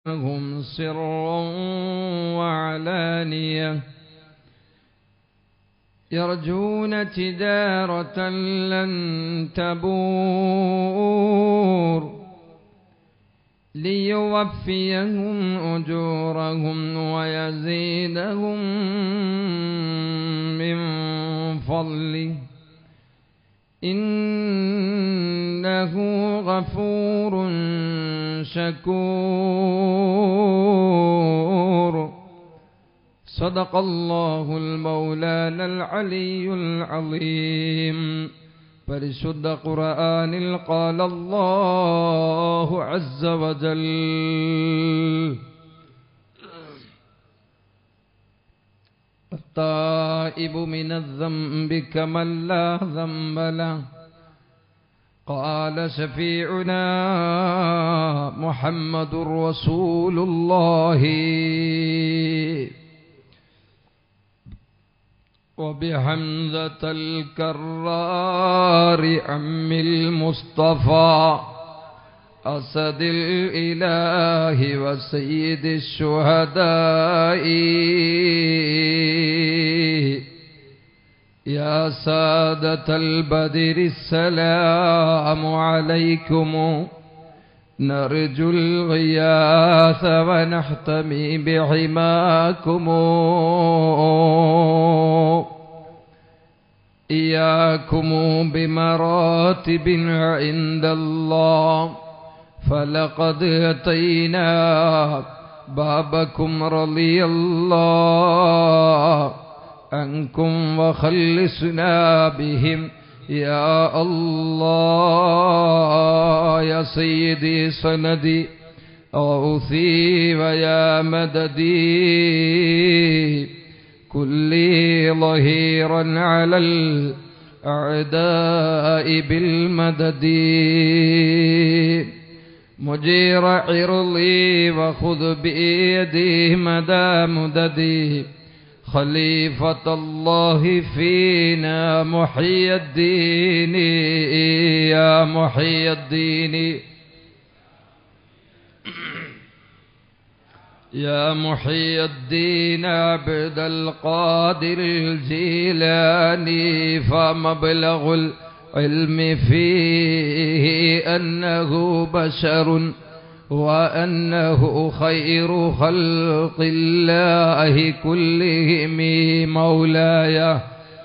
هم سرا وعلانية يرجون تجارة لن تبور ليوفيهم أجورهم ويزيدهم من فضله إنه غفور شكور صدق الله المولانا العلي العظيم പരിശുദ്ധ ഖുർആനിൽ قال الله عز وجل التائب من الذنب كمن لا ذنب له قال شفيعنا محمد رسول الله وبحمزة الكرار عم المصطفى أسد الإله وسيد الشهداء يا سادة البدر السلام عليكم نرجو الغياث ونحتمي بحماكم إياكم بمراتب عند الله فلقد أتينا بابكم رضي الله عنكم وخلصنا بهم يا الله يا سيدي سندي أوثي ويا مددي كلي ظهيرا على الأعداء بالمدد مجير عرضي وخذ بيدي مدى مددي خليفة الله فينا محي الدين يا محي الدين يا محي الدين عبد القادر الجيلاني فمبلغ العلم فيه أنه بشر وأنه خير خلق الله كلهم مولاي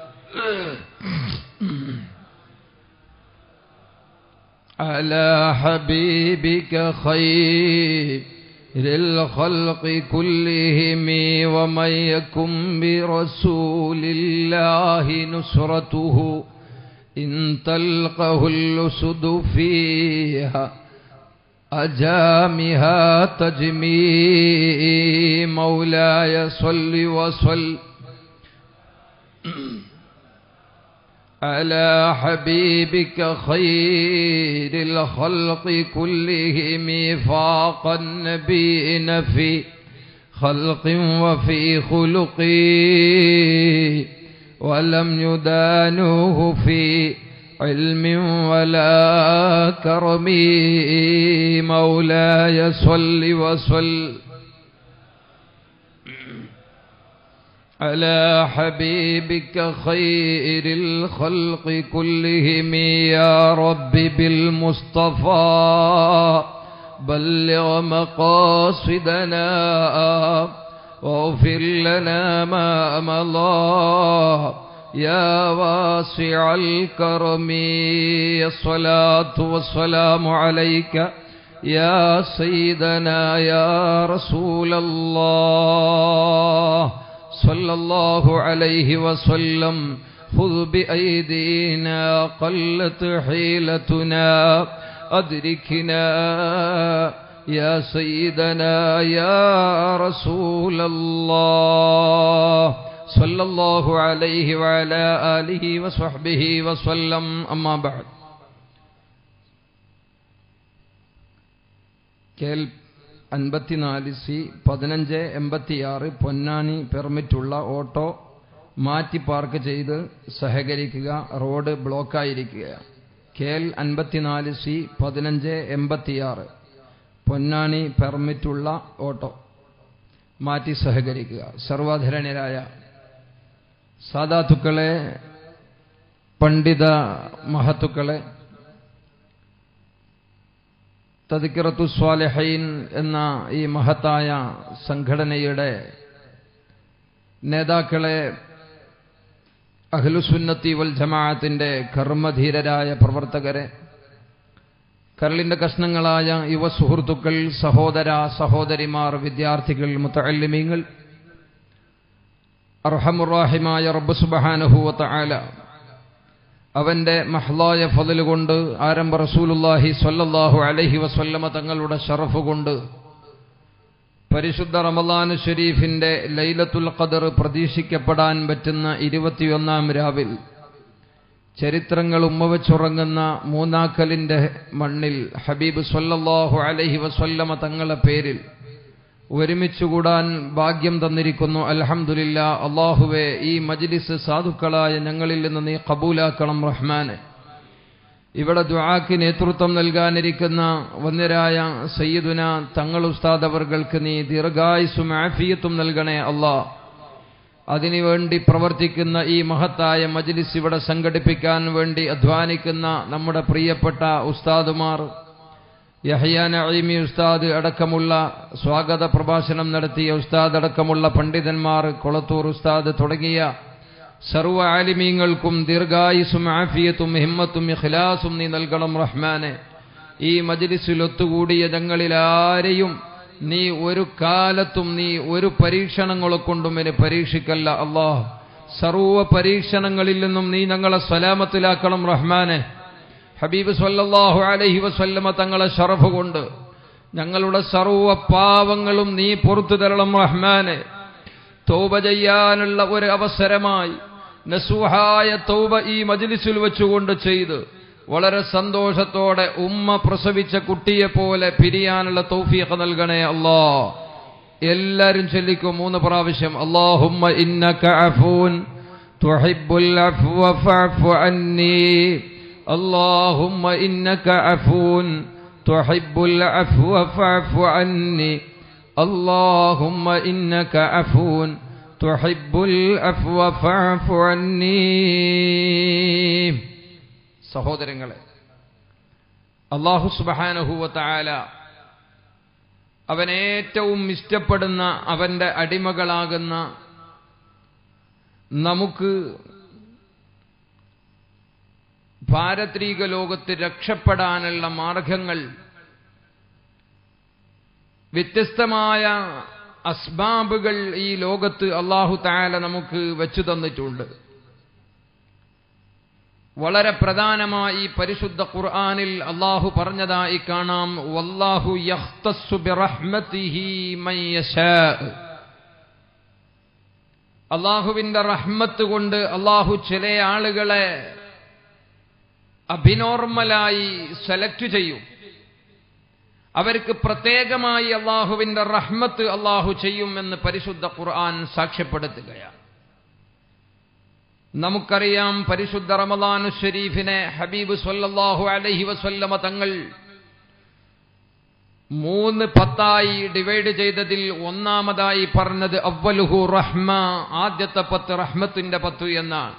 على حبيبك خير للخلق كلهم ومن يكن برسول الله نصرته إن تلقه اللسد فيها أجامها تجمي مولاي صل وصل على حبيبك خير الخلق كلهم فاق النبيين في خلق وفي خلق ولم يدانوه في علم ولا كرم مولاي صل وصل على حبيبك خير الخلق كلهم يا رب بالمصطفى بلغ مقاصدنا واغفر لنا ما مضى يا واسع الكرم الصلاة والسلام عليك يا سيدنا يا رسول الله صلى الله عليه وسلم خذ بأيدينا قلت حيلتنا أدركنا يا سيدنا يا رسول الله صلى الله عليه وعلى آله وصحبه وسلم أما بعد കേൾ അൻപത്തിനാല് സി പതിനഞ്ച് എൺപത്തിയാറ് പൊന്നാനി പെർമിറ്റുള്ള ഓട്ടോ മാറ്റി പാർക്ക് ചെയ്ത് സഹകരിക്കുക റോഡ് ബ്ലോക്കായിരിക്കുക കെ എൽ അൻപത്തിനാല് സി പതിനഞ്ച് എൺപത്തിയാറ് പൊന്നാനി പെർമിറ്റുള്ള ഓട്ടോ മാറ്റി സഹകരിക്കുക സർവാധരണരായ സാധാത്തുക്കളെ പണ്ഡിത മഹത്തുക്കളെ തദിക്കിറത്തു സ്വാലിഹൈൻ എന്ന ഈ മഹത്തായ സംഘടനയുടെ നേതാക്കളെ അഖിലുസുന്നത്തി വൽ ജമാഅത്തിന്റെ കർമ്മധീരരായ പ്രവർത്തകരെ കരളിന്റെ കഷ്ണങ്ങളായ യുവ സുഹൃത്തുക്കൾ സഹോദര സഹോദരിമാർ വിദ്യാർത്ഥികൾ മുത്തല്ലിമീങ്ങൾ അർഹമുറാഹിമായ റബ്ബ് സുബഹാനഹുവത്ത ആല അവന്റെ മഹ്ലായ ഫതിൽ കൊണ്ട് ആരംഭ റസൂലുല്ലാഹി സ്വല്ലല്ലാഹു അലൈഹി വസല്ലമ തങ്ങളുടെ ഷറഫ് കൊണ്ട് പരിശുദ്ധ റമദാനു ഷരീഫിന്റെ ലൈലത്തുൽ ഖദർ പ്രതീക്ഷിക്കപ്പെടാൻ പറ്റുന്ന ഇരുപത്തിയൊന്നാം രാവിൽ ചരിത്രങ്ങൾ ഉമ്മവച്ചുറങ്ങുന്ന മൂന്നാക്കലിന്റെ മണ്ണിൽ ഹബീബ് സ്വല്ലല്ലാഹു അലൈഹി വസല്ലമ തങ്ങളെ പേരിൽ ഒരുമിച്ചുകൂടാൻ ഭാഗ്യം തന്നിരിക്കുന്നു അൽഹംദുലില്ല അള്ളാഹുവെ ഈ മജ്ലിസ് സാധുക്കളായ ഞങ്ങളിൽ നിന്ന് നീ കബൂലാക്കണം റഹ്മാനെ ഇവിടെ ദുആക്ക് നേതൃത്വം നൽകാനിരിക്കുന്ന വന്യരായ സയ്യിദുന തങ്ങൾ ഉസ്താദ് അവർക്ക് നീ ദീർഘായുസും ആഫിയത്തും നൽകണേ അല്ലാ അതിനുവേണ്ടി പ്രവർത്തിക്കുന്ന ഈ മഹത്തായ മജ്ലിസ് ഇവിടെ സംഘടിപ്പിക്കാൻ വേണ്ടി അധ്വാനിക്കുന്ന നമ്മുടെ പ്രിയപ്പെട്ട ഉസ്താദുമാർ യഹ്യാന അഴിമി ഉസ്താദ് അടക്കമുള്ള സ്വാഗത പ്രഭാഷണം നടത്തിയ ഉസ്താദ് അടക്കമുള്ള പണ്ഡിതന്മാർ കൊളത്തൂർ ഉസ്താദ് തുടങ്ങിയ സർവ്വ ആലിമീങ്ങൾക്കും ദീർഘായുസും ആഫിയത്തും ഹിമ്മത്തും ഇഖ്ലാസും നീ നൽകണം റഹ്മാനെ ഈ മജ്ലിസിൽ ഒത്തുകൂടിയ ഞങ്ങളിലാരെയും നീ ഒരു കാലത്തും നീ ഒരു പരീക്ഷണങ്ങളെ കൊണ്ടും എന്നെ പരീക്ഷിക്കല്ല അള്ളാഹ് സർവ പരീക്ഷണങ്ങളിൽ നിന്നും നീ ഞങ്ങളെ സലാമത്തിലാക്കണം റഹ്മാനെ ഹബീബ് സല്ലല്ലാഹു അലൈഹി വസല്ലമ തങ്ങളെ ഷറഫ് കൊണ്ട് ഞങ്ങളുടെ സർവ പാവങ്ങളും നീ പുറത്തു തരണം റഹ്മാനെ തൗബ ചെയ്യാനുള്ള ഒരു അവസരമായി നസുഹായ തൗബ ഈ മജ്ലിസിൽ വെച്ചുകൊണ്ട് ചെയ്ത് വളരെ സന്തോഷത്തോടെ ഉമ്മ പ്രസവിച്ച കുട്ടിയെ പോലെ പിരിയാനുള്ള തൗഫീഖ് നൽകണേ അല്ലാ എല്ലാരും ചൊല്ലിക്കും മൂന്ന് പ്രാവശ്യം അല്ലാഹുമ്മ ഇന്നക അഫൂൻ തുഹിബ്ബുൽ അഫ്വ ഫഅഫു അന്നി اللهم إنك عفو تحب العفو فاعف عني اللهم إنك عفو تحب العفو فاعف عني സഹോദരങ്ങളെ അള്ളാഹു സുബഹാനഹുവത്തായാല അവൻ ഏറ്റവും ഇഷ്ടപ്പെടുന്ന അവന്റെ അടിമകളാകുന്ന നമുക്ക് പാരത്രിക ലോകത്ത് രക്ഷപ്പെടാനുള്ള മാർഗങ്ങൾ വ്യത്യസ്തമായ അസ്ബാബുകൾ ഈ ലോകത്ത് അള്ളാഹു താല നമുക്ക് വെച്ചു തന്നിട്ടുണ്ട് വളരെ പ്രധാനമായി പരിശുദ്ധ ഖുർആനിൽ അള്ളാഹു പറഞ്ഞതായി കാണാം വല്ലാഹു യഖ്തസ്സു ബിറഹ്മതിഹി മൻ യശാ അള്ളാഹുവിന്റെ റഹ്മത്ത് കൊണ്ട് അള്ളാഹു ചില ആളുകളെ അഭിനോർമലായി സെലക്ട് ചെയ്യും അവർക്ക് പ്രത്യേകമായി അള്ളാഹുവിന്റെ റഹ്മത്ത് അള്ളാഹു ചെയ്യുമെന്ന് പരിശുദ്ധ ഖുർആൻ സാക്ഷ്യപ്പെടുത്തുകയാണ് നമുക്കറിയാം പരിശുദ്ധ റമദാനു ഷരീഫിനെ ഹബീബ് സല്ലല്ലാഹു അലൈഹി വസല്ലമ തങ്ങൾ മൂന്ന് പത്തായി ഡിവൈഡ് ചെയ്തതിൽ ഒന്നാമതായി പറഞ്ഞത് അവലുഹു റഹ്മ ആദ്യത്തെ പത്ത് റഹ്മത്തിന്റെ പത്ത് എന്നാണ്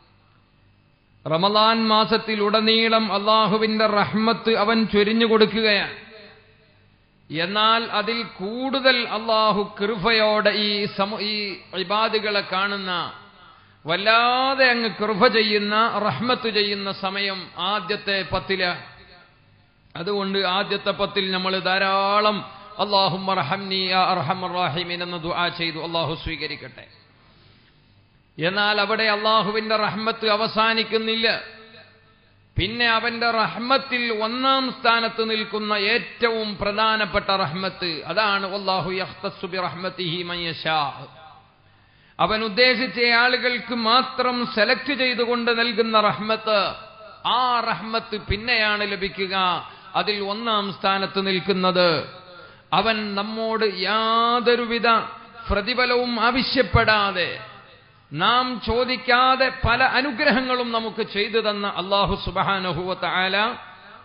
റമദാൻ മാസത്തിൽ ഉടനീളം അള്ളാഹുവിന്റെ റഹ്മത്ത് അവൻ ചൊരിഞ്ഞു കൊടുക്കുകയാണ് എന്നാൽ അതിൽ കൂടുതൽ അള്ളാഹു കൃപയോടെ ഈ സമ ഈ ഇബാദുകളെ കാണുന്ന വല്ലാതെ അങ്ങ് കൃപ ചെയ്യുന്ന റഹ്മത്ത് ചെയ്യുന്ന സമയം ആദ്യത്തെ പത്തില അതുകൊണ്ട് ആദ്യത്തെ പത്തിൽ നമ്മൾ ധാരാളം അള്ളാഹു അർഹമറാഹിമീൻ എന്ന് ദുആ ചെയ്തു അള്ളാഹു സ്വീകരിക്കട്ടെ എന്നാൽ അവിടെ അള്ളാഹുവിന്റെ റഹ്മത്ത് അവസാനിക്കുന്നില്ല പിന്നെ അവന്റെ റഹ്മത്തിൽ ഒന്നാം സ്ഥാനത്ത് നിൽക്കുന്ന ഏറ്റവും പ്രധാനപ്പെട്ട റഹ്മത്ത് അതാണ് അള്ളാഹു യഖ്തസ്സുബി റഹ്മത്തിഹി മയ്യശാ അവൻ ഉദ്ദേശിച്ച ആളുകൾക്ക് മാത്രം സെലക്ട് ചെയ്തുകൊണ്ട് നൽകുന്ന റഹ്മത്ത് ആ റഹ്മത്ത് പിന്നെയാണ് ലഭിക്കുക അതിൽ ഒന്നാം സ്ഥാനത്ത് നിൽക്കുന്നത് അവൻ നമ്മോട് യാതൊരുവിധ പ്രതിഫലവും ആവശ്യപ്പെടാതെ നാം ചോദിക്കാതെ പല അനുഗ്രഹങ്ങളും നമുക്ക് ചെയ്തു തന്ന അള്ളാഹു സുബാനഹുവത്ത ആല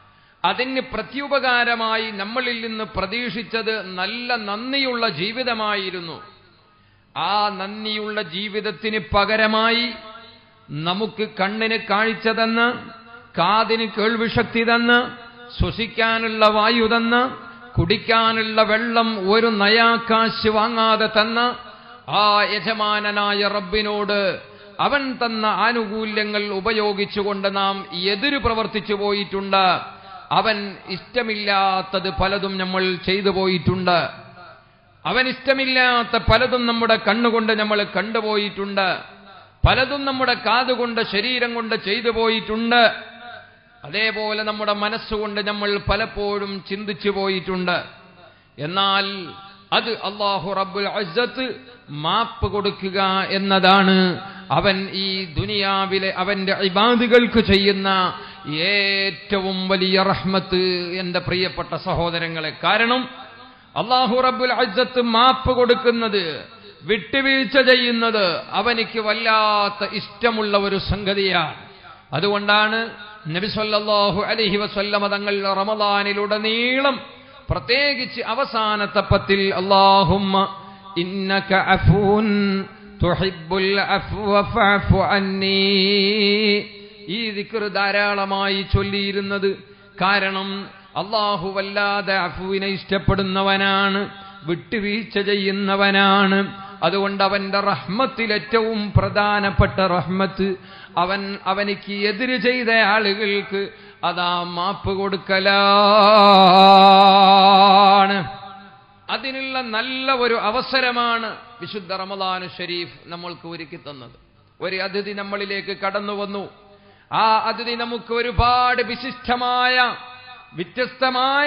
അതിന് പ്രത്യുപകാരമായി നമ്മളിൽ നിന്ന് പ്രതീക്ഷിച്ചത് നല്ല നന്ദിയുള്ള ജീവിതമായിരുന്നു ആ നന്ദിയുള്ള ജീവിതത്തിന് പകരമായി നമുക്ക് കണ്ണിന് കാഴ്ച തന്ന് കാതിന് കേൾവിശക്തി തന്ന് ശ്വസിക്കാനുള്ള വായു തന്ന് കുടിക്കാനുള്ള വെള്ളം ഒരു നയാക്കാശ് വാങ്ങാതെ തന്ന ആ യജമാനനായ റബ്ബിനോട് അവൻ തന്ന ആനുകൂല്യങ്ങൾ ഉപയോഗിച്ചുകൊണ്ട് നാം എതിരു പ്രവർത്തിച്ചു പോയിട്ടുണ്ട് അവൻ ഇഷ്ടമില്ലാത്തത് പലതും നമ്മൾ ചെയ്തു പോയിട്ടുണ്ട് അവൻ ഇഷ്ടമില്ലാത്ത പലതും നമ്മുടെ കണ്ണുകൊണ്ട് നമ്മൾ കണ്ടുപോയിട്ടുണ്ട് പലതും നമ്മുടെ കാതുകൊണ്ട് ശരീരം കൊണ്ട് ചെയ്തു പോയിട്ടുണ്ട് അതേപോലെ നമ്മുടെ മനസ്സുകൊണ്ട് നമ്മൾ പലപ്പോഴും ചിന്തിച്ചു പോയിട്ടുണ്ട് എന്നാൽ അത് അള്ളാഹു റബ്ബുൽ അസ്സത്ത് മാപ്പ് കൊടുക്കുക എന്നതാണ് അവൻ ഈ ദുനിയാവിലെ അവന്റെ ഇബാദുകൾക്ക് ചെയ്യുന്ന ഏറ്റവും വലിയ റഹ്മത്ത് എന്റെ പ്രിയപ്പെട്ട സഹോദരങ്ങളെ കാരണം അള്ളാഹു റബ്ബുൽ അസ്സത്ത് മാപ്പ് കൊടുക്കുന്നത് വിട്ടുവീഴ്ച ചെയ്യുന്നത് അവനിക്ക് വല്ലാത്ത ഇഷ്ടമുള്ള ഒരു സംഗതിയാണ് അതുകൊണ്ടാണ് നബി സല്ലല്ലാഹു അലൈഹി വസല്ലമ തങ്ങൾ റമദാനിലുടനീളം പ്രത്യേകിച്ച് അവസാനത്തെ പത്തിൽ അല്ലാഹുമ്മ ഇന്നക അഫൂൻ തുഹിബ്ബുൽ അഫ്വ ഫഅഫു അന്നീ ഈ ദിക്ർ ധാരാളമായി ചൊല്ലിയിരുന്നത് കാരണം അള്ളാഹു വല്ലാതെ അഫുവിനെ ഇഷ്ടപ്പെടുന്നവനാണ് വിട്ടുവീഴ്ച ചെയ്യുന്നവനാണ് അതുകൊണ്ട് അവന്റെ റഹ്മത്തിൽ ഏറ്റവും പ്രധാനപ്പെട്ട റഹ്മത്ത് അവൻ അവനിക്ക് എതിര് ചെയ്ത ആളുകൾക്ക് അതാ മാപ്പ് കൊടുക്കലാണ് അതിനുള്ള നല്ല ഒരു അവസരമാണ് വിശുദ്ധ റമദാനു ഷരീഫ് നമ്മൾക്ക് ഒരുക്കി തന്നത് ഒരു അതിഥി നമ്മളിലേക്ക് കടന്നു വന്നു ആ അതിഥി നമുക്ക് ഒരുപാട് വിശിഷ്ടമായ വ്യത്യസ്തമായ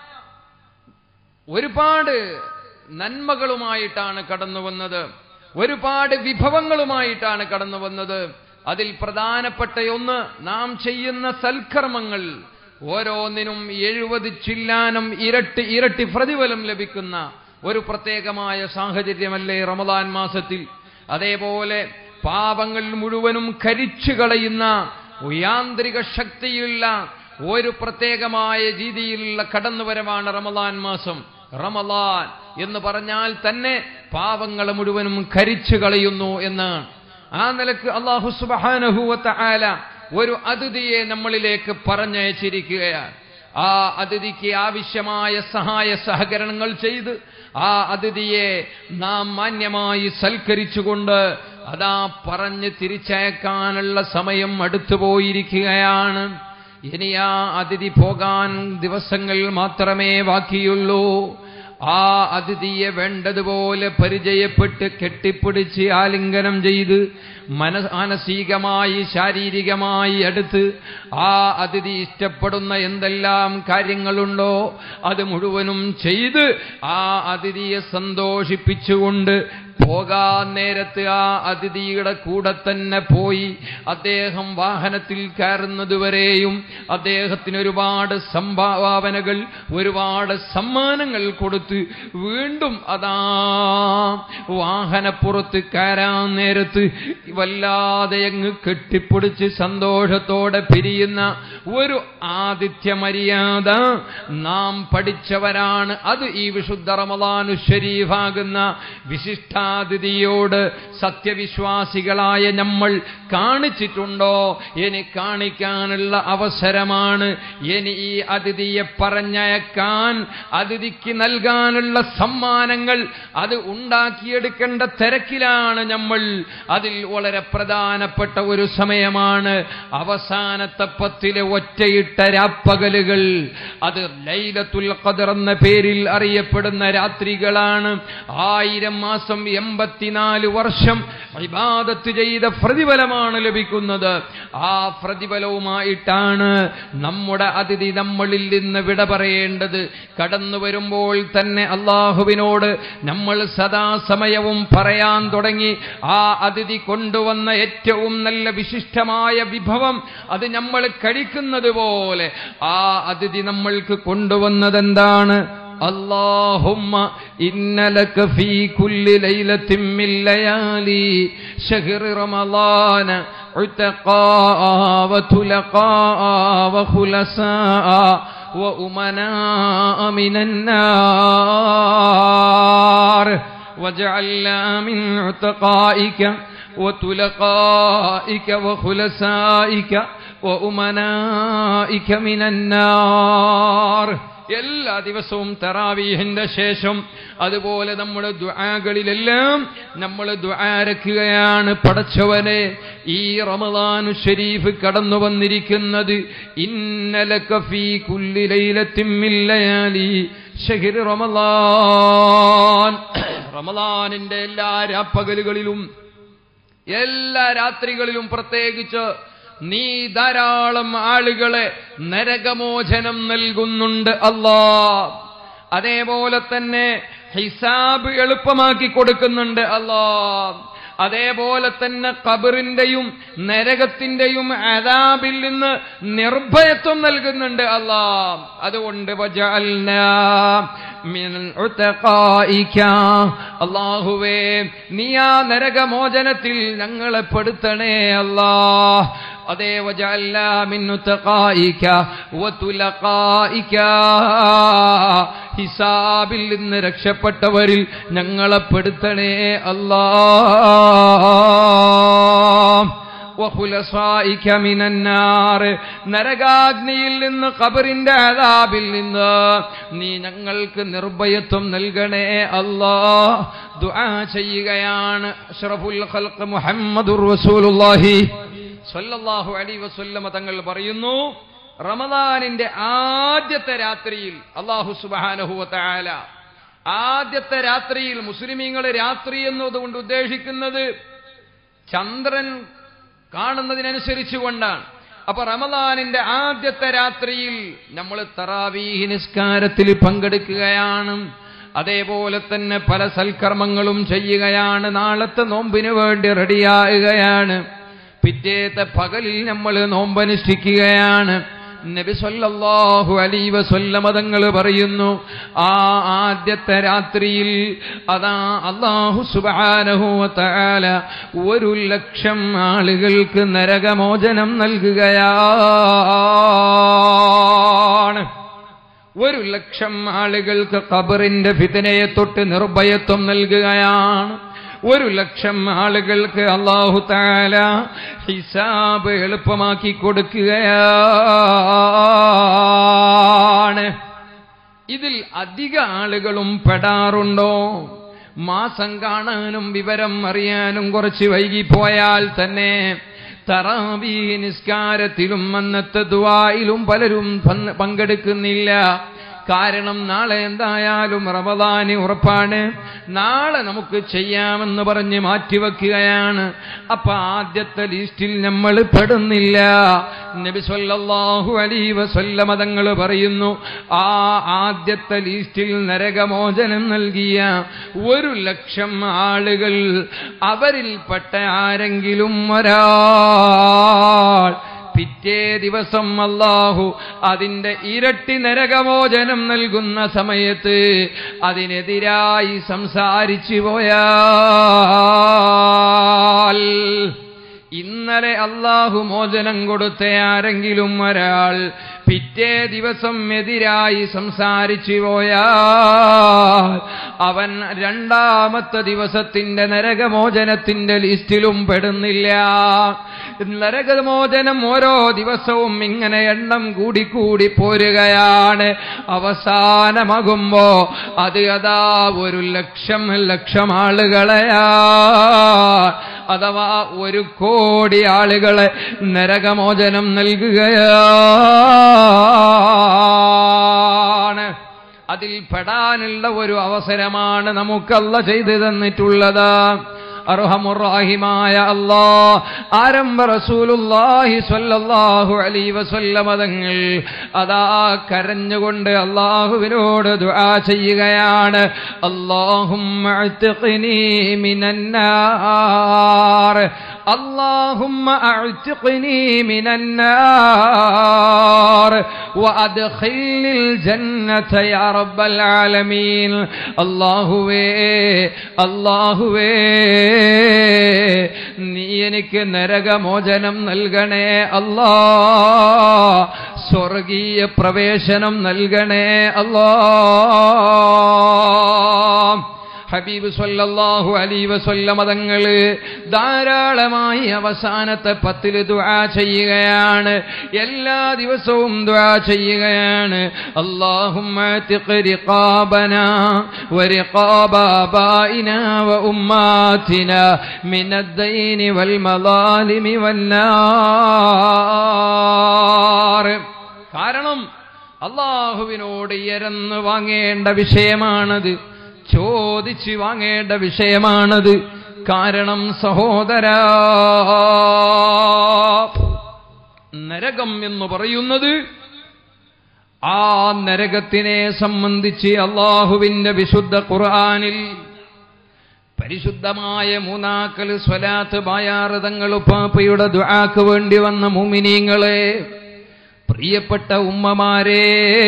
ഒരുപാട് നന്മകളുമായിട്ടാണ് കടന്നു വന്നത് ഒരുപാട് വിഭവങ്ങളുമായിട്ടാണ് കടന്നു വന്നത് അതിൽ പ്രധാനപ്പെട്ട ഒന്ന് നാം ചെയ്യുന്ന സൽക്കർമ്മങ്ങൾ ഓരോന്നിനും എഴുപത് ചില്ലാനം ഇരട്ടി ഇരട്ടി പ്രതിഫലം ലഭിക്കുന്ന ഒരു പ്രത്യേകമായ സാഹചര്യമല്ലേ റമദാൻ മാസത്തിൽ അതേപോലെ പാപങ്ങൾ മുഴുവനും കരിച്ചു കളയുന്ന യാന്ത്രിക ശക്തിയുള്ള ഒരു പ്രത്യേകമായ രീതിയിലുള്ള കടന്നുവരവാണ് റമദാൻ മാസം റമദാൻ എന്ന് പറഞ്ഞാൽ തന്നെ പാവങ്ങൾ മുഴുവനും കരിച്ചു കളയുന്നു എന്നാണ് ആ നിലക്ക് അള്ളാഹു സുബാനഹുവത്ത ആല ഒരു അതിഥിയെ നമ്മളിലേക്ക് പറഞ്ഞയച്ചിരിക്കുകയാണ് ആ അതിഥിക്ക് ആവശ്യമായ സഹായ സഹകരണങ്ങൾ ചെയ്ത് ആ അതിഥിയെ നാം മാന്യമായി സൽക്കരിച്ചുകൊണ്ട് അതാ പറഞ്ഞ് തിരിച്ചയക്കാനുള്ള സമയം അടുത്തു പോയിരിക്കുകയാണ് ഇനി ആ അതിഥി പോകാൻ ദിവസങ്ങൾ മാത്രമേ ബാക്കിയുള്ളൂ ആ അതിഥിയെ വേണ്ടതുപോലെ പരിചയപ്പെട്ട് കെട്ടിപ്പിടിച്ച് ആലിംഗനം ചെയ്ത് മന മാനസികമായി ശാരീരികമായി അടുത്ത് ആ അതിഥി ഇഷ്ടപ്പെടുന്ന എന്തെല്ലാം കാര്യങ്ങളുണ്ടോ അത് മുഴുവനും ചെയ്ത് ആ അതിഥിയെ സന്തോഷിപ്പിച്ചുകൊണ്ട് പോകാൻ നേരത്ത് ആ അതിഥിയുടെ കൂടെ തന്നെ പോയി അദ്ദേഹം വാഹനത്തിൽ കയറുന്നതുവരെയും അദ്ദേഹത്തിന് ഒരുപാട് സംഭാവനകൾ ഒരുപാട് സമ്മാനങ്ങൾ കൊടുത്ത് വീണ്ടും അതാ വാഹനപ്പുറത്ത് കയറാൻ നേരത്ത് വല്ലാതെ അങ്ങ് കെട്ടിപ്പിടിച്ച് സന്തോഷത്തോടെ പിരിയുന്ന ഒരു ആതിഥ്യ മര്യാദ നാം പഠിച്ചവരാണ് അത് ഈ വിശുദ്ധ റമദാനു ഷരീഫാകുന്ന വിശിഷ്ടാതിഥിയോട് സത്യവിശ്വാസികളായ നമ്മൾ കാണിച്ചിട്ടുണ്ടോ ഇനി കാണിക്കാനുള്ള അവസരമാണ് ഇനി ഈ അതിഥിയെ പറഞ്ഞയക്കാൻ അതിഥിക്ക് നൽകാനുള്ള സമ്മാനങ്ങൾ അത് ഉണ്ടാക്കിയെടുക്കേണ്ട തിരക്കിലാണ് നമ്മൾ അതിൽ വളരെ പ്രധാനപ്പെട്ട ഒരു സമയമാണ് അവസാനത്തെ പത്തിലെ ഒറ്റയിട്ട രാപ്പകലുകൾ അത് ലൈലത്തുൽ ഖദർ എന്ന പേരിൽ അറിയപ്പെടുന്ന രാത്രികളാണ് ആയിരം മാസം എൺപത്തിനാല് വർഷം ഇബാദത്ത് ചെയ്ത പ്രതിഫലമാണ് ലഭിക്കുന്നത് ആ പ്രതിഫലവുമായിട്ടാണ് നമ്മുടെ അതിഥി നമ്മളിൽ നിന്ന് വിട പറയേണ്ടത് കടന്നു വരുമ്പോൾ തന്നെ അള്ളാഹുവിനോട് നമ്മൾ സദാസമയവും പറയാൻ തുടങ്ങി ആ അതിഥി കൊണ്ടുവന്ന ഏറ്റവും നല്ല വിശിഷ്ടമായ വിഭവം അത് നമ്മൾ കഴിക്കുന്നത് പോലെ ആ അതിഥി നമ്മൾക്ക് കൊണ്ടുവന്നതെന്താണ് اللهم إن لك في كل ليلة من ليالي شهر رمضان عتقاء وتلقاء وخلساء وأمناء من النار وجعلنا من عتقائك وتلقائك وخلسائك وأمنائك من النار എല്ലാ ദിവസവും തറാവീഹിന്റെ ശേഷം അതുപോലെ നമ്മുടെ ദുആകളിലെല്ലാം നമ്മൾ ദുആരക്കുകയാണ് പടച്ചവനെ ഈ റമദാനു ഷരീഫ് കടന്നു വന്നിരിക്കുന്നത് ഇന്നലക ഫീ കുല്ലി ലൈലത്തിൻ മിൻ ലയാലി ശഹ്രി റമദാൻ റമദാനിന്റെ എല്ലാ രാപ്പകലുകളിലും എല്ലാ രാത്രികളിലും പ്രത്യേകിച്ച് നീ ധാരാളം ആളുകളെ നരകമോചനം നൽകുന്നുണ്ട് അല്ലാ അതേപോലെ തന്നെ ഹിസാബ് എളുപ്പമാക്കി കൊടുക്കുന്നുണ്ട് അല്ലാ അതേപോലെ തന്നെ കബറിന്റെയും നരകത്തിന്റെയും അതാബിൽ നിന്ന് നിർഭയത്വം നൽകുന്നുണ്ട് അല്ലാ അതുകൊണ്ട് വജഅൽനാ മിൻ ഉതഖായിക അല്ലാഹുവേ നീ ആ നരകമോചനത്തിൽ ഞങ്ങളെ പെടുത്തണേ അല്ലാ അതേ വജഅൽന മിൻ ഉതഖായിക വതുലഖായിക ഹിസാബിൽ നിന്ന് രക്ഷപ്പെട്ടവരിൽ ഞങ്ങളെ പെടുത്തണേ അല്ലാ വഖുലസായിക മിനന്നാർ നരകാഗ്നിയിൽ നിന്ന് ഖബറിന്റെ അദാബിൽ നിന്ന് നീ ഞങ്ങൾക്ക് നിർഭയത്വം നൽകണേ അല്ലാ ദുആ ചെയ്യുകയാണ് അഷ്റഫുൽ ഖൽഖ് മുഹമ്മദുർ റസൂലുള്ളാഹി സ്വല്ലല്ലാഹു അലൈഹി വസല്ലമ തങ്ങൾ പറയുന്നു റമദാനിന്റെ ആദ്യത്തെ രാത്രിയിൽ അള്ളാഹു സുബ്ഹാനഹു വതആല ആദ്യത്തെ രാത്രിയിൽ മുസ്ലിമീങ്ങൾ രാത്രി എന്നതുകൊണ്ട് ഉദ്ദേശിക്കുന്നത് ചന്ദ്രൻ കാണുന്നതിനനുസരിച്ച് കൊണ്ടാണ് അപ്പൊ റമദാനിന്റെ ആദ്യത്തെ രാത്രിയിൽ നമ്മൾ തറാവീഹ് നിസ്കാരത്തിൽ പങ്കെടുക്കുകയാണ് അതേപോലെ തന്നെ പല സൽക്കർമ്മങ്ങളും ചെയ്യുകയാണ് നാളത്തെ നോമ്പിന് വേണ്ടി റെഡിയാകുകയാണ് പിറ്റേത്തെ പകലിൽ നമ്മൾ നോമ്പനുഷ്ഠിക്കുകയാണ് നബി സല്ലല്ലാഹു അലൈഹി വസല്ലമ തങ്ങൾ പറയുന്നു ആ ആദ്യത്തെ രാത്രിയിൽ അതാ അല്ലാഹു സുബ്ഹാനഹു വതആല ഒരു ലക്ഷം ആളുകൾക്ക് നരകമോചനം നൽകുകയാണ് ഒരു ലക്ഷം ആളുകൾക്ക് ഖബറിന്റെ ഫിതനയെ തൊട്ട് നിർഭയത്വം നൽകുകയാണ് ഒരു ലക്ഷം ആളുകൾക്ക് അള്ളാഹു താല ഹിസാബ് എളുപ്പമാക്കി കൊടുക്കുകയാണ് ഇതിൽ അധിക ആളുകളും പെടാറുണ്ടോ മാസം കാണാനും വിവരം അറിയാനും കുറച്ച് വൈകിപ്പോയാൽ തന്നെ തറാവീ നിസ്കാരത്തിലും അന്നത്തെ ദുവായിലും പലരും പങ്ക് പങ്കെടുക്കുന്നില്ല കാരണം നാളെ എന്തായാലും റമദാന് ഉറപ്പാണ് നാളെ നമുക്ക് ചെയ്യാമെന്ന് പറഞ്ഞ് മാറ്റിവെക്കുകയാണ് അപ്പൊ ആദ്യത്തെ ലിസ്റ്റിൽ നമ്മൾ പെടുന്നില്ല നബി സല്ലല്ലാഹു അലൈഹി വസല്ലമ തങ്ങൾ പറയുന്നു ആ ആദ്യത്തെ ലിസ്റ്റിൽ നരകമോചനം നൽകിയ ഒരു ലക്ഷം ആളുകൾ അവരിൽപ്പെട്ട ആരെങ്കിലും ഒരാൾ പിറ്റേ ദിവസം അല്ലാഹു അതിന്റെ ഇരട്ടി നരകമോചനം നൽകുന്ന സമയത്ത് അതിനെതിരായി സംസാരിച്ചു പോയാൽ ഇന്നലെ അള്ളാഹു മോചനം കൊടുത്ത ആരെങ്കിലും ഒരാൾ പിറ്റേ ദിവസം എതിരായി സംസാരിച്ചു പോയാൽ അവൻ രണ്ടാമത്തെ ദിവസത്തിന്റെ നരകമോചനത്തിന്റെ ലിസ്റ്റിലും പെടുന്നില്ല നരകമോചനം ഓരോ ദിവസവും ഇങ്ങനെ എണ്ണം കൂടിക്കൂടി പോരുകയാണ് അവസാനമാകുമ്പോ അത് അതാ ഒരു ലക്ഷം ലക്ഷം ആളുകളെയാ അഥവാ ഒരു കോടി ആളുകളെ നരകമോചനം നൽകുകയാണ് അതിൽ പെടാനുള്ള ഒരു അവസരമാണ് നമുക്കല്ല ചെയ്തു തന്നിട്ടുള്ളത് അർഹമുറാഹിമായ അല്ലാ ആരംഭ റസൂലുള്ളാഹി സ്വല്ലല്ലാഹു അലൈഹി വസല്ലമ തങ്ങൾ അതാ കരഞ്ഞുകൊണ്ട് അള്ളാഹുവിനോട് ദുആ ചെയ്യുകയാണ് അല്ലാഹുമ്മ അത്ഖിനി മിനന്നാർ اللهم أعتقني من النار وأدخلني الجنة يا رب العالمين അള്ളാഹുവേ അള്ളാഹുവേ നീ എനിക്ക് നരകമോചനം നൽകണേ അല്ലാ സ്വർഗീയ പ്രവേശനം നൽകണേ അല്ലാ ഹബീബ് സല്ലല്ലാഹു അലൈഹി വസല്ലമ തങ്ങള് ധാരാളമായി അവസാനത്തെ പത്തിൽ ദുആ ചെയ്യുകയാണ് എല്ലാ ദിവസവും ദുആ ചെയ്യുകയാണ് അല്ലാഹുമ്മ അതിഖ് റിഖാബനാ വറിഖാബ ആബായിനാ വഉമ്മാതിനാ മിനദ്ദൈനി വൽ മളാലിമി വന്നാർ കാരണം അള്ളാഹുവിനോട് ഇരന്ന് വാങ്ങേണ്ട വിഷയമാണത് ചോദിച്ച് വാങ്ങേണ്ട വിഷയമാണത് കാരണം സഹോദര നരകം എന്ന് പറയുന്നത് ആ നരകത്തിനെ സംബന്ധിച്ച് അള്ളാഹുവിന്റെ വിശുദ്ധ ഖുർആനിൽ പരിശുദ്ധമായ മൂന്നാക്കൽ സ്വലാത്ത് ബായാറതങ്ങൾ ഉപ്പാപ്പയുടെ ദുആക്ക് വേണ്ടി വന്ന മുമിനീങ്ങളെ പ്രിയപ്പെട്ട ഉമ്മമാരെ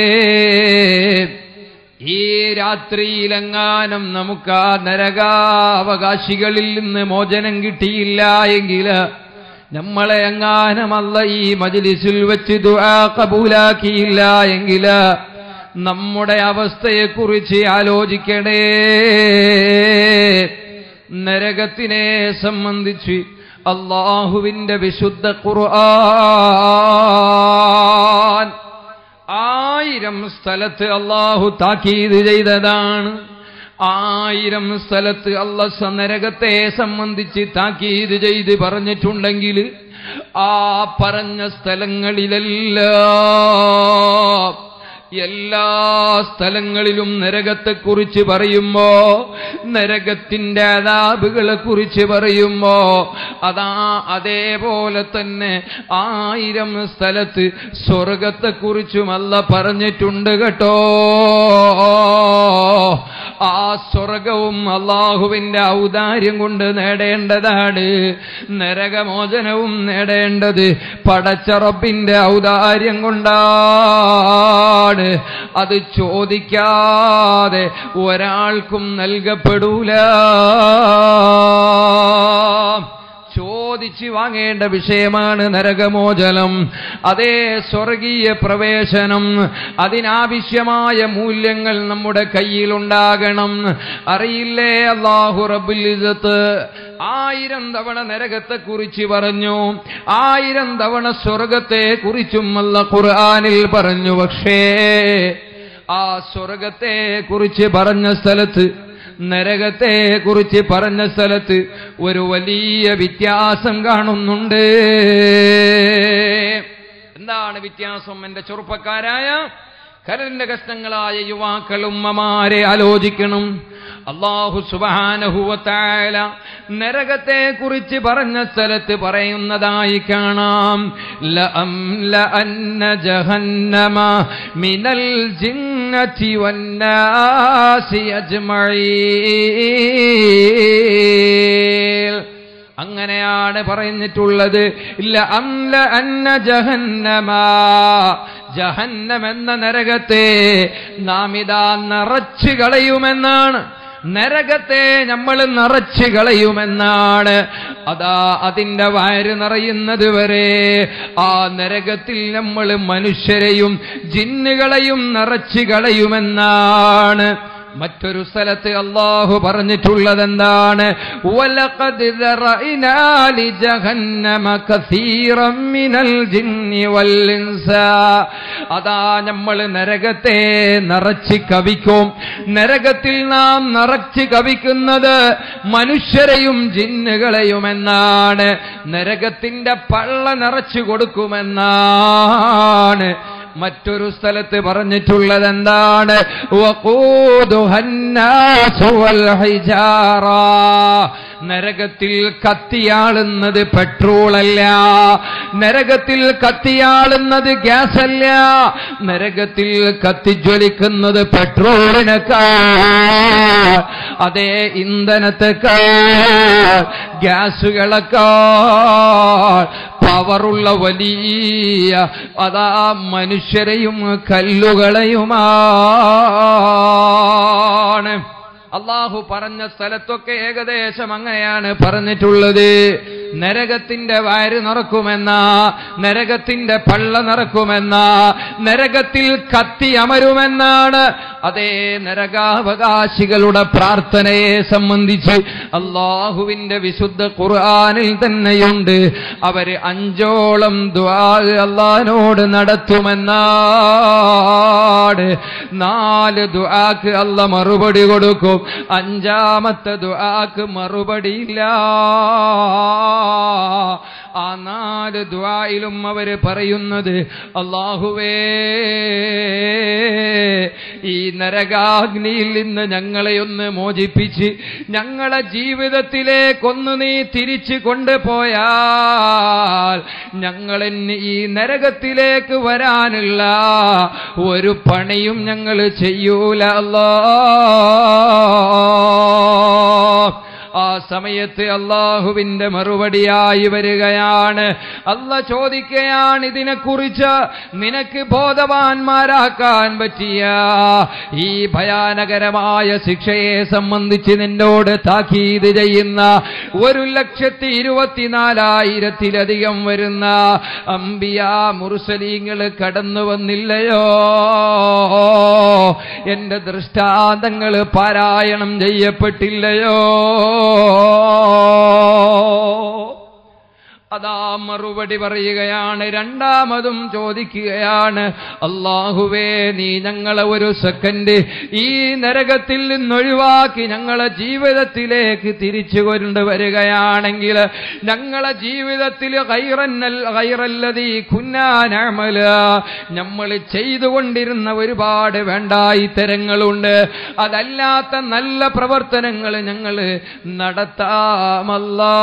ഈ രാത്രിയിലെങ്ങാനും നമുക്ക് ആ നരകാവകാശികളിൽ നിന്ന് മോചനം കിട്ടിയില്ല എങ്കിൽ നമ്മളെ എങ്ങാനുമല്ല ഈ മജ്ലിസിൽ വെച്ച് ദുആ കബൂലാക്കിയില്ല എങ്കിൽ നമ്മുടെ അവസ്ഥയെക്കുറിച്ച് ആലോചിക്കണേ നരകത്തിനെ സംബന്ധിച്ച് അള്ളാഹുവിന്റെ വിശുദ്ധ ഖുർആൻ ആയിരം സ്ഥലത്ത് അള്ളാഹു താക്കീത് ചെയ്തതാണ് ആയിരം സ്ഥലത്ത് അല്ല നരകത്തെ സംബന്ധിച്ച് താക്കീത് ചെയ്ത് പറഞ്ഞിട്ടുണ്ടെങ്കിൽ ആ പറഞ്ഞ സ്ഥലങ്ങളിലെല്ലാം എല്ലാ സ്ഥലങ്ങളിലും നരകത്തെക്കുറിച്ച് പറയുമ്പോ നരകത്തിന്റെ അതാബുകളെ കുറിച്ച് പറയുമ്പോ അതാ അതേപോലെ തന്നെ ആയിരം സ്ഥലത്ത് സ്വർഗത്തെക്കുറിച്ചുമല്ല പറഞ്ഞിട്ടുണ്ട് കേട്ടോ ആ സ്വർഗവും അള്ളാഹുവിന്റെ ഔദാര്യം കൊണ്ട് നേടേണ്ടതാണ് നരകമോചനവും നേടേണ്ടത് പടച്ചറപ്പിന്റെ ഔദാര്യം കൊണ്ടാണ് അത് ചോദിക്കാതെ ഒരാൾക്കും നൽകപ്പെടൂല ചോദിച്ച് വാങ്ങേണ്ട വിഷയമാണ് നരകമോചനം അതേ സ്വർഗീയ പ്രവേശനം അതിനാവശ്യമായ മൂല്യങ്ങൾ നമ്മുടെ കയ്യിലുണ്ടാകണം അറിയില്ലേ അള്ളാഹു റബ്ബുൽ ഇസ്സത്ത് ആയിരം തവണ നരകത്തെ കുറിച്ച് പറഞ്ഞു ആയിരം തവണ സ്വർഗത്തെ കുറിച്ചും അല്ല ഖുർആനിൽ പറഞ്ഞു പക്ഷേ ആ സ്വർഗത്തെ കുറിച്ച് പറഞ്ഞ സ്ഥലത്ത് നരകത്തെ കുറിച്ച് പറഞ്ഞ സ്ഥലത്ത് ഒരു വലിയ വ്യത്യാസം കാണുന്നുണ്ട് എന്താണ് വ്യത്യാസം എന്റെ ചെറുപ്പക്കാരായ കരലിന്റെ കഷ്ണങ്ങളായ യുവാക്കൾ ഉമ്മമാരെ ആലോചിക്കണം അള്ളാഹു സുബാനഹുവത്തായ നരകത്തെ കുറിച്ച് പറഞ്ഞ സ്ഥലത്ത് പറയുന്നതായി കാണാം ലഅംലഅന്ന ജഹന്നമ മിനൽ ജിന്നതി വന്നാസി അജ്മഈൻ അങ്ങനെയാണ് പറഞ്ഞിട്ടുള്ളത് ഇല്ല അംല അന്ന ജഹന്നമ ജഹന്നം എന്ന നരകത്തെ നാം ഇതാ നിറച്ചു കളയുമെന്നാണ് നരകത്തെ നമ്മൾ നിറച്ചു കളയുമെന്നാണ് അതാ അതിന്റെ വയറ് നിറയുന്നത് വരെ ആ നരകത്തിൽ നമ്മൾ മനുഷ്യരെയും ജിന്നുകളെയും നിറച്ചു കളയുമെന്നാണ് മറ്റൊരു സ്ഥലത്ത് അള്ളാഹു പറഞ്ഞിട്ടുള്ളത് എന്താണ് അതാ നമ്മൾ നരകത്തെ നിറച്ച് കവിക്കും നരകത്തിൽ നാം നിറച്ച് കവിക്കുന്നത് മനുഷ്യരെയും ജിന്നുകളെയും എന്നാണ് നരകത്തിന്റെ പള്ള നിറച്ചു കൊടുക്കുമെന്നാണ് മറ്റൊരു സ്ഥലത്ത് പറഞ്ഞിട്ടുള്ളത് എന്താണ് നരകത്തിൽ കത്തിയാളുന്നത് പെട്രോളല്ല നരകത്തിൽ കത്തിയാളുന്നത് ഗ്യാസ് അല്ല നരകത്തിൽ കത്തിജ്വലിക്കുന്നത് പെട്രോളിനേക്കാൾ അതേ ഇന്ധനത്തെക്കാൾ ഗ്യാസുകളെക്കാൾ പവറുള്ള വലിയ അതാ മനുഷ്യരെയും കല്ലുകളെയുമാണ് അള്ളാഹു പറഞ്ഞ സ്ഥലത്തൊക്കെ ഏകദേശം അങ്ങനെയാണ് പറഞ്ഞിട്ടുള്ളത് നരകത്തിന്റെ വയറ് നിറക്കുമെന്ന നരകത്തിന്റെ പള്ള നിറക്കുമെന്ന നരകത്തിൽ കത്തി അമരുമെന്നാണ് അതേ നരകാവകാശികളുടെ പ്രാർത്ഥനയെ സംബന്ധിച്ച് അള്ളാഹുവിന്റെ വിശുദ്ധ ഖുർആാനിൽ തന്നെയുണ്ട് അവര് അഞ്ചോളം ദ്വാ അള്ളഹാനോട് നടത്തുമെന്നാട് നാല് ദുആക്ക് അല്ല മറുപടി കൊടുക്കും അഞ്ചാമത്തെ ദുആക്ക് മറുപടിയില്ല ആ നാല് ദ്വായിലും അവര് പറയുന്നത് അള്ളാഹുവേ ഈ നരകാഗ്നിയിൽ നിന്ന് ഞങ്ങളെ ഒന്ന് മോചിപ്പിച്ച് ഞങ്ങളെ ജീവിതത്തിലേക്കൊന്ന് നീ തിരിച്ചു കൊണ്ടുപോയാൽ ഞങ്ങളെന്ന് ഈ നരകത്തിലേക്ക് വരാനുള്ള ഒരു പണിയും ഞങ്ങൾ ചെയ്യൂല അല്ലാ ആ സമയത്ത് അള്ളാഹുവിന്റെ മറുപടിയായി വരികയാണ് അല്ല ചോദിക്കുകയാണ് ഇതിനെക്കുറിച്ച് നിനക്ക് ബോധവാന്മാരാക്കാൻ പറ്റിയ ഈ ഭയാനകരമായ ശിക്ഷയെ സംബന്ധിച്ച് നിന്നോട് താക്കീത് ചെയ്യുന്ന ഒരു ലക്ഷത്തി ഇരുപത്തിനാലായിരത്തിലധികം വരുന്ന അമ്പിയ മുറുസലീങ്ങൾ കടന്നു വന്നില്ലയോ എന്റെ ദൃഷ്ടാന്തങ്ങൾ പാരായണം ചെയ്യപ്പെട്ടില്ലയോ അതാ മറുപടി പറയുകയാണ് രണ്ടാമതും ചോദിക്കുകയാണ് അള്ളാഹുവേ നീ ഞങ്ങളെ ഒരു സെക്കൻഡ് ഈ നരകത്തിൽ നിന്നൊഴിവാക്കി ഞങ്ങളെ ജീവിതത്തിലേക്ക് തിരിച്ചു കൊണ്ടുവരികയാണെങ്കിൽ ഞങ്ങളെ ജീവിതത്തിൽ കൈറല്ലതീ കുന്നാനമല നമ്മൾ ചെയ്തുകൊണ്ടിരുന്ന ഒരുപാട് വേണ്ടായിത്തരങ്ങളുണ്ട് അതല്ലാത്ത നല്ല പ്രവർത്തനങ്ങൾ ഞങ്ങൾ നടത്താമല്ല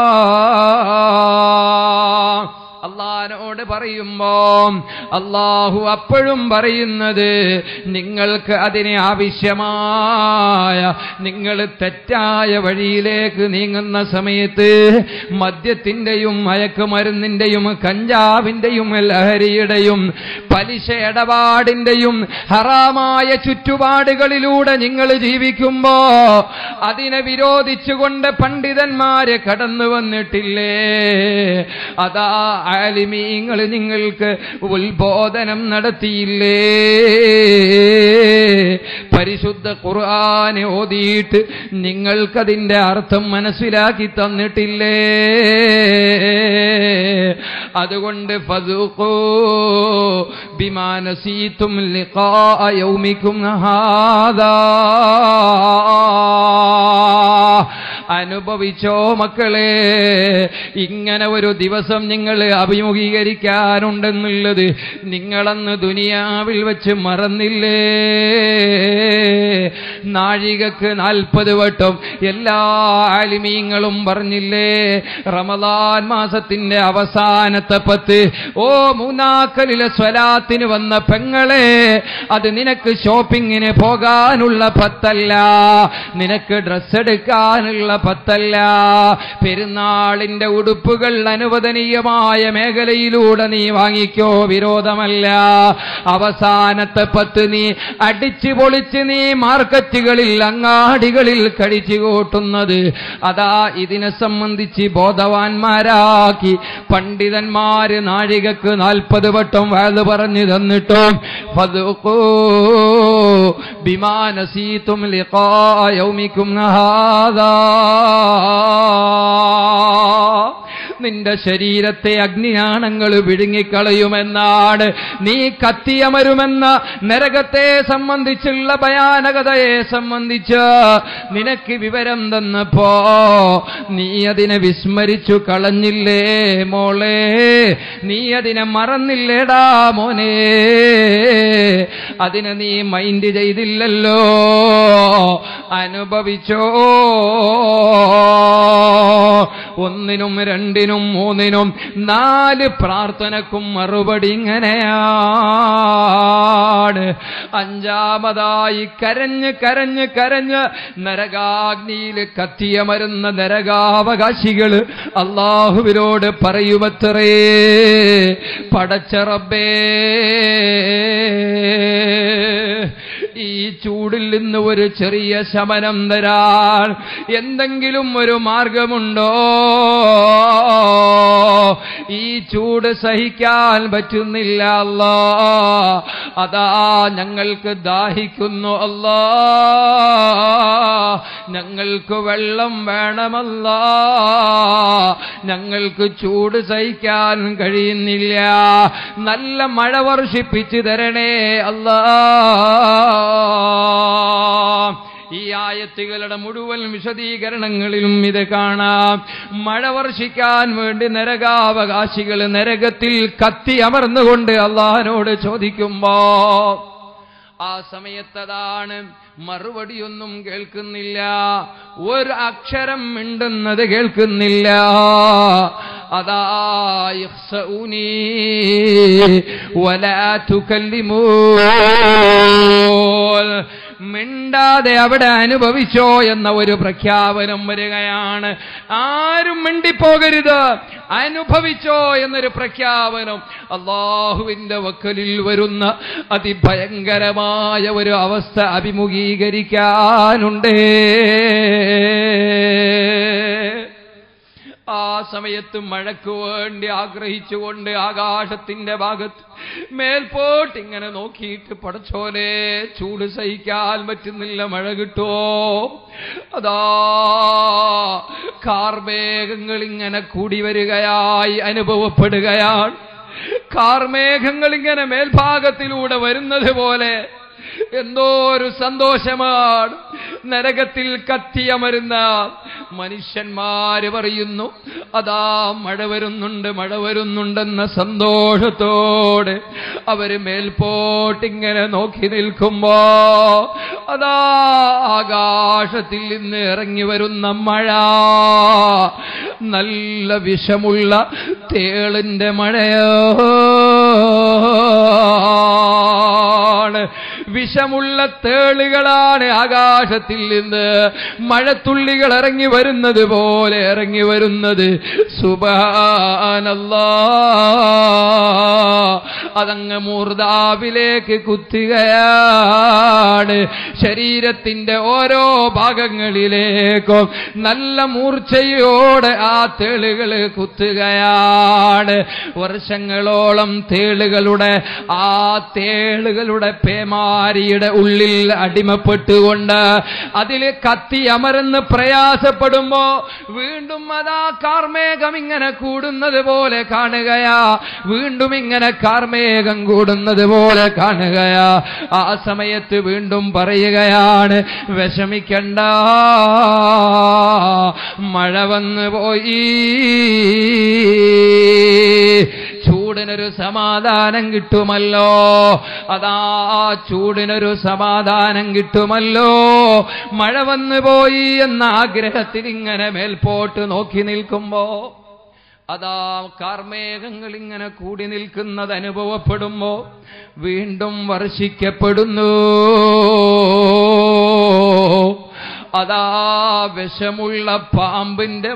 അള്ളഹാനോട് പറയുമ്പോ അള്ളാഹു അപ്പോഴും പറയുന്നത് നിങ്ങൾക്ക് അതിന് ആവശ്യമായ നിങ്ങൾ തെറ്റായ വഴിയിലേക്ക് നീങ്ങുന്ന സമയത്ത് മദ്യത്തിന്റെയും മയക്കുമരുന്നിന്റെയും കഞ്ചാവിന്റെയും ലഹരിയുടെയും പലിശ ഇടപാടിന്റെയും ഹറാമായ ചുറ്റുപാടുകളിലൂടെ നിങ്ങൾ ജീവിക്കുമ്പോ അതിനെ വിരോധിച്ചുകൊണ്ട് പണ്ഡിതന്മാര് കടന്നു വന്നിട്ടില്ലേ അതാ ആലിമീങ്ങൾ നിങ്ങൾക്ക് ഉത്ബോധനം നടത്തിയില്ലേ പരിശുദ്ധ ഖുർആനെ ഓതിയിട്ട് നിങ്ങൾക്കതിന്റെ അർത്ഥം മനസ്സിലാക്കി തന്നിട്ടില്ലേ അതുകൊണ്ട് ഫതുഖൂ ബിമാനസീതും ലിഖാ യൗമിക്കും ഹാദാ അനുഭവിച്ചോ മക്കളെ ഇങ്ങനെ ഒരു ദിവസം നിങ്ങൾ അഭിമുഖീകരിക്കാനുണ്ടെന്നുള്ളത് നിങ്ങളന്ന് ദുനിയാവിൽ വെച്ച് മറന്നില്ലേ നാഴികക്ക് നാൽപ്പത് വട്ടം എല്ലാ ആലിമീങ്ങളും പറഞ്ഞില്ലേ റമദാൻ മാസത്തിന്റെ അവസാനത്തെ പത്ത് ഓ മൂന്നാക്കലിലെ സ്വലാത്തിന് വന്ന പെങ്ങളെ അത് നിനക്ക് ഷോപ്പിങ്ങിന് പോകാനുള്ള പത്തല്ല നിനക്ക് ഡ്രസ് എടുക്കാനുള്ള പത്തല്ല പെരുന്നാളിന്റെ ഉടുപ്പുകൾ അനുവദനീയമായ മേഖലയിലൂടെ നീ വാങ്ങിക്കോ വിരോധമല്ല അവസാനത്തെ പത്ത് നീ അടിച്ചു പൊളിച്ച് നീ മാർക്കറ്റുകളിൽ അങ്ങാടികളിൽ കഴിച്ചു കൂട്ടുന്നത് അതാ ഇതിനെ സംബന്ധിച്ച് ബോധവാന്മാരാക്കി പണ്ഡിതന്മാര് നാഴികക്ക് നാൽപ്പത് വട്ടം വാത് പറഞ്ഞു തന്നിട്ടും ഫതുഖൂ ബിമാനസീതും ലിഖാ യൗമിക്കും ഹാദാ നിന്റെ ശരീരത്തെ അഗ്നിയാണങ്ങൾ വിഴുങ്ങിക്കളയുമെന്നാണ് നീ കത്തിയമരുമെന്ന നരകത്തെ സംബന്ധിച്ചുള്ള ഭയാനകതയെ സംബന്ധിച്ച് നിനക്ക് വിവരം തന്നപ്പോ നീ അതിനെ വിസ്മരിച്ചു കളഞ്ഞില്ലേ മോളെ നീ അതിനെ മറന്നില്ലേടാ മോനെ അതിനെ നീ മൈൻഡ് ചെയ്തില്ലല്ലോ അനുഭവിച്ചോ ഒന്നിനും രണ്ടിനും മൂന്നിനും നാല് പ്രാർത്ഥനക്കും മറുപടി ഇങ്ങനെയാണ് അഞ്ചാമതായി കരഞ്ഞ് കരഞ്ഞ് കരഞ്ഞ് നരകാഗ്നിയിൽ കത്തിയമരുന്ന നരകാവകാശികൾ അള്ളാഹുവിനോട് പറയുമത്രേ പടച്ചറബേ ഈ ചൂടിൽ നിന്ന് ഒരു ചെറിയ ശമനം തരാൻ എന്തെങ്കിലും ഒരു മാർഗമുണ്ടോ ഈ ചൂട് സഹിക്കാൻ പറ്റുന്നില്ല അല്ലാ അതാ ഞങ്ങൾക്ക് ദാഹിക്കുന്നു അല്ലാ ഞങ്ങൾക്ക് വെള്ളം വേണമല്ല ഞങ്ങൾക്ക് ചൂട് സഹിക്കാൻ കഴിയുന്നില്ല നല്ല മഴ വർഷിപ്പിച്ചു തരണേ അല്ലാ ഈ ആയത്തുകളുടെ മുഴുവൻ വിശദീകരണങ്ങളിലും ഇത് കാണാം മഴ വർഷിക്കാൻ വേണ്ടി നരകാവകാശികൾ നരകത്തിൽ കത്തി അമർന്നുകൊണ്ട് അള്ളാഹിനോട് ചോദിക്കുമ്പോ ആ സമയത്തതാണ് മറുപടിയൊന്നും കേൾക്കുന്നില്ല ഒരു അക്ഷരം മിണ്ടുന്നത് കേൾക്കുന്നില്ല അതാ ഇഖ്സഊനി വലാ തുകല്ലിമൂൻ മിണ്ടാതെ അവിടെ അനുഭവിച്ചോ എന്ന ഒരു പ്രഖ്യാപനം വരികയാണ് ആരും മിണ്ടിപ്പോകരുത് അനുഭവിച്ചോ എന്നൊരു പ്രഖ്യാപനം അള്ളാഹുവിന്റെ വക്കലിൽ വരുന്ന അതിഭയങ്കരമായ ഒരു അവസ്ഥ അഭിമുഖീകരിക്കാനുണ്ടേ ആ സമയത്ത് മഴയ്ക്ക് വേണ്ടി ആഗ്രഹിച്ചുകൊണ്ട് ആകാശത്തിന്റെ ഭാഗത്ത് മേൽപോട്ട് ഇങ്ങനെ നോക്കിയിട്ട് പടച്ചോലെ ചൂട് സഹിക്കാൻ പറ്റുന്നില്ല മഴ കിട്ടുമോ അതാ കാർമേഘങ്ങൾ ഇങ്ങനെ കൂടി വരികയായി അനുഭവപ്പെടുകയാണ് കാർമേഘങ്ങൾ ഇങ്ങനെ മേൽഭാഗത്തിലൂടെ വരുന്നത് പോലെ എന്തോ ഒരു സന്തോഷമാണ് നരകത്തിൽ കത്തിയമരുന്ന മനുഷ്യന്മാര് പറയുന്നു അതാ മഴ വരുന്നുണ്ട് മഴ വരുന്നുണ്ടെന്ന സന്തോഷത്തോടെ അവര് മേൽപോട്ടിങ്ങനെ നോക്കി നിൽക്കുമ്പോ അതാ ആകാശത്തിൽ നിന്ന് ഇറങ്ങി വരുന്ന മഴ നല്ല വിഷമുള്ള തേളിന്റെ മഴയോ വിഷമുള്ള തേളുകളാണ് ആകാശത്തിൽ നിന്ന് മഴത്തുള്ളികൾ ഇറങ്ങി വരുന്നത് പോലെ ഇറങ്ങി വരുന്നത് സുബാനല്ലാ അതങ്ങ് മൂർദാവിലേക്ക് കുത്തുകയാണ് ശരീരത്തിന്റെ ഓരോ ഭാഗങ്ങളിലേക്കും നല്ല മൂർച്ചയോടെ ആ തേളുകൾ കുത്തുകയാണ് വർഷങ്ങളോളം തേളുകളുടെ ആ തേളുകളുടെ പേമാരിയുടെ ഉള്ളിൽ അടിമപ്പെട്ടുകൊണ്ട് അതിൽ കത്തി അമർന്ന് പ്രയാസപ്പെടുമ്പോ വീണ്ടും അതാ കാർമേഘം ഇങ്ങനെ കൂടുന്നത് പോലെ കാണുകയാ വീണ്ടും ഇങ്ങനെ കാർമേഘം കൂടുന്നത് പോലെ കാണുകയാ ആ സമയത്ത് വീണ്ടും പറയുകയാണ് വിഷമിക്കണ്ട മഴ വന്നു പോയി ചൂടിനൊരു സമാധാനം കിട്ടുമല്ലോ അതാ ചൂടിനൊരു സമാധാനം കിട്ടുമല്ലോ മഴ വന്നു പോയി എന്ന ആഗ്രഹത്തിൽ ഇങ്ങനെ മേൽപോട്ട് നോക്കി നിൽക്കുമ്പോ അതാ കാർമേഘങ്ങൾ ഇങ്ങനെ കൂടി നിൽക്കുന്നത് അനുഭവപ്പെടുമ്പോ വീണ്ടും വർഷിക്കപ്പെടുന്നു അതാ വിഷമുള്ള പാമ്പിന്റെ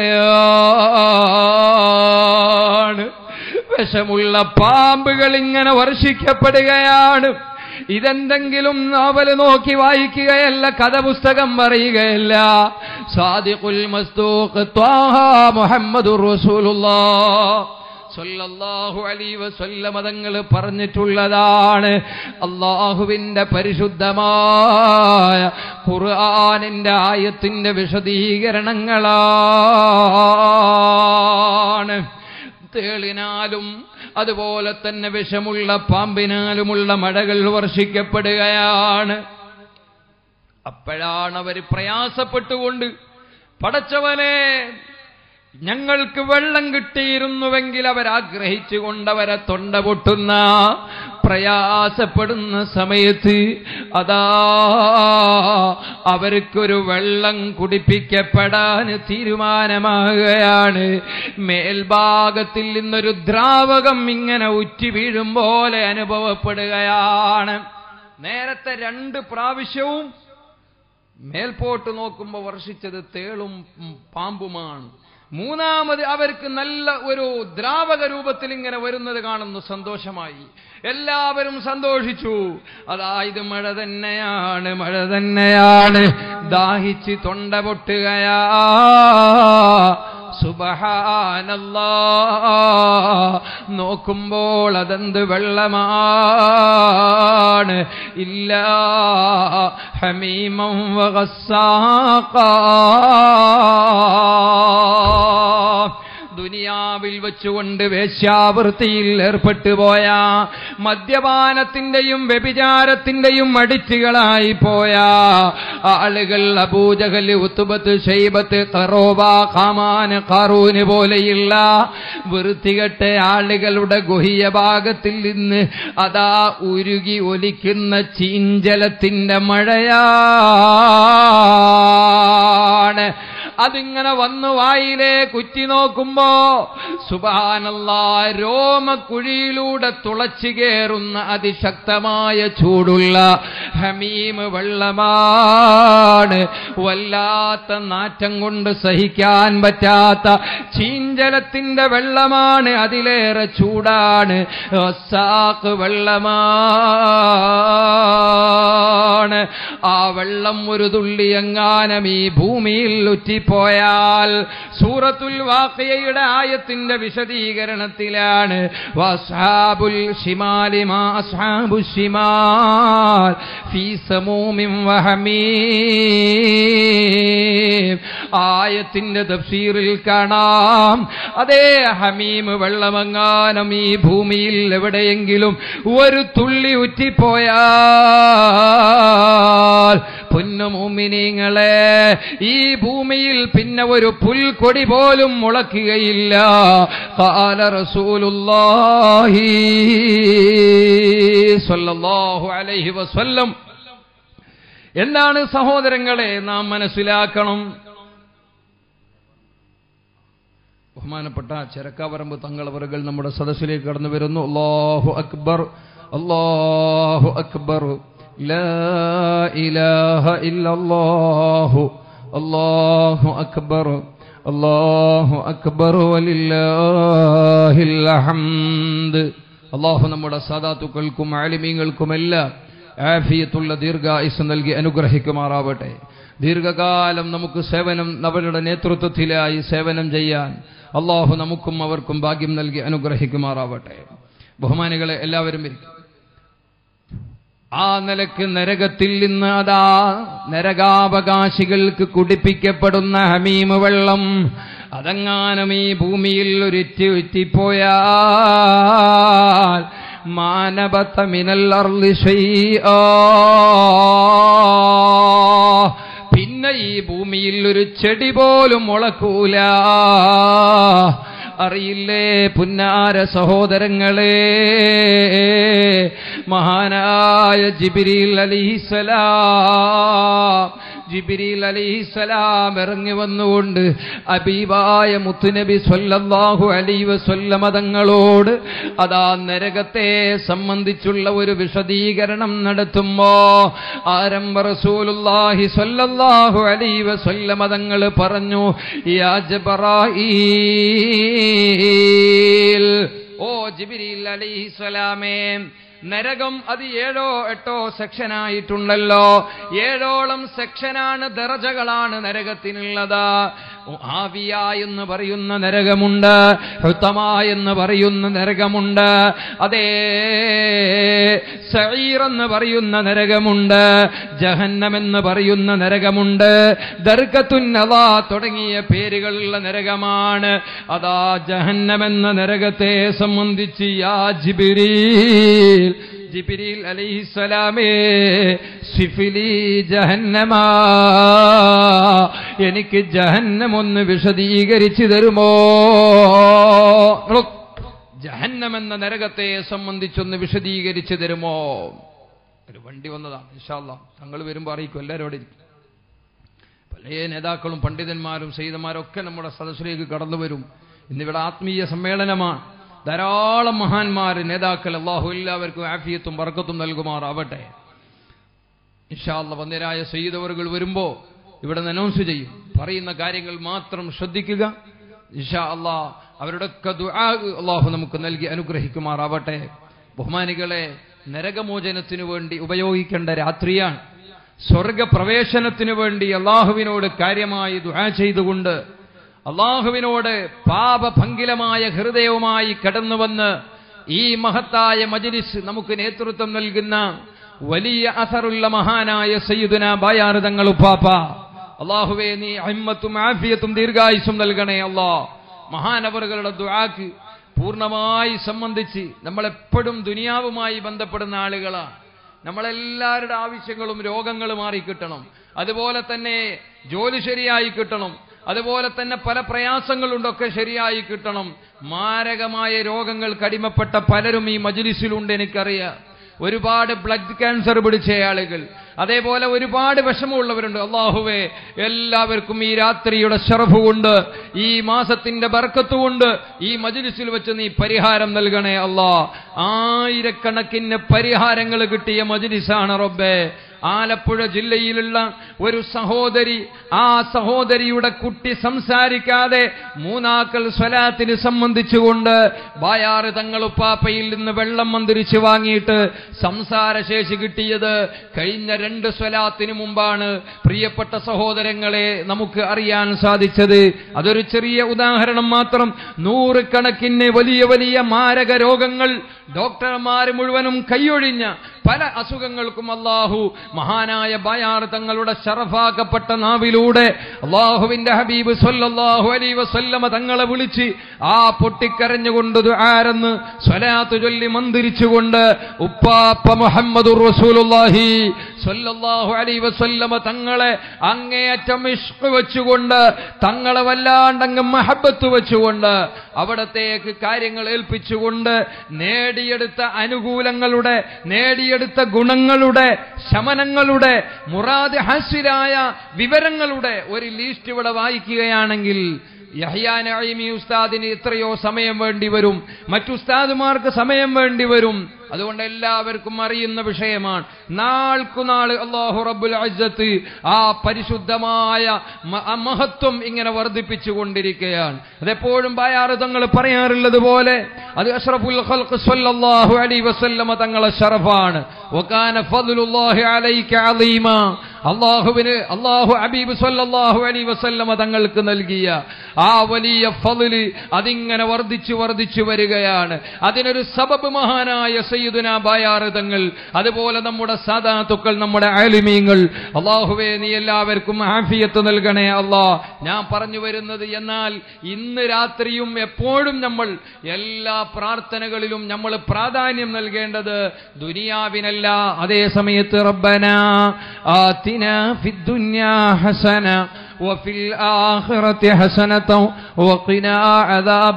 മഴയാണ് വിഷമുള്ള പാമ്പുകൾ ഇങ്ങനെ വർഷിക്കപ്പെടുകയാണ് ഇതെന്തെങ്കിലും നോവൽ നോക്കി വായിക്കുകയല്ല കഥ പുസ്തകം പറയുകയല്ല സാദിഖുൽ മസ്തൂഖ് ത്വാഹ മുഹമ്മദുർ റസൂലുള്ളാഹ് സല്ലല്ലാഹു അലൈഹി വസല്ലമ തങ്ങൾ പറഞ്ഞിട്ടുള്ളതാണ് അള്ളാഹുവിന്റെ പരിശുദ്ധമായ ഖുർആനിന്റെ ആയത്തിന്റെ വിശദീകരണങ്ങളാണ് തേളിനാലും അതുപോലെ തന്നെ വിഷമുള്ള പാമ്പിനാലുമുള്ള മഴകൾ വർഷിക്കപ്പെടുകയാണ് അപ്പോഴാണ് അവർ പ്രയാസപ്പെട്ടുകൊണ്ട് പടച്ചവനെ ഞങ്ങൾക്ക് വെള്ളം കിട്ടിയിരുന്നുവെങ്കിൽ അവരാഗ്രഹിച്ചുകൊണ്ട് അവരെ തൊണ്ട പൊട്ടുന്ന പ്രയാസപ്പെടുന്ന സമയത്ത് അതാ അവർക്കൊരു വെള്ളം കുടിപ്പിക്കപ്പെടാൻ തീരുമാനമാകുകയാണ് മേൽഭാഗത്തിൽ നിന്നൊരു ദ്രാവകം ഇങ്ങനെ ഉറ്റി വീഴും പോലെ അനുഭവപ്പെടുകയാണ് നേരത്തെ രണ്ട് പ്രാവശ്യവും മേൽപോട്ട് നോക്കുമ്പോൾ വർഷിച്ചത് തേളും ഉം, പാമ്പുമാണ് മൂന്നാമത് അവർക്ക് നല്ല ഒരു ദ്രാവക രൂപത്തിൽ ഇങ്ങനെ വരുന്നത് കാണുന്നു സന്തോഷമായി എല്ലാവരും സന്തോഷിച്ചു അതായത് മഴ തന്നെയാണ് മഴ തന്നെയാണ് ദാഹിച്ച് തൊണ്ട പൊട്ടുകയാ സുബഹാനല്ലാ നോക്കുമ്പോൾ അതെന്ത് വെള്ളമാണ് ഇല്ല ഹമീമം വകസാക്ക ദുനിയാവിൽ വെച്ചുകൊണ്ട് വേശ്യാവൃത്തിയിൽ ഏർപ്പെട്ടു പോയ മദ്യപാനത്തിന്റെയും വ്യഭിചാരത്തിന്റെയും അടിച്ചുകളായി പോയ ആളുകൾ അബൂജഹല് ഉത്തുബത്ത് ഷെയ്ബത്ത് കറോബ ഖാമാന് ഖാറൂന് പോലെയുള്ള വൃത്തികെട്ട ആളുകളുടെ ഗുഹ്യ ഭാഗത്തിൽ നിന്ന് അതാ ഉരുകി ഒലിക്കുന്ന ചീഞ്ചലത്തിന്റെ മഴയാണ് അതിങ്ങനെ വന്നു വായിലെ കുറ്റി നോക്കുമ്പോ സുബാനല്ല രോമക്കുഴിയിലൂടെ തുളച്ചു കയറുന്ന അതിശക്തമായ ചൂടുള്ള ഹമീം വെള്ളമാണ് വല്ലാത്ത നാറ്റം കൊണ്ട് സഹിക്കാൻ പറ്റാത്ത ചീഞ്ചലത്തിന്റെ വെള്ളമാണ് അതിലേറെ ചൂടാണ് ഒസാക്ക് വെള്ളമാണ് ആ വെള്ളം ഒരു തുള്ളി എങ്ങാനം ഈ ഭൂമിയിൽ ഉറ്റിപ്പോയാൽ സൂറത്തുൽ വാഖിയയുടെ ആയത്തിന്റെ വിശദീകരണത്തിലാണ് വസ്ഹാബുൽ ഷിമാലി മാ അസ്ഹാബു ഷിമാൽ ഫീ സമൂമിൻ വഹമീം ആയത്തിന്റെ തഫ്സീറിൽ കാണാം അതേ ഹമീം വെള്ളമങ്ങാനം ഈ ഭൂമിയിൽ എവിടെയെങ്കിലും ഒരു തുള്ളി ഉറ്റിപ്പോയാൽ പൊന്നുമൂമിനിങ്ങളെ ഈ ഭൂമിയിൽ പിന്നെ ഒരു പുൽക്കൊടി പോലും മുളക്കുകയില്ല കാല റസൂലുള്ളാഹി സ്വല്ലല്ലാഹു അലൈഹി വസല്ലം എന്താണ് സഹോദരങ്ങളെ നാം മനസ്സിലാക്കണം ബഹുമാനപ്പെട്ട ചെരക്കാവരമ്പ് തങ്ങളവറുകൾ നമ്മുടെ സദസ്സിലേക്ക് കടന്നു വരുന്നു അല്ലാഹു അക്ബർ അല്ലാഹു അക്ബർ ലാ ഇലാഹ ഇല്ലല്ലാഹു അല്ലാഹു അക്ബർ അല്ലാഹു അക്ബർ വലില്ലാഹിൽ ഹംദ് അല്ലാഹു നമ്മുടെ സാദാത്തുക്കൾക്കും ആലിമീങ്ങൾക്കുമെല്ലാം ആഫിയത്തുള്ള ദീർഘായുസ് നൽകി അനുഗ്രഹിക്കുമാറാവട്ടെ ദീർഘകാലം നമുക്ക് സേവനം അവരുടെ നേതൃത്വത്തിലായി സേവനം ചെയ്യാൻ അള്ളാഹു നമുക്കും അവർക്കും ഭാഗ്യം നൽകി അനുഗ്രഹിക്കുമാറാവട്ടെ ബഹുമാനികളെ എല്ലാവരും ഇരിക്കും ആ നിലക്ക് നരകത്തിൽ നിന്ന് അതാ നരകാവകാശികൾക്ക് കുടിപ്പിക്കപ്പെടുന്ന ഹമീമ് വെള്ളം അതെങ്ങാനും ഈ ഭൂമിയിൽ ഒരിറ്റി ഉറ്റിപ്പോയാൽ മാനബത്ത മിനൽ അർളി ശൈആ. പിന്നെ ഈ ഭൂമിയിൽ ഒരു ചെടി പോലും മുളക്കൂല അറിയില്ലേ പുന്നാര സഹോദരങ്ങളെ മഹാനായ ജിബിരിൽ അലിഹിസലാം ജിബിരിൽ അലിഹിസലാം ഇറങ്ങി വന്നുകൊണ്ട് അബീബായ മുത്തുനബി സ്വല്ലല്ലാഹു അലൈഹി വസല്ലമ തങ്ങളോട് അതാ നരകത്തെ സംബന്ധിച്ചുള്ള ഒരു വിശദീകരണം നടത്തുമ്പോ ആരംഭ റസൂലുള്ളാഹി സ്വല്ലല്ലാഹു അലൈഹി വസല്ലമ തങ്ങൾ പറഞ്ഞു യാ ജബറായീൽ ഓ ജിബിരിൽ അലൈഹിസ്സലാമേ നരകം അത് ഏഴോ എട്ടോ സെക്ഷനായിട്ടുണ്ടല്ലോ ഏഴോളം സെക്ഷനാണ് ദറജകളാണ് നരകത്തിനുള്ളത് ആവിയ എന്ന് പറയുന്ന നരകമുണ്ട് ഹുത്തമ എന്ന് പറയുന്ന നരകമുണ്ട് അതേ സഈർ എന്ന് പറയുന്ന നരകമുണ്ട് ജഹന്നം എന്ന് പറയുന്ന നരകമുണ്ട് ദർഗത്തുന്നത തുടങ്ങിയ പേരുകളുള്ള നരകമാണ് അതാ ജഹന്നം എന്ന നരകത്തെ സംബന്ധിച്ച് യാ ജിബിരീൽ ജിബിരിൽ അലൈഹിസ്സലാമേ സിഫിലി ജഹന്നമ എനിക്ക് ജഹന്നം ഒന്ന് വിശദീകരിച്ചു തരുമോ ജഹന്നം എന്ന നരകത്തെ സംബന്ധിച്ചൊന്ന് വിശദീകരിച്ചു തരുമോ ഒരു വണ്ടി വന്നതാണ് ഇൻഷാല്ല തങ്ങൾ വരുമ്പോൾ അറിയിക്കും എല്ലാവരോടും ഇരിക്കും പല നേതാക്കളും പണ്ഡിതന്മാരും സൈതന്മാരും ഒക്കെ നമ്മുടെ സദസ്സിലേക്ക് കടന്നു വരും ഇന്നിവിടെ ആത്മീയ സമ്മേളനമാണ് ധാരാളം മഹാന്മാർ നേതാക്കൾ അള്ളാഹു എല്ലാവർക്കും ആഫിയത്തും വർക്കത്തും നൽകുമാറാവട്ടെ ഇൻഷാല്ല വന്യരായ സയ്യിദവറുകൾ വരുമ്പോൾ ഇവിടെ നിന്ന് അനൗൺസ് ചെയ്യും പറയുന്ന കാര്യങ്ങൾ മാത്രം ശ്രദ്ധിക്കുക ഇൻഷാ അള്ളാ അവരുടെയൊക്കെ ദുആ അള്ളാഹു നമുക്ക് നൽകി അനുഗ്രഹിക്കുമാറാവട്ടെ ബഹുമാനികളെ നരകമോചനത്തിനു വേണ്ടി ഉപയോഗിക്കേണ്ട രാത്രിയാണ് സ്വർഗപ്രവേശനത്തിനു വേണ്ടി അള്ളാഹുവിനോട് കാര്യമായി ദുആ ചെയ്തുകൊണ്ട് അള്ളാഹുവിനോട് പാപഭംഗിലമായ ഹൃദയവുമായി കടന്നുവന്ന് ഈ മഹത്തായ മജ്ലിസ് നമുക്ക് നേതൃത്വം നൽകുന്ന വലിയ അസറുള്ള മഹാനായ സയ്യിദുന ബായാർ തങ്ങൾ ഉപ്പാപ്പ അള്ളാഹുവേ നീ അഹിമ്മത്തും ആഫിയത്തും ദീർഘായുസും നൽകണേ അല്ലാ മഹാനവറുകളുടെ ദുആക്ക് പൂർണ്ണമായി സംബന്ധിച്ച് നമ്മളെപ്പോഴും ദുനിയാവുമായി ബന്ധപ്പെടുന്ന ആളുകളാണ് നമ്മളെല്ലാവരുടെ ആവശ്യങ്ങളും രോഗങ്ങളും മാറിക്കിട്ടണം അതുപോലെ തന്നെ ജോലി ശരിയായി കിട്ടണം അതുപോലെ തന്നെ പല പ്രയാസങ്ങളുണ്ടൊക്കെ ശരിയായി കിട്ടണം മാരകമായ രോഗങ്ങൾക്ക് അടിമപ്പെട്ട പലരും ഈ മജ്ലിസിലുണ്ട് എനിക്കറിയാം ഒരുപാട് ബ്ലഡ് ക്യാൻസർ പിടിച്ച ആളുകൾ അതേപോലെ ഒരുപാട് വിഷമമുള്ളവരുണ്ട് അള്ളാഹുവേ എല്ലാവർക്കും ഈ രാത്രിയുടെ ഷറഫ് കൊണ്ട് ഈ മാസത്തിന്റെ ബർക്കത്ത് കൊണ്ട് ഈ മജ്ലിസിൽ വെച്ച് നീ പരിഹാരം നൽകണേ അല്ലാ ആയിരക്കണക്കിന് പരിഹാരങ്ങൾ കിട്ടിയ മജ്ലിസാണ് റബ്ബേ ആലപ്പുഴ ജില്ലയിലുള്ള ഒരു സഹോദരി ആ സഹോദരിയുടെ കുട്ടി സംസാരിക്കാതെ മൂന്നാക്കൽ സ്വലാത്തിന് സംബന്ധിച്ചുകൊണ്ട് ബായാറ് തങ്ങളുപ്പാപ്പയിൽ നിന്ന് വെള്ളം മന്ത്രിച്ച് വാങ്ങിയിട്ട് സംസാരശേഷി കിട്ടിയത് കഴിഞ്ഞ രണ്ട് സ്വലാത്തിന് മുമ്പാണ് പ്രിയപ്പെട്ട സഹോദരങ്ങളെ നമുക്ക് അറിയാൻ സാധിച്ചത് അതൊരു ചെറിയ ഉദാഹരണം മാത്രം നൂറുകണക്കിന് വലിയ വലിയ മാരക രോഗങ്ങൾ ഡോക്ടർമാർ മുഴുവനും കൈയൊഴിഞ്ഞ പല അസുഖങ്ങൾക്കും അള്ളാഹു മഹാനായ ബയാർ തങ്ങളുടെ ഷറഫാക്കപ്പെട്ട നാവിലൂടെ അള്ളാഹുവിന്റെ ഹബീബ് സല്ലല്ലാഹു അലൈ വസല്ലമ തങ്ങളെ വിളിച്ച് ആ പൊട്ടിക്കരഞ്ഞുകൊണ്ട് ആരെന്ന് സ്വലാത്ത് ചൊല്ലി മന്ദിരിച്ചുകൊണ്ട് ഉപ്പാപ്പ മുഹമ്മദ് റസൂലുള്ളാഹി സല്ലല്ലാഹു അലൈ വസല്ലമ തങ്ങളെ അങ്ങേയറ്റം ഇഷ്ക് വെച്ചുകൊണ്ട് തങ്ങളെ വല്ലാണ്ടങ്ങ് മഹബത്ത് വെച്ചുകൊണ്ട് അവിടത്തേക്ക് കാര്യങ്ങൾ ഏൽപ്പിച്ചുകൊണ്ട് നേടിയെടുത്ത അനുകൂലങ്ങളുടെ നേടിയെടുത്ത ഗുണങ്ങളുടെ ശമനങ്ങളുടെ മുറാദ് ഹാസിലായ വിവരങ്ങളുടെ ഒരു ലിസ്റ്റ് ഇവിടെ വായിക്കുകയാണെങ്കിൽ യഹ്യാനീമി ഉസ്താദിന് എത്രയോ സമയം വേണ്ടി വരും മറ്റുസ്താദുമാർക്ക് സമയം വേണ്ടി വരും അതുകൊണ്ട് എല്ലാവർക്കും അറിയുന്ന വിഷയമാണ് നാൾക്കുനാൾ അള്ളാഹു റബ്ബുൽ അജ്ജത്ത് ആ പരിശുദ്ധമായ മഹത്വം ഇങ്ങനെ വർദ്ധിപ്പിച്ചു കൊണ്ടിരിക്കുകയാണ് അതെപ്പോഴും ബായാറ് തങ്ങൾ പറയാറുള്ളത് പോലെ അത് അഷ്റഫുൽ ഖൽഖ് സ്വല്ലല്ലാഹു അലൈഹി വസല്ലമ തങ്ങളെ ഷറഫാണ് വകാന ഫദ്ലുല്ലാഹി അലൈക അലീമ അള്ളാഹുവിന് അള്ളാഹു ഹബീബ് സല്ലല്ലാഹു അലൈഹി വസല്ലമ തങ്ങൾക്ക് നൽകിയ ആ വലിയ ഫضല് അതിങ്ങനെ വർദ്ധിച്ചു വർദ്ധിച്ചു വരികയാണ് അതിനൊരു സബബ് മഹാനായ സയ്യിദുന ബായാറ് തങ്ങൾ അതുപോലെ നമ്മുടെ സാദാത്തുക്കൾ നമ്മുടെ ആലിമീങ്ങൾ അള്ളാഹുവേ നീ എല്ലാവർക്കും ആഫിയത്ത് നൽകണേ അള്ളാ ഞാൻ പറഞ്ഞു വരുന്നത് എന്നാൽ ഇന്ന് രാത്രിയും എപ്പോഴും നമ്മൾ എല്ലാ പ്രാർത്ഥനകളിലും നമ്മൾ പ്രാധാന്യം നൽകേണ്ടത് ദുനിയാവിനല്ല അതേ സമയത്ത് റബ്ബന آتنا في الدنيا حسنة وفي الآخرة حسنة وقنا عذاب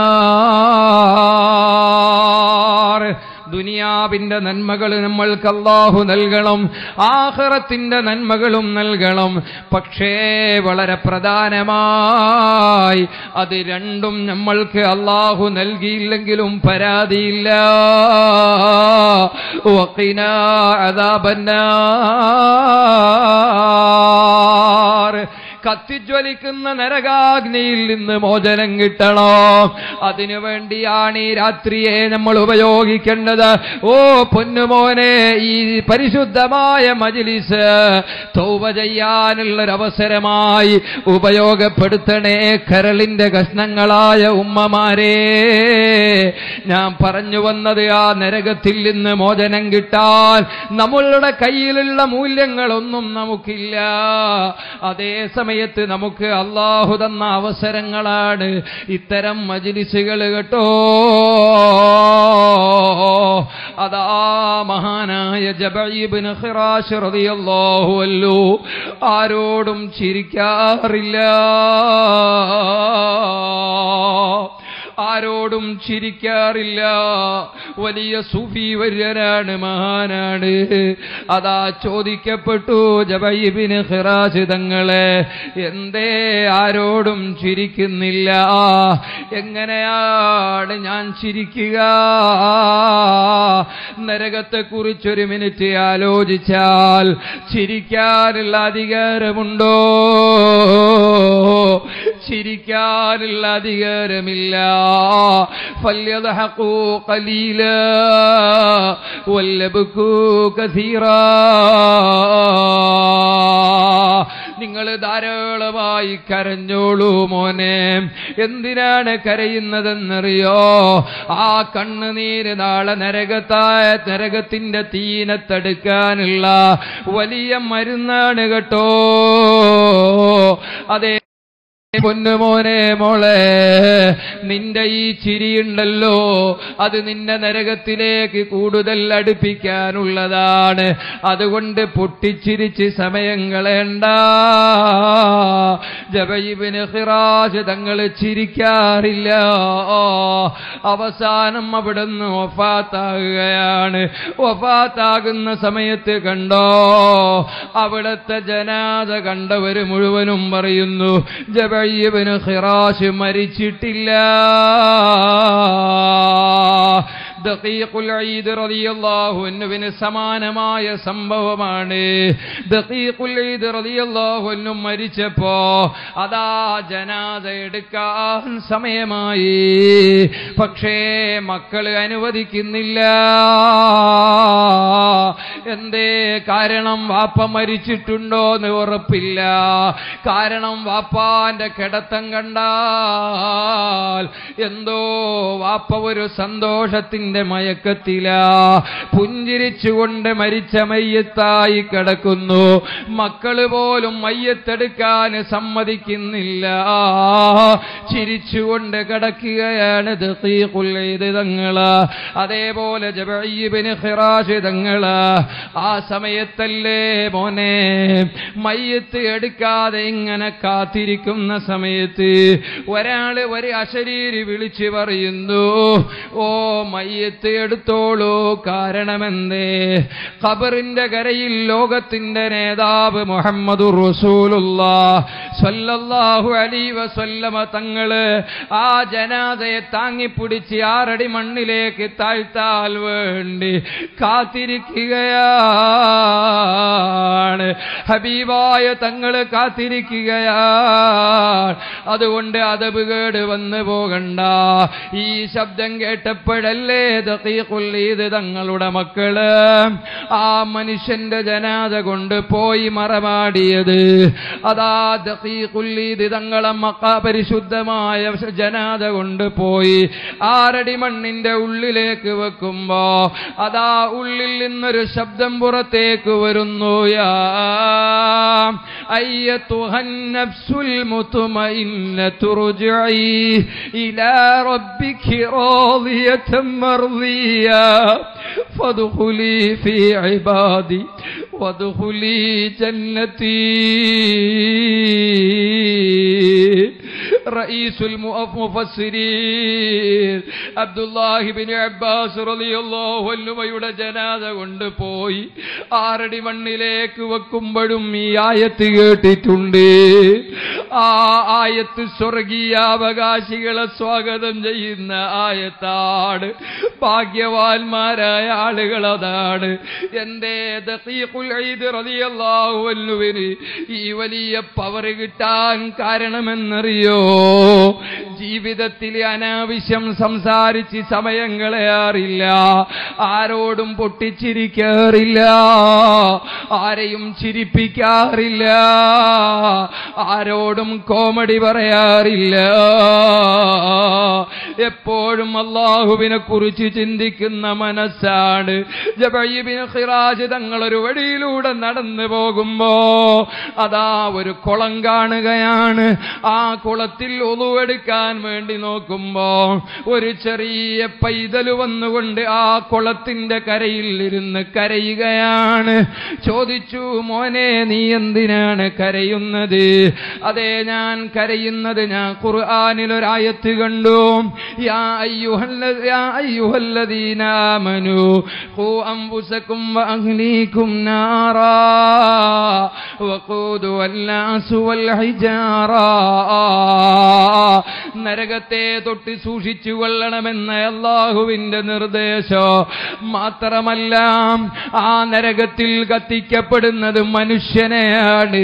النار ദുനിയാവിന്റെ നന്മകൾ നമ്മൾക്ക് അള്ളാഹു നൽകണം ആഹ്റത്തിന്റെ നന്മകളും നൽകണം പക്ഷേ വളരെ പ്രധാനമായി അത് രണ്ടും നമ്മൾക്ക് അള്ളാഹു നൽകിയില്ലെങ്കിലും പരാതിയില്ല വഖിനാ അദാബന്നാർ കത്തിജ്വലിക്കുന്ന നരകാഗ്നിയിൽ നിന്ന് മോചനം കിട്ടണോ അതിനു വേണ്ടിയാണ് ഈ രാത്രിയെ നമ്മൾ ഉപയോഗിക്കേണ്ടത് ഓ പൊന്നുമോനെ ഈ പരിശുദ്ധമായ മജിലിസ് തൗബ ചെയ്യാനുള്ളൊരവസരമായി ഉപയോഗപ്പെടുത്തണേ കരളിന്റെ കഷ്ണങ്ങളായ ഉമ്മമാരെ ഞാൻ പറഞ്ഞു വന്നത് ആ നരകത്തിൽ നിന്ന് മോചനം കിട്ടാൻ നമ്മളുടെ കയ്യിലുള്ള മൂല്യങ്ങളൊന്നും നമുക്കില്ല അതേ സമയത്ത് നമുക്ക് അള്ളാഹു തന്ന അവസരങ്ങളാണ് ഇത്തരം മജിലിസുകൾ കേട്ടോ അതാ മഹാനായ ജബീബിന് ഖിറാശ് റളിയല്ലാഹു അല്ലോ ആരോടും ചിരിക്കാറില്ല ആരോടും ചിരിക്കാറില്ല വലിയ സൂഫി വര്യനാണ് മഹാനാണ് അതാ ചോദിക്കപ്പെട്ടു ജബൈബിന് ഹിറാജ് തങ്ങളെ എന്തേ ആരോടും ചിരിക്കുന്നില്ല എങ്ങനെയാണ് ഞാൻ ചിരിക്കുക നരകത്തെക്കുറിച്ചൊരു മിനിറ്റ് ആലോചിച്ചാൽ ചിരിക്കാനുള്ള അധികാരമുണ്ടോ ചിരിക്കാനുള്ള അധികാരമില്ല فليضحكوا قليلا وليبكوا كثيرا നിങ്ങൾ ധാരാളമായി കരഞ്ഞോളൂ മോനെ എന്തിനാണ് കരയുന്നതെന്നറിയോ ആ കണ്ണുനീര് നാളെ നരകത്തായ നരകത്തിന്റെ തീനത്തെടുക്കാനുള്ള വലിയ മരുന്നാണ് കേട്ടോ അതെ പൊന്നുമോനെ മോളെ നിന്റെ ഈ ചിരിയുണ്ടല്ലോ അത് നിന്നെ നരകത്തിലേക്ക് കൂടുതൽ അടുപ്പിക്കാനുള്ളതാണ് അതുകൊണ്ട് പൊട്ടിച്ചിരിച്ച് സമയം കളയണ്ട ജബയിബിന് ഹിറാജ് തങ്ങൾ ചിരിക്കാറില്ല അവസാനം അവിടുന്ന് ഒഫാത്താകുകയാണ് ഒഫാത്താകുന്ന സമയത്ത് കണ്ടോ അവിടുത്തെ ജനാദ കണ്ടവര് മുഴുവനും പറയുന്നു ജബയ്യബിന് ഖിറാശ് മരിച്ചിട്ടില്ല ദഖീഖുൽ ഈദ് റളിയല്ലാഹു അൻഹുവിന് സമാനമായ സംഭവമാണ് ദഖീഖുൽ ഈദ് റളിയല്ലാഹു അൻഹു മരിച്ചപ്പോ അതാ ജനാസ എടുക്കാൻ സമയമായി പക്ഷേ മക്കള് അനുവദിക്കുന്നില്ല എന്തേ കാരണം വാപ്പ മരിച്ചിട്ടുണ്ടോ എന്ന് ഉറപ്പില്ല കാരണം വാപ്പാന്റെ കിടത്തം കണ്ടാൽ എന്തോ വാപ്പ ഒരു സന്തോഷത്തിന്റെ മയക്കത്തില പുഞ്ചിരിച്ചുകൊണ്ട് മരിച്ച മയ്യത്തായി കിടക്കുന്നു മക്കള് പോലും മയ്യത്തെടുക്കാൻ സമ്മതിക്കുന്നില്ല ചിരിച്ചുകൊണ്ട് കിടക്കുകയാണ് ദഖീഖുൽ തങ്ങള് അതേപോലെ ജബീബിന് ഖിറാഷ് തങ്ങള് ആ സമയത്തല്ലേ മോനെ മയ്യത്ത് എടുക്കാതെ ഇങ്ങനെ കാത്തിരിക്കുന്ന സമയത്ത് ഒരാള് ഒരു അശരീരി വിളിച്ചു പറയുന്നു ഓ മയ്യത്ത് എടുത്തോളൂ കാരണമെന്തേ ഖബറിന്റെ കരയിൽ ലോകത്തിന്റെ നേതാവ് മുഹമ്മദ് റസൂലുള്ള സല്ലല്ലാഹു അലൈഹി വസല്ലമ തങ്ങള് ആ ജനാദയെ താങ്ങിപ്പിടിച്ച് ആറടി മണ്ണിലേക്ക് താഴ്ത്താൽ വേണ്ടി കാത്തിരിക്കുകയാണ് ഹബീബായ തങ്ങള് കാത്തിരിക്കുകയാണ് അതുകൊണ്ട് അതബ് കേട് വന്നു പോകണ്ട ഈ ശബ്ദം കേട്ടപ്പോഴല്ലേ ദഖീഖുല്ലീദ് തങ്ങളുടെ മക്കള് ആ മനുഷ്യന്റെ ജനാദ കൊണ്ട് പോയി മറമാടിയത് അതാ ദഖീഖുല്ലീദ് തങ്ങളെ മക്ക പരിശുദ്ധമായ ജനാദ കൊണ്ട് പോയി ആറടി മണ്ണിന്റെ ഉള്ളിലേക്ക് വെക്കുമ്പോ അതാ ഉള്ളിൽ നിന്നൊരു ശബ്ദം പുറത്തേക്ക് വരുന്നു യാ أيتها النفس المطمئنة ارجعي إلى ربك راضية مرضية فادخلي في عبادي وادخلي جنتي റഈസുൽ മുഫസ്സിരീൻ അബ്ദുല്ലാഹിബിൻ അബ്ബാസ് റളിയല്ലാഹു അൻഹുയുടെ ജനാദ കൊണ്ടുപോയി ആറടി മണ്ണിലേക്ക് വെക്കുമ്പോഴും ഈ ആയത്ത് കേട്ടിട്ടുണ്ട് ആ ആയത്ത് സ്വർഗീയാവകാശികളെ സ്വാഗതം ചെയ്യുന്ന ആയത്താണ് ഭാഗ്യവാന്മാരായ ആളുകൾ അതാണ് എന്റെ ദഖീഖുൽ ഈദ് റളിയല്ലാഹു അൻഹുവിന് ഈ വലിയ പവർ കിട്ടാൻ കാരണമെന്നറിയോ ജീവിതത്തിൽ അനാവശ്യം സംസാരിച്ച് സമയം കളയാറില്ല ആരോടും പൊട്ടിച്ചിരിക്കാറില്ല ആരെയും ചിരിപ്പിക്കാറില്ല ആരോടും കോമഡി പറയാറില്ല എപ്പോഴും അള്ളാഹുവിനെ കുറിച്ച് ചിന്തിക്കുന്ന മനസ്സാണ് ജബീബിന് ഖിറാജ് തങ്ങളൊരു വഴിയിലൂടെ നടന്നു പോകുമ്പോ അതാ ഒരു കുളം കാണുകയാണ് ആ കുളത്തിൽ ഒതുവെടുക്കാൻ വേണ്ടി നോക്കുമ്പോ ഒരു ചെറിയ പൈതൽ വന്നുകൊണ്ട് ആ കുളത്തിന്റെ കരയിൽ ഇരുന്ന് കരയുകയാണ് ചോദിച്ചു മോനെ നീ എന്തിനാണ് കരയുന്നത് അതെ ഞാൻ കരയുന്നത് ഞാൻ ഖുർആനിൽ ഒരായത്ത് കണ്ടു യാ അയ്യുഹല്ല യാ അയ്യുഹല്ലദീന ആമനു ഖൂ അൻഫുസകും വഅഹ്ലീകും നാറാ വഖൂദുഹ അന്നാസു വൽ ഹിജാറാ നരകത്തെ തൊട്ട് സൂക്ഷിച്ചു കൊള്ളണമെന്ന അള്ളാഹുവിന്റെ നിർദ്ദേശം മാത്രമല്ല ആ നരകത്തിൽ കത്തിക്കപ്പെടുന്നത് മനുഷ്യനെയാണ്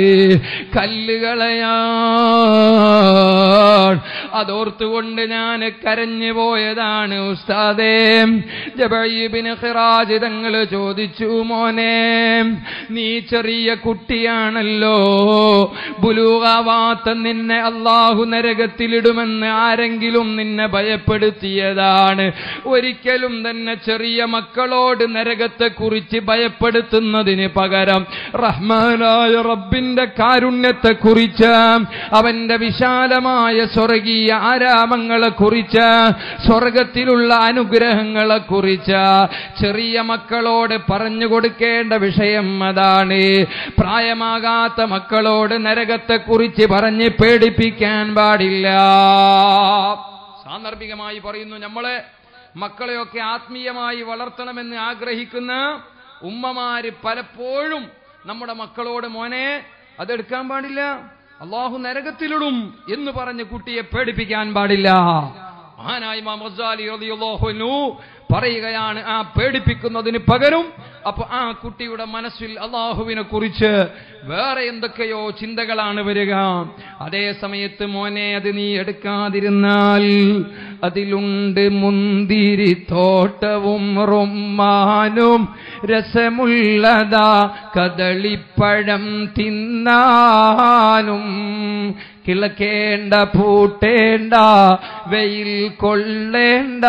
കല്ലുകളെയാണ് അതോർത്തുകൊണ്ട് ഞാൻ കരഞ്ഞു പോയതാണ് ഉസ്താദേ ജബീബിന് ഖിറാജ് തങ്ങൾ ചോദിച്ചു മോനെ നീ ചെറിയ കുട്ടിയാണല്ലോ ബുലൂകാവാത്ത നിന്നെ അള്ളാഹു നരകത്തിലിടുമെന്ന് ആരെങ്കിലും നിന്നെ ഭയപ്പെടുത്തിയതാണ് ഒരിക്കലും തന്നെ ചെറിയ മക്കളോട് നരകത്തെക്കുറിച്ച് ഭയപ്പെടുത്തുന്നതിന് പകരം റഹ്മാനായ റബ്ബിന്റെ കാരുണ്യത്തെ കുറിച്ച് അവന്റെ വിശാലമായ സ്വർഗീയ ആരാമങ്ങളെ കുറിച്ച് സ്വർഗത്തിലുള്ള അനുഗ്രഹങ്ങളെ കുറിച്ച് ചെറിയ മക്കളോട് പറഞ്ഞു കൊടുക്കേണ്ട വിഷയം അതാണ് പ്രായമാകാത്ത മക്കളോട് നരകത്തെക്കുറിച്ച് പറഞ്ഞ് പേടിപ്പിക്കാൻ പാടില്ല സാന്ദർഭികമായി പറയുന്നു നമ്മളെ മക്കളെയൊക്കെ ആത്മീയമായി വളർത്തണമെന്ന് ആഗ്രഹിക്കുന്ന ഉമ്മമാര് പലപ്പോഴും നമ്മുടെ മക്കളോട് മോനെ അതെടുക്കാൻ പാടില്ല അള്ളാഹു നരകത്തിലിടും എന്ന് പറഞ്ഞ് കുട്ടിയെ പേടിപ്പിക്കാൻ പാടില്ല മഹാനായ ഇമാം ഗസാലി റളിയല്ലാഹു അൻഹു പറയുകയാണ് ആ പേടിപ്പിക്കുന്നതിന് പകരം അപ്പൊ ആ കുട്ടിയുടെ മനസ്സിൽ അള്ളാഹുവിനെ കുറിച്ച് വേറെ എന്തൊക്കെയോ ചിന്തകളാണ് വരിക അതേ സമയത്ത് മോനെ അത് നീ എടുക്കാതിരുന്നാൽ അതിലുണ്ട് മുന്തിരി തോട്ടവും റൊമ്മാനും രസമുള്ളതാ കദളിപ്പഴം തിന്നാനും കിളക്കേണ്ട പൂട്ടേണ്ട വെയിൽ കൊള്ളേണ്ട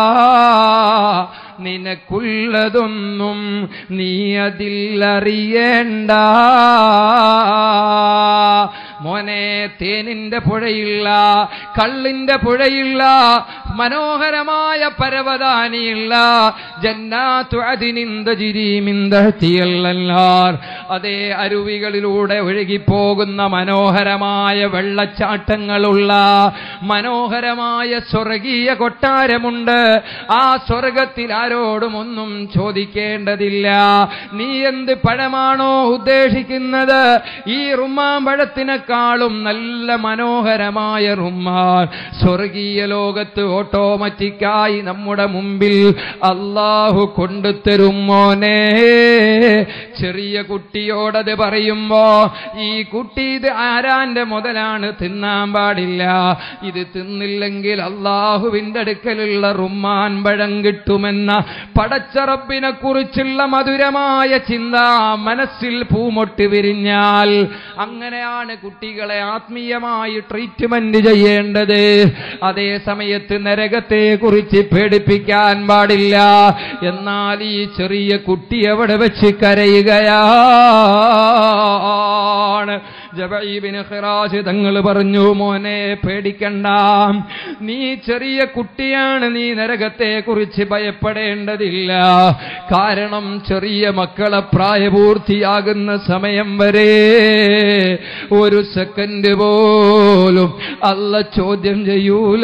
നിനക്കുള്ളതൊന്നും നീ അതിൽ അറിയേണ്ട മോനെ തേനിന്റെ പുഴയില്ല കള്ളിന്റെ പുഴയില്ല മനോഹരമായ പരവതാനിയുള്ള ജന്നാത്തു അതിനിന്ത ജിരീമിന്തത്തിയല്ലാർ അതേ അരുവികളിലൂടെ ഒഴുകിപ്പോകുന്ന മനോഹരമായ വെള്ളച്ചാട്ടങ്ങളുള്ള മനോഹരമായ സ്വർഗീയ കൊട്ടാരമുണ്ട് ആ സ്വർഗത്തിൽ ആരോടും ഒന്നും ചോദിക്കേണ്ടതില്ല നീ എന്ത് പഴമാണോ ഉദ്ദേശിക്കുന്നത് ഈ റുമ്മാൻ പഴത്തിനേക്കാളും നല്ല മനോഹരമായ റുമ്മാൻ സ്വർഗീയ ലോകത്ത് ഓട്ടോമാറ്റിക്കായി നമ്മുടെ മുമ്പിൽ അള്ളാഹു കൊണ്ടുതരും മോനെ ചെറിയ കുട്ടിയോടത് പറയുമ്പോ ഈ കുട്ടി ഇത് ആരാന്റെ മുതലാണ് തിന്നാൻ പാടില്ല ഇത് തിന്നില്ലെങ്കിൽ അള്ളാഹുവിന്റെ അടുക്കലുള്ള റുമ്മാൻ പഴം കിട്ടുമെന്ന പടച്ചറബിനെ കുറിച്ചുള്ള മധുരമായ ചിന്ത മനസ്സിൽ പൂമൊട്ട് വിരിഞ്ഞാൽ അങ്ങനെയാണ് കുട്ടികളെ ആത്മീയമായി ട്രീറ്റ്മെന്റ് ചെയ്യേണ്ടത് അതേ സമയത്ത് നരകത്തെ കുറിച്ച് പേടിപ്പിക്കാൻ പാടില്ല എന്നാൽ ഈ ചെറിയ കുട്ടി എവിടെ വെച്ച് കരയുകയാണ് ജബഈബിന് ഖിറാശ് തങ്ങൾ പറഞ്ഞു മോനെ പേടിക്കണ്ട നീ ചെറിയ കുട്ടിയാണ് നീ നരകത്തെ കുറിച്ച് ഭയപ്പെടേണ്ടതില്ല കാരണം ചെറിയ മക്കളെ പ്രായപൂർത്തിയാകുന്ന സമയം വരെ ഒരു സെക്കൻഡ് പോലും അല്ല ചോദ്യം ചെയ്യൂല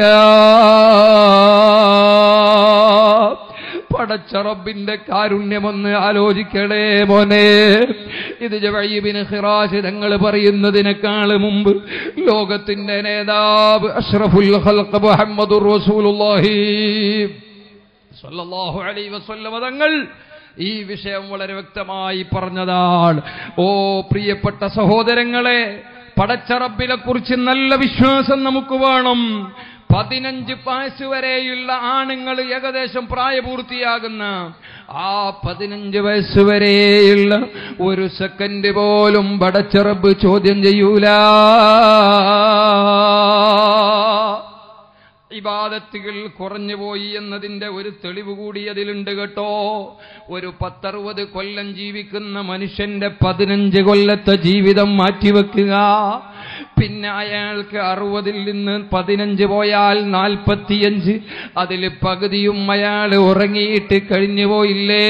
പടച്ച റബ്ബിന്റെ കാരുണ്യമൊന്ന് ആലോചിക്കണേ മോനെ ഇത് ജവീബിന് ഖിറാശ് തങ്ങൾ പറയുന്നതിനേക്കാൾ മുമ്പ് ലോകത്തിന്റെ നേതാവ് അഷ്റഫുൽ ഖൽഖ് മുഹമ്മദുർ റസൂലുള്ളാഹി സല്ലല്ലാഹു അലൈഹി വസല്ലമ തങ്ങൾ ഈ വിഷയം വളരെ വ്യക്തമായി പറഞ്ഞതാണ് ഓ പ്രിയപ്പെട്ട സഹോദരങ്ങളെ പടച്ചറബിനെ കുറിച്ച് നല്ല വിശ്വാസം നമുക്ക് വേണം പതിനഞ്ച് വയസ്സ് വരെയുള്ള ആണുങ്ങൾ ഏകദേശം പ്രായപൂർത്തിയാകുന്ന ആ പതിനഞ്ച് വയസ്സ് വരെയുള്ള ഒരു സെക്കൻഡ് പോലും പടച്ചറബ് ചോദ്യം ചെയ്യൂല ഇബാദത്തുകൾ കുറഞ്ഞുപോയി എന്നതിന്റെ ഒരു തെളിവ് കൂടി അതിലുണ്ട് കേട്ടോ ഒരു പത്തറുപത് കൊല്ലം ജീവിക്കുന്ന മനുഷ്യന്റെ പതിനഞ്ച് കൊല്ലത്തെ ജീവിതം മാറ്റിവെക്കുക പിന്നെ അയാൾക്ക് അറുപതിൽ നിന്ന് പതിനഞ്ച് പോയാൽ നാൽപ്പത്തിയഞ്ച് അതിൽ പകുതിയും അയാൾ ഉറങ്ങിയിട്ട് കഴിഞ്ഞു പോയില്ലേ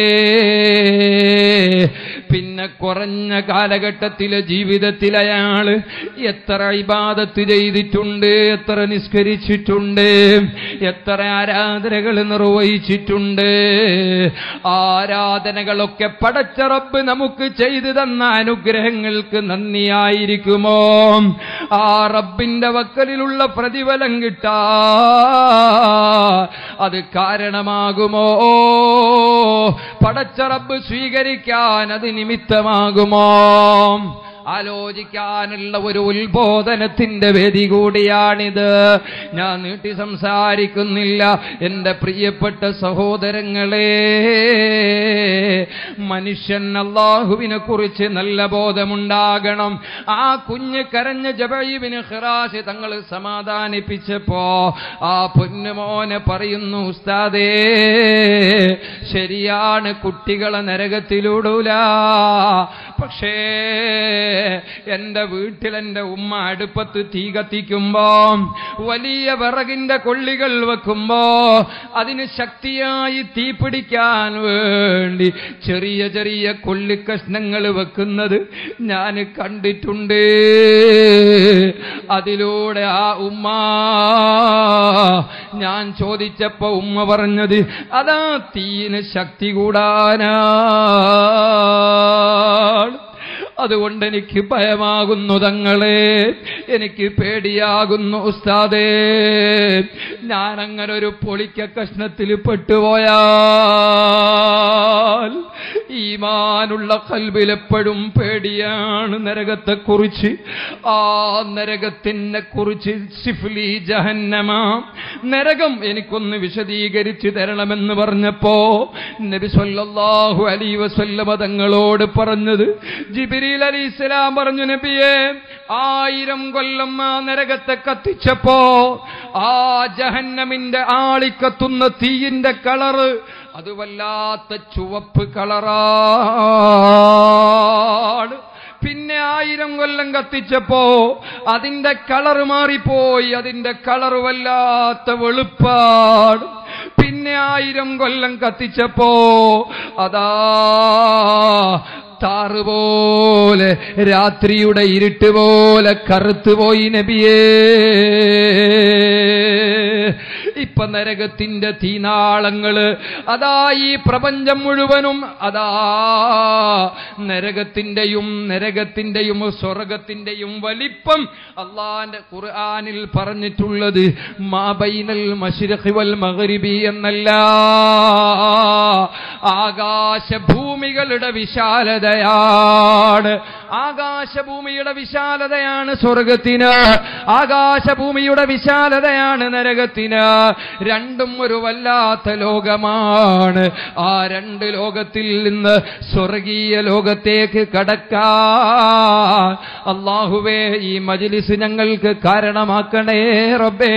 പിന്നെ കുറഞ്ഞ കാലഘട്ടത്തിലെ ജീവിതത്തിൽ അയാൾ എത്ര ഇബാദത്ത് ചെയ്തിട്ടുണ്ട് എത്ര നിസ്കരിച്ചിട്ടുണ്ട് എത്ര ആരാധനകൾ നിർവഹിച്ചിട്ടുണ്ട് ആരാധനകളൊക്കെ പടച്ച റബ്ബ് നമുക്ക് ചെയ്തു തന്ന അനുഗ്രഹങ്ങൾക്ക് നന്ദിയായിരിക്കുമോ ആ റബ്ബിന്റെ വക്കലിലുള്ള പ്രതിഫലം കിട്ടാ അത് കാരണമാകുമോ പടച്ച റബ്ബ് സ്വീകരിക്കാൻ അത് നിമിത്തമാകുമോ ആലോചിക്കാനുള്ള ഒരു ഉത്ബോധനത്തിന്റെ വേദി കൂടിയാണിത് ഞാൻ നീട്ടി സംസാരിക്കുന്നില്ല എന്റെ പ്രിയപ്പെട്ട സഹോദരങ്ങളെ മനുഷ്യൻ അള്ളാഹുവിനെ കുറിച്ച് നല്ല ബോധമുണ്ടാകണം ആ കുഞ്ഞ് കരഞ്ഞ ജബീബിന് ഖിറാശ് തങ്ങൾ സമാധാനിപ്പിച്ചപ്പോ ആ പൊന്നുമോനെ പറയുന്നു ഉസ്താദേ ശരിയാണ് കുട്ടികളെ നരകത്തിലൂടൂല പക്ഷേ എന്റെ വീട്ടിൽ എന്റെ ഉമ്മ അടുപ്പത്ത് തീ കത്തിക്കുമ്പോ വലിയ വിറകിന്റെ കൊള്ളികൾ വെക്കുമ്പോ അതിന് ശക്തിയായി തീ പിടിക്കാൻ വേണ്ടി ചെറിയ ചെറിയ കൊള്ളിക്കഷ്ണങ്ങൾ വെക്കുന്നത് ഞാൻ കണ്ടിട്ടുണ്ട് അതിലൂടെ ആ ഉമ്മ ഞാൻ ചോദിച്ചപ്പോ ഉമ്മ പറഞ്ഞത് അതാ തീന് ശക്തി കൂടാനാണ് അതുകൊണ്ട് എനിക്ക് ഭയമാകുന്നു തങ്ങളെ എനിക്ക് പേടിയാകുന്നു ഉസ്താദേ ഞാൻ അങ്ങനെ ഒരു പൊളിക്ക കഷ്ണത്തിൽ പെട്ടുപോയാൽ ഈമാനുള്ള കൽവിലെപ്പോഴും പേടിയാണ് നരകത്തെക്കുറിച്ച് ആ നരകത്തിനെ കുറിച്ച് സിഫ്ലി ജഹന്നമ നരകം എനിക്കൊന്ന് വിശദീകരിച്ചു തരണമെന്ന് പറഞ്ഞപ്പോ നബി സല്ലല്ലാഹു അലൈഹി വസല്ലമ തങ്ങളോട് പറഞ്ഞത് ജിബിരിൽ അലി ഇസ്ലാം പറഞ്ഞു നബിയെ ആയിരം കൊല്ലം ആ നരകത്തെ കത്തിച്ചപ്പോ ആ ജഹന്നമിന്റെ ആളിക്കത്തുന്ന തീയിന്റെ കളറ് അത് വല്ലാത്ത ചുവപ്പ് കളറാണ് പിന്നെ ആയിരം കൊല്ലം കത്തിച്ചപ്പോ അതിന്റെ കളർ മാറിപ്പോയി അതിന്റെ കളർ വല്ലാത്ത വെളുപ്പാണ് പിന്നെ ആയിരം കൊല്ലം കത്തിച്ചപ്പോ അതാ താറ് പോലെ രാത്രിയുടെ ഇരുട്ട് പോലെ കറുത്തുപോയി നബിയേ ഇപ്പൊ നരകത്തിന്റെ തീനാളങ്ങള് അതാ ഈ പ്രപഞ്ചം മുഴുവനും അതാ നരകത്തിന്റെയും നരകത്തിന്റെയും സ്വർഗത്തിന്റെയും വലിപ്പം അള്ളാന്റെ ഖുർആനിൽ പറഞ്ഞിട്ടുള്ളത് മാബൈനൽ മഷിരഖി വൽ മഗ്രിബി എന്നല്ല ആകാശഭൂമികളുടെ വിശാലതയാണ് ആകാശഭൂമിയുടെ വിശാലതയാണ് സ്വർഗത്തിന് ആകാശഭൂമിയുടെ വിശാലതയാണ് നരകത്തിന് രണ്ടും ഒരു വല്ലാത്ത ലോകമാണ് ആ രണ്ട് ലോകത്തിൽ നിന്ന് സ്വർഗീയ ലോകത്തേക്ക് കടക്കാൻ അള്ളാഹുവേ ഈ മജിലിസ് ഞങ്ങൾക്ക് കാരണമാക്കണേ റബ്ബേ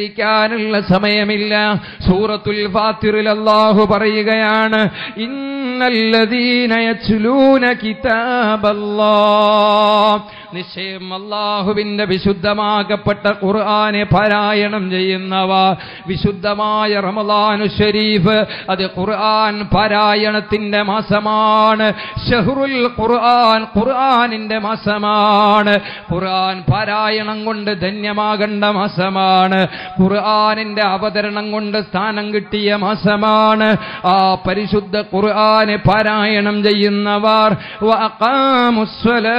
വിശദീകരിക്കാനുള്ള സമയമില്ല സൂറത്തുൽ ഫാത്തിറിൽ അള്ളാഹു പറയുകയാണ് ഇന്ന الذين يتلون كتاب الله നിശ്ചയം അള്ളാഹുവിന്റെ വിശുദ്ധമാകപ്പെട്ട ഖുർആനെ പാരായണം ചെയ്യുന്നവ വിശുദ്ധമായ റമദാനു ഷരീഫ് അത് ഖുർആൻ പാരായണത്തിന്റെ മാസമാണ് ഷഹ്റുൽ ഖുർആൻ ഖുർആനിന്റെ മാസമാണ് ഖുർആൻ പാരായണം കൊണ്ട് ധന്യമാകേണ്ട മാസമാണ് ഖുർആനിന്റെ അവതരണം കൊണ്ട് സ്ഥാനം കിട്ടിയ മാസമാണ് ആ പരിശുദ്ധ ഖുർആനെ പാരായണം ചെയ്യുന്നവർ വഅഖാമുസ്സലാ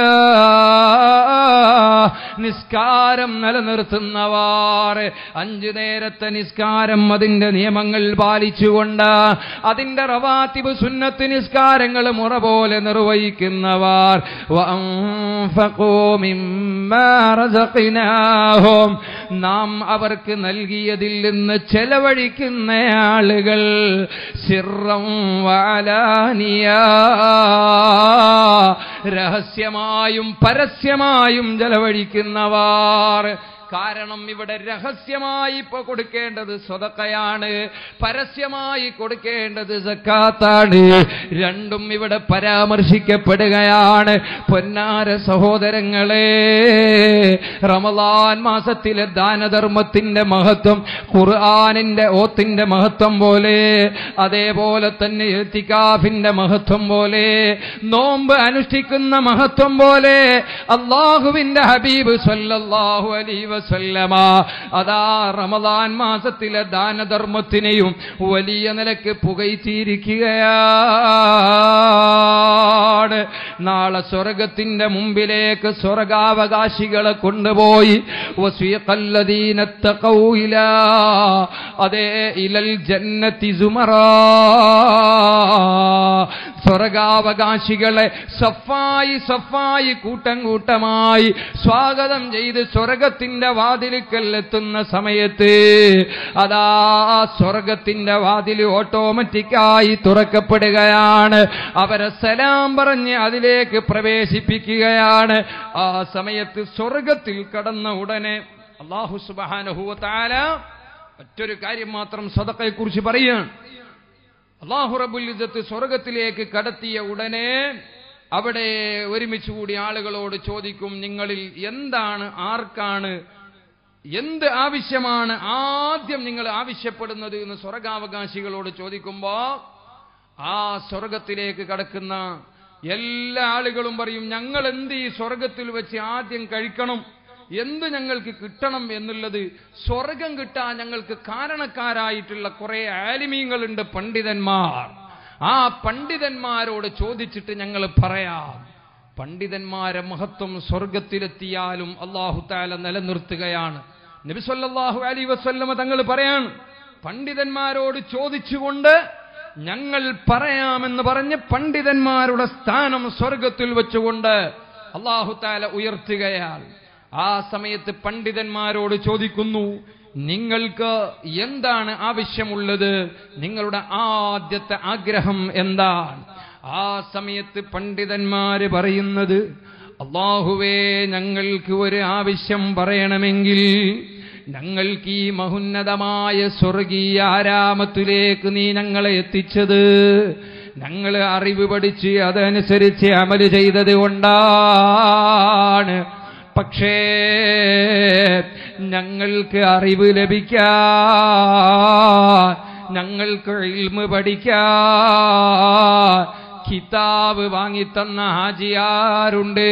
നിസ്കാരം നിലനിർത്തുന്നവർ അഞ്ചു നേരത്തെ നിസ്കാരം അതിന്റെ നിയമങ്ങൾ പാലിച്ചുകൊണ്ട് അതിന്റെ റവാത്തിബ് സുന്നത്ത് നിസ്കാരങ്ങൾ മുറ പോലെ നിർവഹിക്കുന്നവർ വഅൻഫഖൂ മിമ്മാ റസഖ്നാഹും നാം അവർക്ക് നൽകിയതിൽ നിന്ന് ചെലവഴിക്കുന്ന ആളുകൾ സിറം വാലാനിയ രഹസ്യമായും പരസ്യമായും ചെലവഴിക്കുന്നവർ കാരണം ഇവിടെ രഹസ്യമായി ഇപ്പൊ കൊടുക്കേണ്ടത് സ്വതക്കയാണ് പരസ്യമായി കൊടുക്കേണ്ടത് സക്കാത്താണ് രണ്ടും ഇവിടെ പരാമർശിക്കപ്പെടുകയാണ് പൊന്നാര സഹോദരങ്ങളെ റമദാൻ മാസത്തിലെ ദാനധർമ്മത്തിന്റെ മഹത്വം ഖുർആാനിന്റെ ഓത്തിന്റെ മഹത്വം പോലെ അതേപോലെ തന്നെ എത്തിക്കാഫിന്റെ മഹത്വം പോലെ നോമ്പ് അനുഷ്ഠിക്കുന്ന മഹത്വം പോലെ അള്ളാഹുവിന്റെ ഹബീബ് സല്ലല്ലാഹു അലൈഹി വസല്ലമ അതാ റമദാൻ മാസത്തിലെ ദാനധർമ്മത്തിനെയും വലിയ നിലക്ക് പുകയ്ത്തിരിക്കുകയാണ് നാളെ സ്വർഗത്തിന്റെ മുമ്പിലേക്ക് സ്വർഗാവകാശികളെ കൊണ്ടുപോയി വസീഖല്ലദീനത്തഖൗഇല അതേ ഇലൽ ജന്നത്തി സുമറാ സ്വർഗാവകാശികളെ സഫായി സഫായി കൂട്ടം കൂട്ടമായി സ്വാഗതം ചെയ്ത് സ്വർഗത്തിന്റെ വാതിലുക്കൽ എത്തുന്ന സമയത്ത് അതാ സ്വർഗത്തിന്റെ വാതിൽ ഓട്ടോമാറ്റിക്കായി തുറക്കപ്പെടുകയാണ് അവരെ സലാം പറഞ്ഞ് അതിലേക്ക് പ്രവേശിപ്പിക്കുകയാണ് ആ സമയത്ത് സ്വർഗത്തിൽ കടന്ന ഉടനെ അള്ളാഹു സുബാനുഭൂത്താല മറ്റൊരു കാര്യം മാത്രം സദക്കയെക്കുറിച്ച് പറയുകയാണ് അള്ളാഹു റബുൽ ഇസ്സത്ത് സ്വർഗത്തിലേക്ക് കടത്തിയ ഉടനെ അവിടെ ഒരുമിച്ച് കൂടി ആളുകളോട് ചോദിക്കും നിങ്ങളിൽ എന്താണ് ആർക്കാണ് എന്ത് ആവശ്യമാണ് ആദ്യം നിങ്ങൾ ആവശ്യപ്പെടുന്നത് എന്ന് സ്വർഗാവകാശികളോട് ചോദിക്കുമ്പോ ആ സ്വർഗത്തിലേക്ക് കടക്കുന്ന എല്ലാ ആളുകളും പറയും ഞങ്ങൾ എന്ത് ഈ സ്വർഗത്തിൽ വെച്ച് ആദ്യം കഴിക്കണം എന്ത് ഞങ്ങൾക്ക് കിട്ടണം എന്നുള്ളത് സ്വർഗം കിട്ടാൻ ഞങ്ങൾക്ക് കാരണക്കാരായിട്ടുള്ള കുറെ ആലിമീങ്ങളുണ്ട് പണ്ഡിതന്മാർ ആ പണ്ഡിതന്മാരോട് ചോദിച്ചിട്ട് ഞങ്ങൾ പറയാം പണ്ഡിതന്മാരെ മഹത്വം സ്വർഗത്തിലെത്തിയാലും അള്ളാഹു താല നിലനിർത്തുകയാണ് നബി സല്ലല്ലാഹു അലൈഹി വസല്ലമ തങ്ങൾ പറയാണ് പണ്ഡിതന്മാരോട് ചോദിച്ചുകൊണ്ട് ഞങ്ങൾ പറയാമെന്ന് പറഞ്ഞ് പണ്ഡിതന്മാരുടെ സ്ഥാനം സ്വർഗത്തിൽ വെച്ചുകൊണ്ട് അള്ളാഹു താല ഉയർത്തുകയാണ് ആ സമയത്ത് പണ്ഡിതന്മാരോട് ചോദിക്കുന്നു നിങ്ങൾക്ക് എന്താണ് ആവശ്യമുള്ളത് നിങ്ങളുടെ ആദ്യത്തെ ആഗ്രഹം എന്താണ് ആ സമയത്ത് പണ്ഡിതന്മാര് പറയുന്നത് അള്ളാഹുവേ ഞങ്ങൾക്ക് ഒരു ആവശ്യം പറയണമെങ്കിൽ ഞങ്ങൾക്ക് ഈ മഹുന്നതമായ സ്വർഗീയ ആരാമത്തിലേക്ക് നീ ഞങ്ങളെ എത്തിച്ചത് ഞങ്ങൾ അറിവ് പഠിച്ച് അതനുസരിച്ച് അമല് ചെയ്തത് കൊണ്ടാണ് പക്ഷേ ഞങ്ങൾക്ക് അറിവ് ലഭിക്കാൻ ഞങ്ങൾക്ക് ഇൽമ പഠിക്കാൻ കിതാബ് വാങ്ങിത്തന്ന ഹാജിയാരുണ്ട്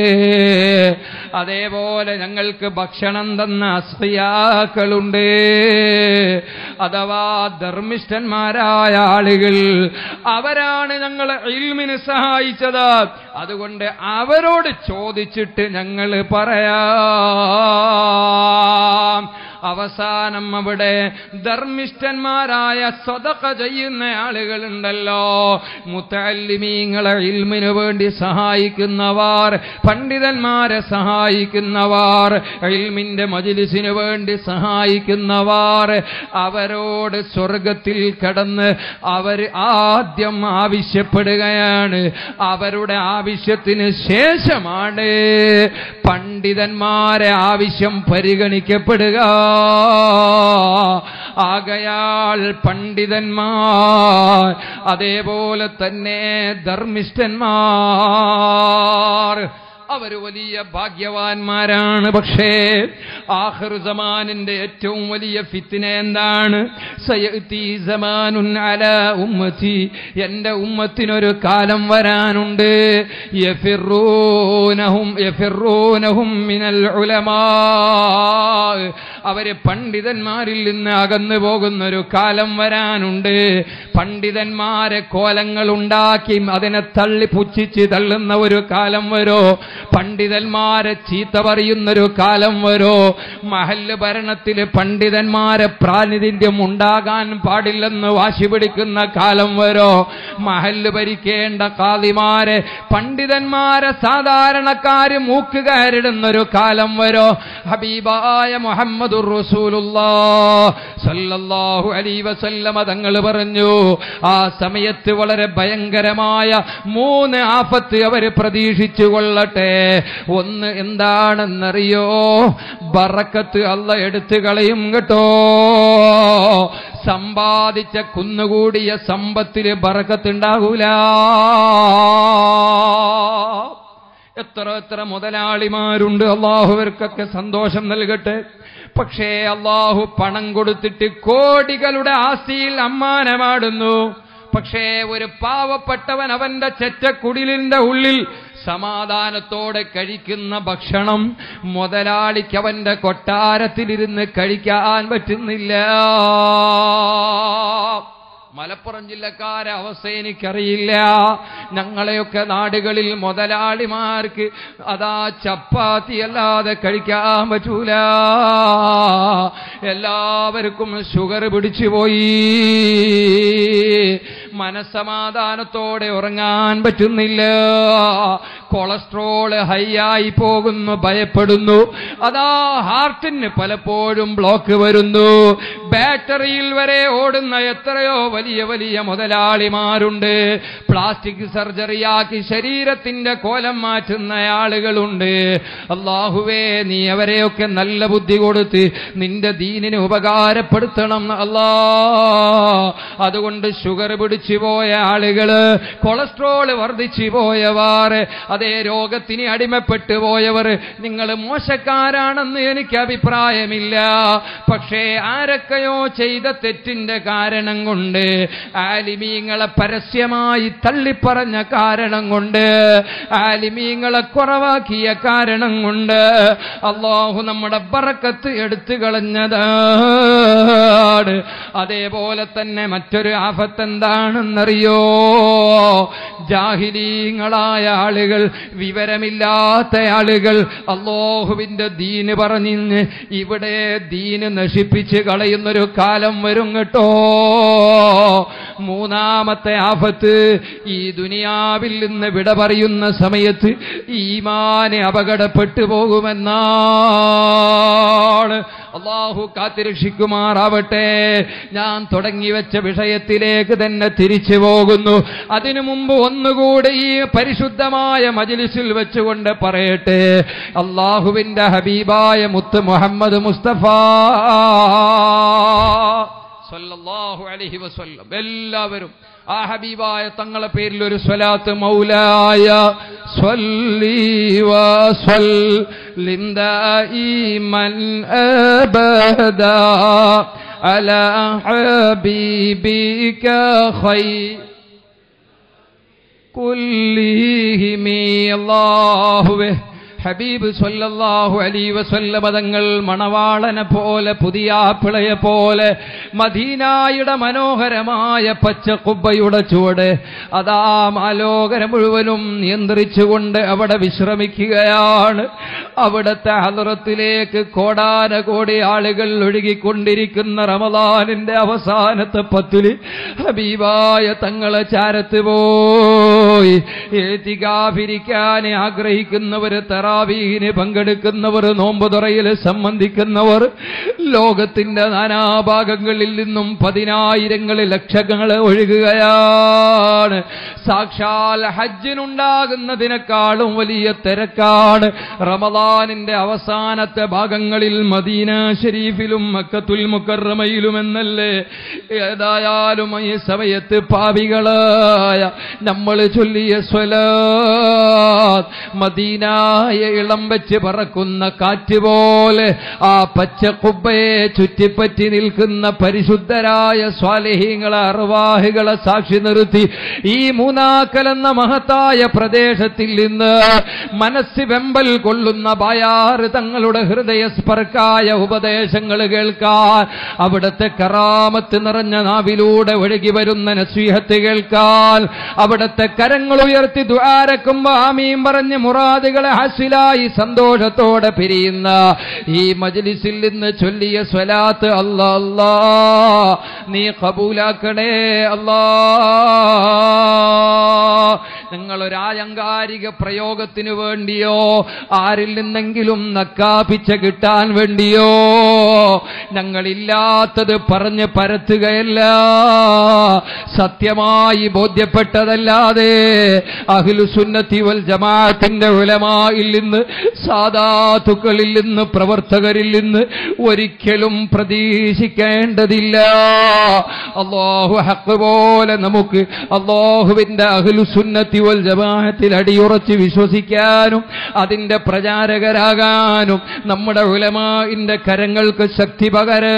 അതേപോലെ ഞങ്ങൾക്ക് ഭക്ഷണം തന്ന അസ്ഫിയാക്കളുണ്ട് അഥവാ ധർമ്മിഷ്ഠന്മാരായ ആളുകൾ അവരാണ് ഞങ്ങളെ ഇൽമിന് സഹായിച്ചത് അതുകൊണ്ട് അവരോട് ചോദിച്ചിട്ട് ഞങ്ങൾ പറയാം അവസാനം അവിടെ ധർമ്മിഷ്ഠന്മാരായ സ്വതക്ക ചെയ്യുന്ന ആളുകളുണ്ടല്ലോ മുത്തല്ലിമീങ്ങളെ ഇൽമിനു വേണ്ടി സഹായിക്കുന്നവർ പണ്ഡിതന്മാരെ സഹായിക്കുന്നവർ ഇൽമിന്റെ മജിലിസിനു വേണ്ടി സഹായിക്കുന്നവർ അവരോട് സ്വർഗത്തിൽ കടന്ന് അവർ ആദ്യം ആവശ്യപ്പെടുകയാണ് അവരുടെ ആവശ്യത്തിന് ശേഷമാണ് പണ്ഡിതന്മാരെ ആവശ്യം പരിഗണിക്കപ്പെടുക ആകയാൽ പണ്ഡിതന്മാർ അതേപോലെ തന്നെ ധർമ്മിഷ്ഠന്മാർ അവർ വലിയ ഭാഗ്യവാന്മാരാണ് പക്ഷേ ആഹൃസമാനിന്റെ ഏറ്റവും വലിയ ഫിത്തിന എന്താണ് സയഅ്തി സമാനുൻ അലാ ഉമ്മത്തി എന്റെ ഉമ്മത്തിനൊരു കാലം വരാനുണ്ട് യഫിറൂനഹും യഫിറൂനഹും മിനൽ ഉലമാ അവര് പണ്ഡിതന്മാരിൽ നിന്ന് അകന്നു പോകുന്ന ഒരു കാലം വരാനുണ്ട് പണ്ഡിതന്മാരെ കോലങ്ങൾ ഉണ്ടാക്കി അതിനെ തള്ളി പുച്ഛിച്ച് തള്ളുന്ന ഒരു കാലം വരോ പണ്ഡിതന്മാരെ ചീത്ത പറയുന്നൊരു കാലം വരോ മഹല്ല് ഭരണത്തിൽ പണ്ഡിതന്മാരെ പ്രാതിനിധ്യം ഉണ്ടാകാൻ പാടില്ലെന്ന് വാശി പിടിക്കുന്ന കാലം വരോ മഹല്ല് ഭരിക്കേണ്ട കാതിമാരെ പണ്ഡിതന്മാരെ സാധാരണക്കാര് മൂക്ക് കയറിടുന്നൊരു കാലം വരോ ഹബീബായ മുഹമ്മദുർ റസൂലുള്ളാ സല്ലല്ലാഹു അലൈഹി വസല്ലമ തങ്ങൾ പറഞ്ഞു ആ സമയത്ത് വളരെ ഭയങ്കരമായ മൂന്ന് ആഫത്ത് അവർ പ്രതീക്ഷിച്ചു കൊള്ളട്ടെ ഒന്ന് എന്താണെന്നറിയോ ബറക്കത്ത് അല്ല എടുത്തു കളയും കേട്ടോ സമ്പാദിച്ച കുന്നുകൂടിയ സമ്പത്തില് ബറക്കത്തുണ്ടാകൂല എത്ര എത്ര മുതലാളിമാരുണ്ട് അള്ളാഹുവർക്കൊക്കെ സന്തോഷം നൽകട്ടെ പക്ഷേ അള്ളാഹു പണം കൊടുത്തിട്ട് കോടികളുടെ ആസ്തിയിൽ അമ്മാനമാടുന്നു പക്ഷേ ഒരു പാവപ്പെട്ടവൻ അവന്റെ ചെറ്റക്കുടിലിന്റെ ഉള്ളിൽ സമാധാനത്തോടെ കഴിക്കുന്ന ഭക്ഷണം മുതലാളിക്ക് അവന്റെ കൊട്ടാരത്തിലിരുന്ന് കഴിക്കാൻ പറ്റുന്നില്ല മലപ്പുറം ജില്ലക്കാരെ അവസ്ഥ എനിക്കറിയില്ല ഞങ്ങളെയൊക്കെ നാടുകളിൽ മുതലാളിമാർക്ക് അതാ ചപ്പാത്തി അല്ലാതെ കഴിക്കാൻ പറ്റൂല എല്ലാവർക്കും ഷുഗർ പിടിച്ചു പോയി മനസമാധാനത്തോടെ ഉറങ്ങാൻ പറ്റുന്നില്ല കൊളസ്ട്രോള് ഹൈ ആയി പോകുന്നു ഭയപ്പെടുന്നു അതാ ഹാർട്ടിന് പലപ്പോഴും ബ്ലോക്ക് വരുന്നു ബാറ്ററിയിൽ വരെ ഓടുന്ന എത്രയോ വലിയ വലിയ മുതലാളിമാരുണ്ട് പ്ലാസ്റ്റിക് സർജറിയാക്കി ശരീരത്തിന്റെ കോലം മാറ്റുന്ന ആളുകളുണ്ട് അള്ളാഹുവേ നീ അവരെയൊക്കെ നല്ല ബുദ്ധി കൊടുത്ത് നിന്റെ ദീനിന് ഉപകാരപ്പെടുത്തണം അല്ലാ അതുകൊണ്ട് ഷുഗർ പിടിച്ചു പോയ ആളുകള് കൊളസ്ട്രോൾ വർദ്ധിച്ചു പോയവർ അതേ രോഗത്തിന് അടിമപ്പെട്ടു പോയവർ നിങ്ങൾ മോശക്കാരാണെന്ന് എനിക്ക് അഭിപ്രായമില്ല പക്ഷേ ആരൊക്കെയോ ചെയ്ത തെറ്റിന്റെ കാരണം കൊണ്ട് ആലിമീങ്ങളെ പരസ്യമായി തള്ളിപ്പറഞ്ഞ കാരണം കൊണ്ട് ആലിമീങ്ങളെ കുറവാക്കിയ കാരണം കൊണ്ട് അള്ളാഹു നമ്മുടെ ബറക്കത്ത് എടുത്തു കളഞ്ഞതാണ് അതേപോലെ തന്നെ മറ്റൊരു ആഫത്ത് എന്താണെന്നറിയോ ജാഹിലീങ്ങളായ ആളുകൾ വിവരമില്ലാത്ത ആളുകൾ അള്ളാഹുവിന്റെ ദീന് പറഞ്ഞിന്ന് ഇവിടെ ദീന് നശിപ്പിച്ച് കളയുന്നൊരു കാലം വരും കേട്ടോ മൂന്നാമത്തെ ആഫത്ത് ഈ ദുനിയാവിൽ നിന്ന് വിട പറയുന്ന സമയത്ത് ഈമാനെ അപകടപ്പെട്ടു പോകുമെന്നാണ് അള്ളാഹു കാത്തിരക്ഷിക്കുമാറാവട്ടെ ഞാൻ തുടങ്ങി വെച്ച വിഷയത്തിലേക്ക് തന്നെ തിരിച്ചു പോകുന്നു അതിനു മുമ്പ് ഒന്നുകൂടി ഈ പരിശുദ്ധമായ മജിലിസിൽ വെച്ചുകൊണ്ട് പറയട്ടെ അള്ളാഹുവിന്റെ ഹബീബായ മുത്ത് മുഹമ്മദ് മുസ്തഫ സല്ലല്ലാഹു അലൈഹി വസല്ലം എല്ലാവരും ആ ഹബീബായ തങ്ങളെ പേരിൽ ഒരു സ്വലാത്ത് മൗലായ സ്വല്ലി വസല്ലിം ദായിമൻ അബദാ അലാ ഹബീബിക ഖൈർ കുല്ലിഹിമി അല്ലാഹുവേ ഹബീബ് സല്ലല്ലാഹു അലൈ വസല്ലമ തങ്ങൾ മണവാളനെ പോലെ പുതിയ പിളയെ പോലെ മദീനായുടെ മനോഹരമായ പച്ച കുബ്ബയുടെ ചുവട് അതാ മാലോകരം മുഴുവനും നിയന്ത്രിച്ചുകൊണ്ട് അവിടെ വിശ്രമിക്കുകയാണ് അവിടുത്തെ ഹലറത്തിലേക്ക് കോടാന കോടി ആളുകൾ ഒഴുകിക്കൊണ്ടിരിക്കുന്ന റമദാനിന്റെ അവസാനത്തെ പത്തില് ഹബീബായ തങ്ങളെ ചാരത്ത് പോയി പോയി ഏത്തികാഫിരിക്കാൻ ആഗ്രഹിക്കുന്നവർ തറാവീന് പങ്കെടുക്കുന്നവർ നോമ്പ് തുറയിൽ സംബന്ധിക്കുന്നവർ ലോകത്തിന്റെ നാനാഭാഗങ്ങളിൽ നിന്നും പതിനായിരങ്ങൾ ലക്ഷങ്ങൾ ഒഴുകുകയാണ് സാക്ഷാൽ ഹജ്ജിനുണ്ടാകുന്നതിനേക്കാളും വലിയ തിരക്കാണ് റമദാനിന്റെ അവസാനത്തെ ഭാഗങ്ങളിൽ മദീന ഷരീഫിലും മക്കത്തുൽ മുക്കറമയിലും എന്നല്ലേ ഏതായാലും ഈ സമയത്ത് പാവികളായ നമ്മൾ ചൊല്ലിയ സ്വലാത്ത് മദീനായ ഇളം വെച്ച് പറക്കുന്ന കാറ്റ് പോലെ ആ പച്ച കുബ്ബയെ ചുറ്റിപ്പറ്റി നിൽക്കുന്ന പരിശുദ്ധരായ സ്വാലിഹീങ്ങളെ അർവാഹികളെ സാക്ഷി നിർത്തി ഈ മൂന്നാക്കൽ എന്ന മഹത്തായ പ്രദേശത്തിൽ നിന്ന് മനസ്സ് വെമ്പൽ കൊള്ളുന്ന ബായാറ് തങ്ങളുടെ ഹൃദയസ്പർക്കായ ഉപദേശങ്ങൾ കേൾക്കാൻ അവിടുത്തെ കറാമത്ത് നിറഞ്ഞ നാവിലൂടെ ഒഴുകി വരുന്ന നസീഹത്ത് കേൾക്കാൻ അവിടുത്തെ കരങ്ങൾ ഉയർത്തി ദ്വാരക്കുമ്പോ ആമീം പറഞ്ഞ് മുറാദുകളെ ഹസിലായി സന്തോഷത്തോടെ പിരിയുന്ന ഈ മജ്ലിസിൽ നിന്ന് ചൊല്ലിയ സ്വലാത്ത് അല്ലാ അല്ലാ നീ കബൂലാക്കണേ അല്ലാ നിങ്ങൾ ഒരാലങ്കാരിക പ്രയോഗത്തിനു വേണ്ടിയോ ആരിൽ നിന്നെങ്കിലും നക്കാപ്പിച്ച കിട്ടാൻ വേണ്ടിയോ ഞങ്ങളില്ലാത്തത് പറഞ്ഞ് പരത്തുകയല്ല സത്യമായി ബോധ്യപ്പെട്ടതല്ലാതെ അഖിലു സുന്നത്തി വൽ ജമാഅത്തിന്റെ ഉലമായിൽ നിന്ന് സാധാതുക്കളിൽ നിന്ന് പ്രവർത്തകരിൽ നിന്ന് ഒരിക്കലും പ്രതീക്ഷിക്കേണ്ടതില്ല അള്ളാഹു ഹക്ക് പോലെ നമുക്ക് അള്ളാഹുവിന്റെ അഖിലു സുന്നത്തി വൽ ജമാഅത്തിൽ അടിയുറച്ച് വിശ്വസിക്കാനും അതിന്റെ പ്രചാരകരാകാനും നമ്മുടെ ഉലമാന്റെ കരങ്ങൾക്ക് ശക്തി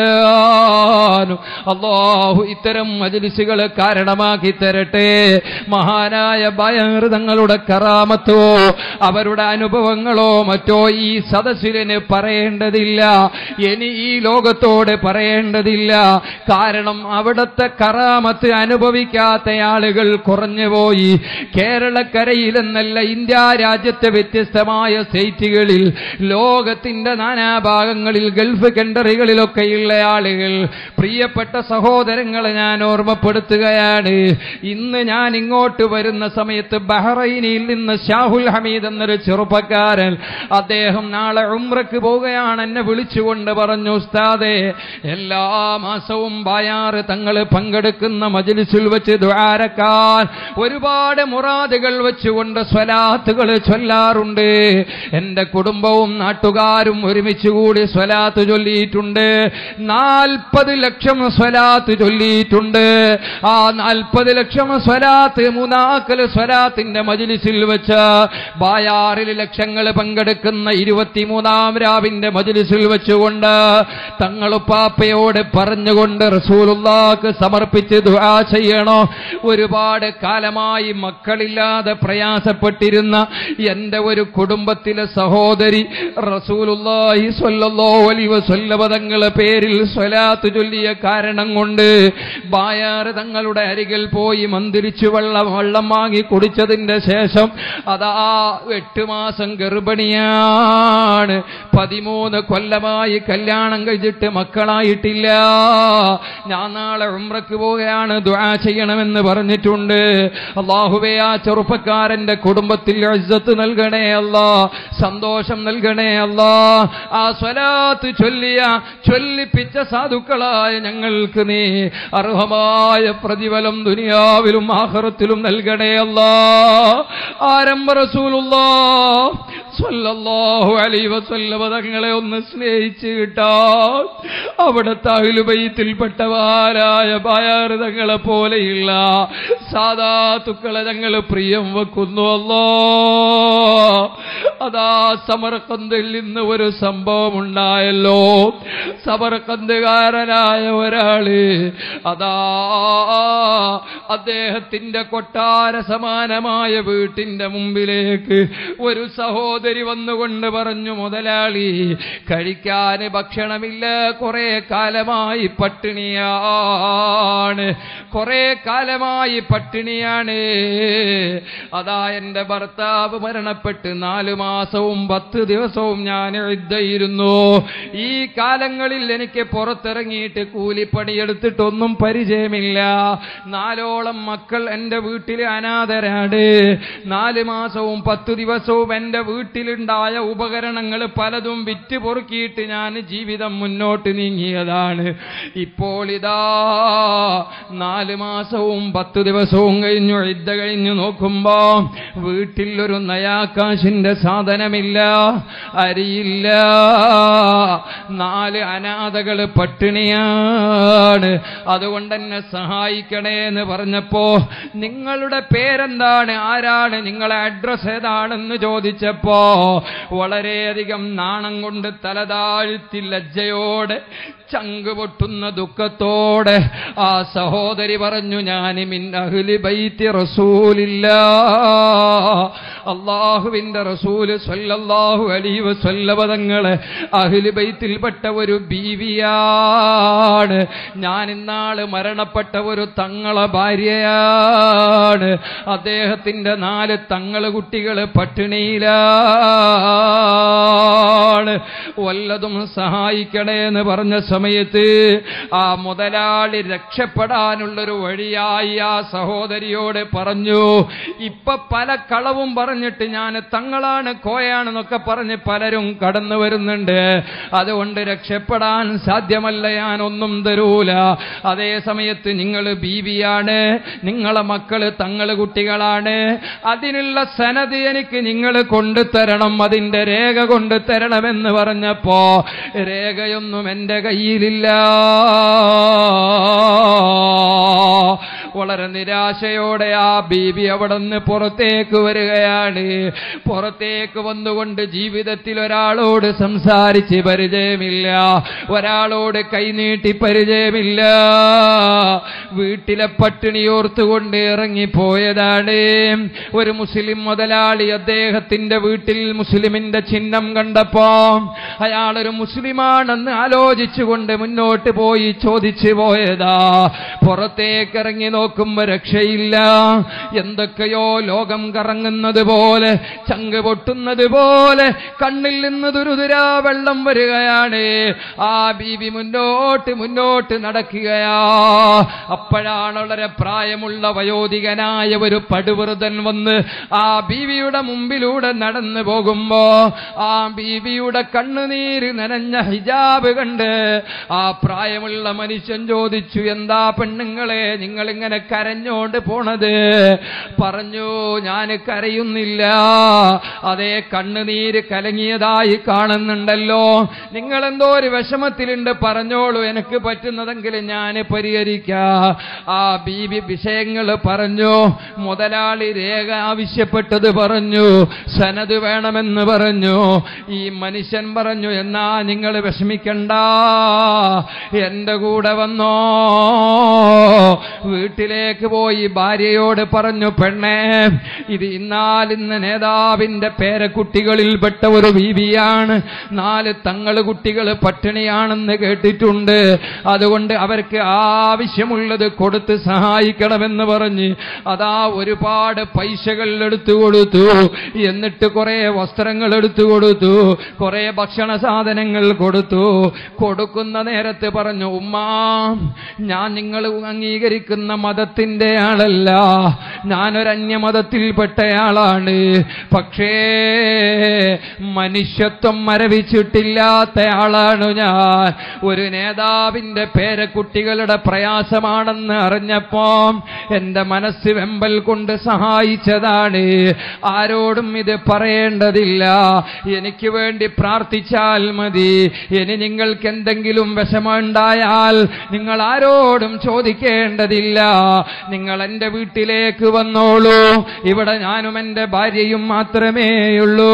പകരാനും അള്ളാഹു ഇത്തരം മജിലിസുകൾ കാരണമാക്കി തരട്ടെ മഹാനായ ഭയഹൃതങ്ങളുടെ കറാമത്തോ അവരുടെ അനുഭവങ്ങളോ മറ്റോ ഈ സദസ്സിലിന് പറയേണ്ടതില്ല ഇനി ഈ ലോകത്തോട് പറയേണ്ടതില്ല കാരണം അവിടുത്തെ കറാമത്ത് അനുഭവിക്കാത്ത ആളുകൾ കുറഞ്ഞുപോയി കേരളക്കരയിലെന്നല്ല ഇന്ത്യ രാജ്യത്തെ വ്യത്യസ്തമായ സ്റ്റേറ്റുകളിൽ ലോകത്തിന്റെ നാനാഭാഗങ്ങളിൽ ഗൾഫ് കണ്ടറികളിലൊക്കെയുള്ള ആളുകൾ പ്രിയപ്പെട്ട സഹോദരങ്ങളെ ഞാൻ ഓർമ്മപ്പെടുത്തുകയാണ് ഇന്ന് ഞാൻ ഇങ്ങോട്ട് വരുന്ന സമയത്ത് ബഹ്റൈനിൽ നിന്ന് ഷാഹുൽ ഹമീദ് എന്നൊരു ചെറുപ്പക്കാരൻ അദ്ദേഹം നാളെ ഉംറക്ക് പോവുകയാണ് എന്നെ വിളിച്ചുകൊണ്ട് പറഞ്ഞു ഉസ്താദെ എല്ലാ മാസവും ബായാറ് തങ്ങൾ പങ്കെടുക്കുന്ന മജ്ലിസിൽ വെച്ച് ദ്വാരക്കാൻ ഒരുപാട് മുറാദുകൾ വെച്ചുകൊണ്ട് സ്വലാത്തുകൾ ചൊല്ലാറുണ്ട് എന്റെ കുടുംബവും നാട്ടുകാരും ഒരുമിച്ച് കൂടി സ്വലാത്ത് ചൊല്ലിയിട്ടുണ്ട് നാൽപ്പത് ലക്ഷം സ്വലാത്ത് ചൊല്ലിയിട്ടുണ്ട് ആ നാൽപ്പത് ലക്ഷം സ്വലാത്ത് മൂന്നാക്കൽ സ്വലാത്തിന്റെ മജിലിസിൽ വെച്ച് ബായാറിൽ ലക്ഷങ്ങൾ പങ്കെടുക്കുന്ന ഇരുപത്തിമൂന്നാം രാവിന്റെ മജിലിസിൽ വെച്ചുകൊണ്ട് തങ്ങളുപ്പാപ്പയോട് പറഞ്ഞുകൊണ്ട് റസൂലുള്ളാക്ക് സമർപ്പിച്ച് ദുആ ചെയ്യണോ ഒരുപാട് കാലമായി മക്കളില്ലാതെ പ്രയാസപ്പെട്ടിരുന്ന എന്റെ ഒരു കുടുംബത്തിലെ സഹോദരി റസൂലുള്ളാഹി സ്വല്ലല്ലാഹു അലൈഹി വസല്ലമ തങ്ങളെ പേരിൽ സ്വലാത്ത് ചൊല്ലിയ കാരണം കൊണ്ട് ബായാറ് തങ്ങളുടെ അരികിൽ പോയി മന്ദിരിച്ചു വെള്ളം വെള്ളം വാങ്ങി കുടിച്ചതിന്റെ ശേഷം അതാ എട്ട് മാസം ഗർഭിണിയാണ് പതിമൂന്ന് കൊല്ലമായി കല്യാണം കഴിച്ചിട്ട് മക്കളായിട്ടില്ല ഞാൻ നാളെ ഉംറക്ക് പോവുകയാണ് ദുആ ചെയ്യണമെന്ന് പറഞ്ഞിട്ടുണ്ട് അള്ളാഹുവേ ആ ചെറുപ്പക്കാരന്റെ കുടുംബത്തിൽ ഇജ്ജത്ത് നൽകണേ അല്ലാ സന്തോഷം നൽകണേ അല്ലാ ആ സ്വലാത്ത് ചൊല്ലിയ ചൊല്ലിപ്പിച്ച സാധുക്കളായ ഞങ്ങൾക്ക് നീ അർഹമായ പ്രതിഫലം ദുനിയാവിലും ആഹ്റത്തിലും നൽകണേ അല്ലാ ആരംഭ റസൂലുള്ളാ സ്വല്ലല്ലാഹു അലൈഹി വസല്ലമ തങ്ങളെ ഒന്ന് സ്നേഹിച്ച് കിട്ടാൻ അവിടുത്തെ അഹിലുബൈത്തിൽപ്പെട്ടവാരായ ബായാറ് തങ്ങളെ പോലെയുള്ള സാധാത്തുക്കളെ ഞങ്ങൾ പ്രിയം വെക്കുന്നു അല്ലോ അതാ സമർക്കന്തിൽ നിന്ന് ഒരു സംഭവം ഉണ്ടായല്ലോ സമർക്കന്തുകാരനായ ഒരാള് അതാ അദ്ദേഹത്തിന്റെ കൊട്ടാര സമാനമായ വീട്ടിന്റെ മുമ്പിലേക്ക് ഒരു സഹോദരി വന്നുകൊണ്ട് പറഞ്ഞു മുതലാളി കഴിക്കാൻ ഭക്ഷണമില്ല കുറെ കാലമായി പട്ടിണിയാണ് കുറെ കാലമായി പട്ടിണിയാണ് അതാ എന്റെ ഭർത്താവ് മരണപ്പെട്ട് നാലു മാസവും പത്ത് ദിവസവും ഞാൻ ഇദ്ദയിരുന്നു ഈ കാലങ്ങളിൽ എനിക്ക് പുറത്തിറങ്ങിയിട്ട് കൂലിപ്പണിയെടുത്തിട്ടൊന്നും പരിചയമില്ല നാലോളം മക്കൾ എൻ്റെ വീട്ടിൽ അനാഥരാണ് നാല് മാസവും പത്തു ദിവസവും എൻ്റെ വീട്ടിലുണ്ടായ ഉപകരണങ്ങൾ പലതും വിറ്റ് പൊറുക്കിയിട്ട് ഞാൻ ജീവിതം മുന്നോട്ട് നീങ്ങിയതാണ് ഇപ്പോൾ ഇതാ നാല് മാസവും പത്ത് ദിവസവും കഴിഞ്ഞു ഇദ്ദ കഴിഞ്ഞു നോക്കുമ്പോ വീട്ടിൽ ഒരു നയാകാശിന്റെ സാധനമില്ല അരിയില്ല നാല് അനാഥകൾ പട്ടിണിയാണ് അതുകൊണ്ട് എന്നെ സഹായിക്കണേ എന്ന് പറഞ്ഞപ്പോ നിങ്ങളുടെ പേരെന്താണ് ആരാണ് നിങ്ങളെ അഡ്രസ് ഏതാണെന്ന് ചോദിച്ചപ്പോ വളരെയധികം നാണം കൊണ്ട് തലതാഴ്ത്തി ലജ്ജയോടെ ചങ്ക് പൊട്ടുന്ന ദുഃഖത്തോടെ ആ സഹോദരി പറഞ്ഞു ഞാൻ മിൻ അഹ്ലി ബൈത്തി റസൂലില്ല അള്ളാഹുവിന്റെ റസൂല് സ്വല്ലല്ലാഹു അലൈഹി വസല്ലമ തങ്ങളെ അഹ്ലി ബൈത്തിൽപ്പെട്ട ഒരു ബീവിയാണ് ഞാൻ ഇന്നാള് മരണപ്പെട്ട ഒരു തങ്ങളെ ഭാര്യയാണ് അദ്ദേഹത്തിന്റെ നാല് തങ്ങള് കുട്ടികള് പട്ടിണിയിലാണ് വല്ലതും സഹായിക്കണേ എന്ന് പറഞ്ഞ സമയത്ത് ആ മുതലാളി രക്ഷപ്പെടാനുള്ളൊരു വഴിയായി ആ സഹോദരിയോട് പറഞ്ഞു ഇപ്പൊ പല കളവും പറഞ്ഞിട്ട് ഞാൻ തങ്ങളാണ് കോയാണെന്നൊക്കെ പറഞ്ഞ് പലരും കടന്നു വരുന്നുണ്ട് അതുകൊണ്ട് രക്ഷപ്പെടാൻ സാധ്യമല്ല ഞാൻ ഒന്നും തരൂല അതേ സമയത്ത് നിങ്ങൾ ബീവിയാണ് നിങ്ങളെ മക്കള് തങ്ങള് കുട്ടികളാണ് അതിനുള്ള സനത് എനിക്ക് നിങ്ങൾ കൊണ്ടുതരണം അതിന്റെ രേഖ കൊണ്ടുതരണമെന്ന് പറഞ്ഞപ്പോ രേഖയൊന്നും എന്റെ കയ്യിലില്ല വളരെ നിരാശയോടെ ആ ബീബി അവിടെ നിന്ന് പുറത്തേക്ക് വരികയാണ് പുറത്തേക്ക് വന്നുകൊണ്ട് ജീവിതത്തിൽ ഒരാളോട് സംസാരിച്ച് പരിചയമില്ല ഒരാളോട് കൈനീട്ടി പരിചയമില്ല വീട്ടിലെ പട്ടിണി ഓർത്തുകൊണ്ട് ഇറങ്ങിപ്പോയതാണ് ഒരു മുസ്ലിം മുതലാളി അദ്ദേഹത്തിന്റെ വീട്ടിൽ മുസ്ലിമിന്റെ ചിഹ്നം കണ്ടപ്പോ അയാളൊരു മുസ്ലിമാണെന്ന് ആലോചിച്ചുകൊണ്ട് മുന്നോട്ട് പോയി ചോദിച്ചു പോയതാ പുറത്തേക്ക് ഇറങ്ങി നോക്കുമ്പോ രക്ഷയില്ല എന്തൊക്കെയോ ലോകം കറങ്ങുന്നത് പോലെ ചങ്ക് പൊട്ടുന്നത് പോലെ കണ്ണിൽ നിന്ന് ദുരുതുരാ വെള്ളം വരികയാണ് ആ ബീവി മുന്നോട്ട് മുന്നോട്ട് നടക്കുകയാ അപ്പോഴാണ് വളരെ പ്രായമുള്ള വയോധികനായ ഒരു പടുവൃതൻ വന്ന് ആ ബീവിയുടെ മുമ്പിലൂടെ നടന്നു പോകുമ്പോ ആ ബീവിയുടെ കണ്ണുനീര് നനഞ്ഞ ഹിജാബ് കണ്ട് ആ പ്രായമുള്ള മനുഷ്യൻ ചോദിച്ചു എന്താ പെണ്ണുങ്ങളെ നിങ്ങൾ ഇങ്ങനെ കരഞ്ഞോണ്ട് പോണത് പറഞ്ഞു ഞാൻ കരയുന്നില്ല അതേ കണ്ണുനീര് കലങ്ങിയതായി കാണുന്നുണ്ടല്ലോ നിങ്ങൾ എന്തോ ഒരു വിഷമത്തിലുണ്ട് പറഞ്ഞോളൂ എനിക്ക് പറ്റുന്നതെങ്കിൽ ഞാൻ പരിഹരിക്കാ ആ ബീബി വിഷയങ്ങൾ പറഞ്ഞു മുതലാളി രേഖ ആവശ്യപ്പെട്ടത് പറഞ്ഞു സനത് വേണമെന്ന് പറഞ്ഞു ഈ മനുഷ്യൻ പറഞ്ഞു എന്നാ നിങ്ങൾ വിഷമിക്കണ്ട എന്റെ കൂടെ വന്നോ വീട്ടിലേക്ക് പോയി ഭാര്യയോട് പറഞ്ഞു പെണ്ണേ ഇത് ഇന്നാലിന്ന് നേതാവിന്റെ പേരക്കുട്ടികളിൽപ്പെട്ട ഒരു ബീവിയാണ് നാല് തങ്ങള് കുട്ടികൾ പട്ടിണിയാണെന്ന് കേട്ടിട്ടുണ്ട് അതുകൊണ്ട് അവർക്ക് ആവശ്യമുള്ളത് കൊടുത്ത് സഹായിക്കണമെന്ന് പറഞ്ഞ് അതാ ഒരുപാട് പൈസകൾ എടുത്തു കൊടുത്തു എന്നിട്ട് കുറെ വസ്ത്രങ്ങൾ എടുത്തു കൊടുത്തു കുറെ ഭക്ഷണ സാധനങ്ങൾ കൊടുത്തു കൊടുക്കുന്ന നേരത്ത് പറഞ്ഞു ഉമ്മ ഞാൻ നിങ്ങൾ അംഗീകരിക്കുന്ന മതത്തിന്റെ ആളല്ല ഞാനൊരു അന്യമതത്തിൽപ്പെട്ടയാളാണ് പക്ഷേ മനുഷ്യത്വം മരവിച്ചിട്ടില്ലാത്ത ആളാണ് ഞാൻ ഒരു നേതാവിന്റെ പേരക്കുട്ടികളുടെ പ്രയാസമാണെന്ന് അറിഞ്ഞപ്പോ എന്റെ മനസ്സ് വെമ്പൽ കൊണ്ട് സഹായിച്ചതാണ് ആരോടും ഇത് പറയേണ്ടതില്ല എനിക്ക് വേണ്ടി പ്രാർത്ഥിച്ചാൽ മതി ഇനി നിങ്ങൾക്ക് എന്തെങ്കിലും വിഷമമുണ്ടായാൽ നിങ്ങൾ ആരോടും ചോദിക്കേണ്ടതില്ല നിങ്ങൾ എന്റെ വീട്ടിലേക്ക് വന്നോളൂ ഇവിടെ ഞാനും എന്റെ ഭാര്യയും മാത്രമേയുള്ളൂ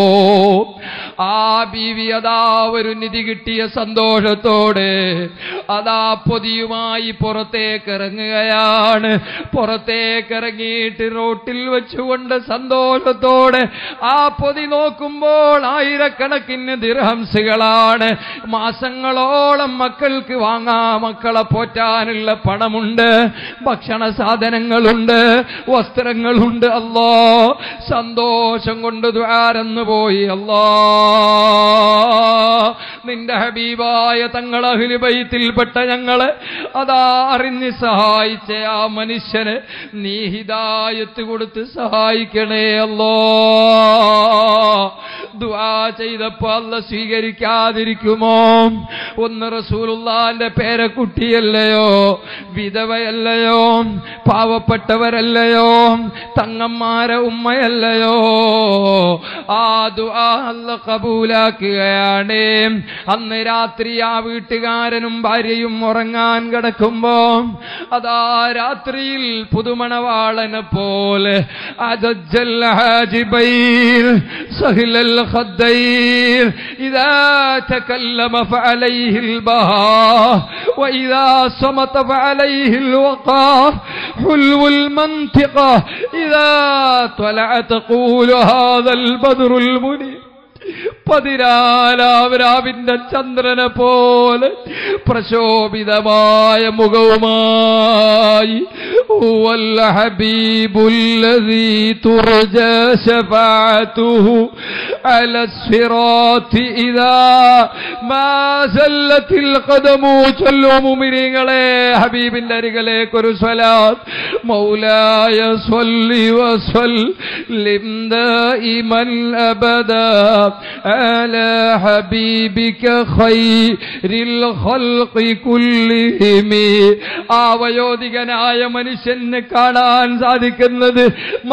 ആ ബീവി അതാ ഒരു നിധി കിട്ടിയ സന്തോഷത്തോടെ അതാ പൊതിയുമായി പുറത്തേക്ക് ഇറങ്ങുകയാണ് പുറത്തേക്ക് ഇറങ്ങിയിട്ട് റോട്ടിൽ വെച്ചുകൊണ്ട് സന്തോഷത്തോടെ ആ പൊതി നോക്കുമ്പോൾ ആയിരക്കണക്കിന് ദിർഹംസുകളാണ് മാസങ്ങളോളം മക്കൾക്ക് വാങ്ങാ മക്കളെ പോറ്റാനുള്ള പണമുണ്ട് ഭക്ഷണ സാധനങ്ങളുണ്ട് വസ്ത്രങ്ങളുണ്ട് അല്ലോ സന്തോഷം കൊണ്ട് ദ്വാരന്ന് പോയി അല്ലോ നിന്റെ ഹബീബായ തങ്ങൾ അഹിലുബൈത്തിൽപ്പെട്ട ഞങ്ങളെ അതാ അറിഞ്ഞ് സഹായിച്ച ആ മനുഷ്യന് നീ ഹിദായത്ത് കൊടുത്ത് സഹായിക്കണേ അല്ലോ ദുആ ചെയ്തപ്പോ അല്ല സ്വീകരിക്കാതിരിക്കുമോ ഒന്ന് റസൂലുള്ളാന്റെ പേരക്കുട്ടിയല്ലയോ വിധവയല്ലയോ പാവപ്പെട്ടവരല്ലയോ തങ്ങന്മാരെ ഉമ്മയല്ലയോ ആ ദുആ അല്ല കബൂലാക്കുകയാണ് അന്ന് രാത്രി ആ വീട്ടുകാരനും ഭാര്യയും ഉറങ്ങാൻ കിടക്കുമ്പോ അതാ രാത്രിയിൽ പുതുമണവാളനെ പോലെ അജജ്ജൽ ഹാജിബൈർ സഹിലൽ ഖദ്ദൈർ ഇദാ തകല്ലമ فعليه البهاء وإذا صمت فعليه الوقار حلو المنطقة إذا طلع تقول هذا البدر المنير പതിനാലാവരാവിന്റെ ചന്ദ്രനെ പോലെ പ്രശോഭിതമായ മുഖവുമായി വല്ല ഹബീബുല്ലദീ തുർജ ശഫാഅതുഹു അല സിറാത്തി ഇദാ മാ സല്ലത്തിൽ ഖദമു ചൊല്ലു മുഅ്മിനീങ്ങളെ ഹബീബിന്റെ അരികിലേക്ക് ഒരു സ്വലാത്ത് മൗലായ സ്വല്ലി വസല്ലിം ദായിമൻ അബദാ على حبيبك خير الخلق كلهم ആ വയോധികനായ മനുഷ്യന് കാണാൻ സാധിക്കുന്നത്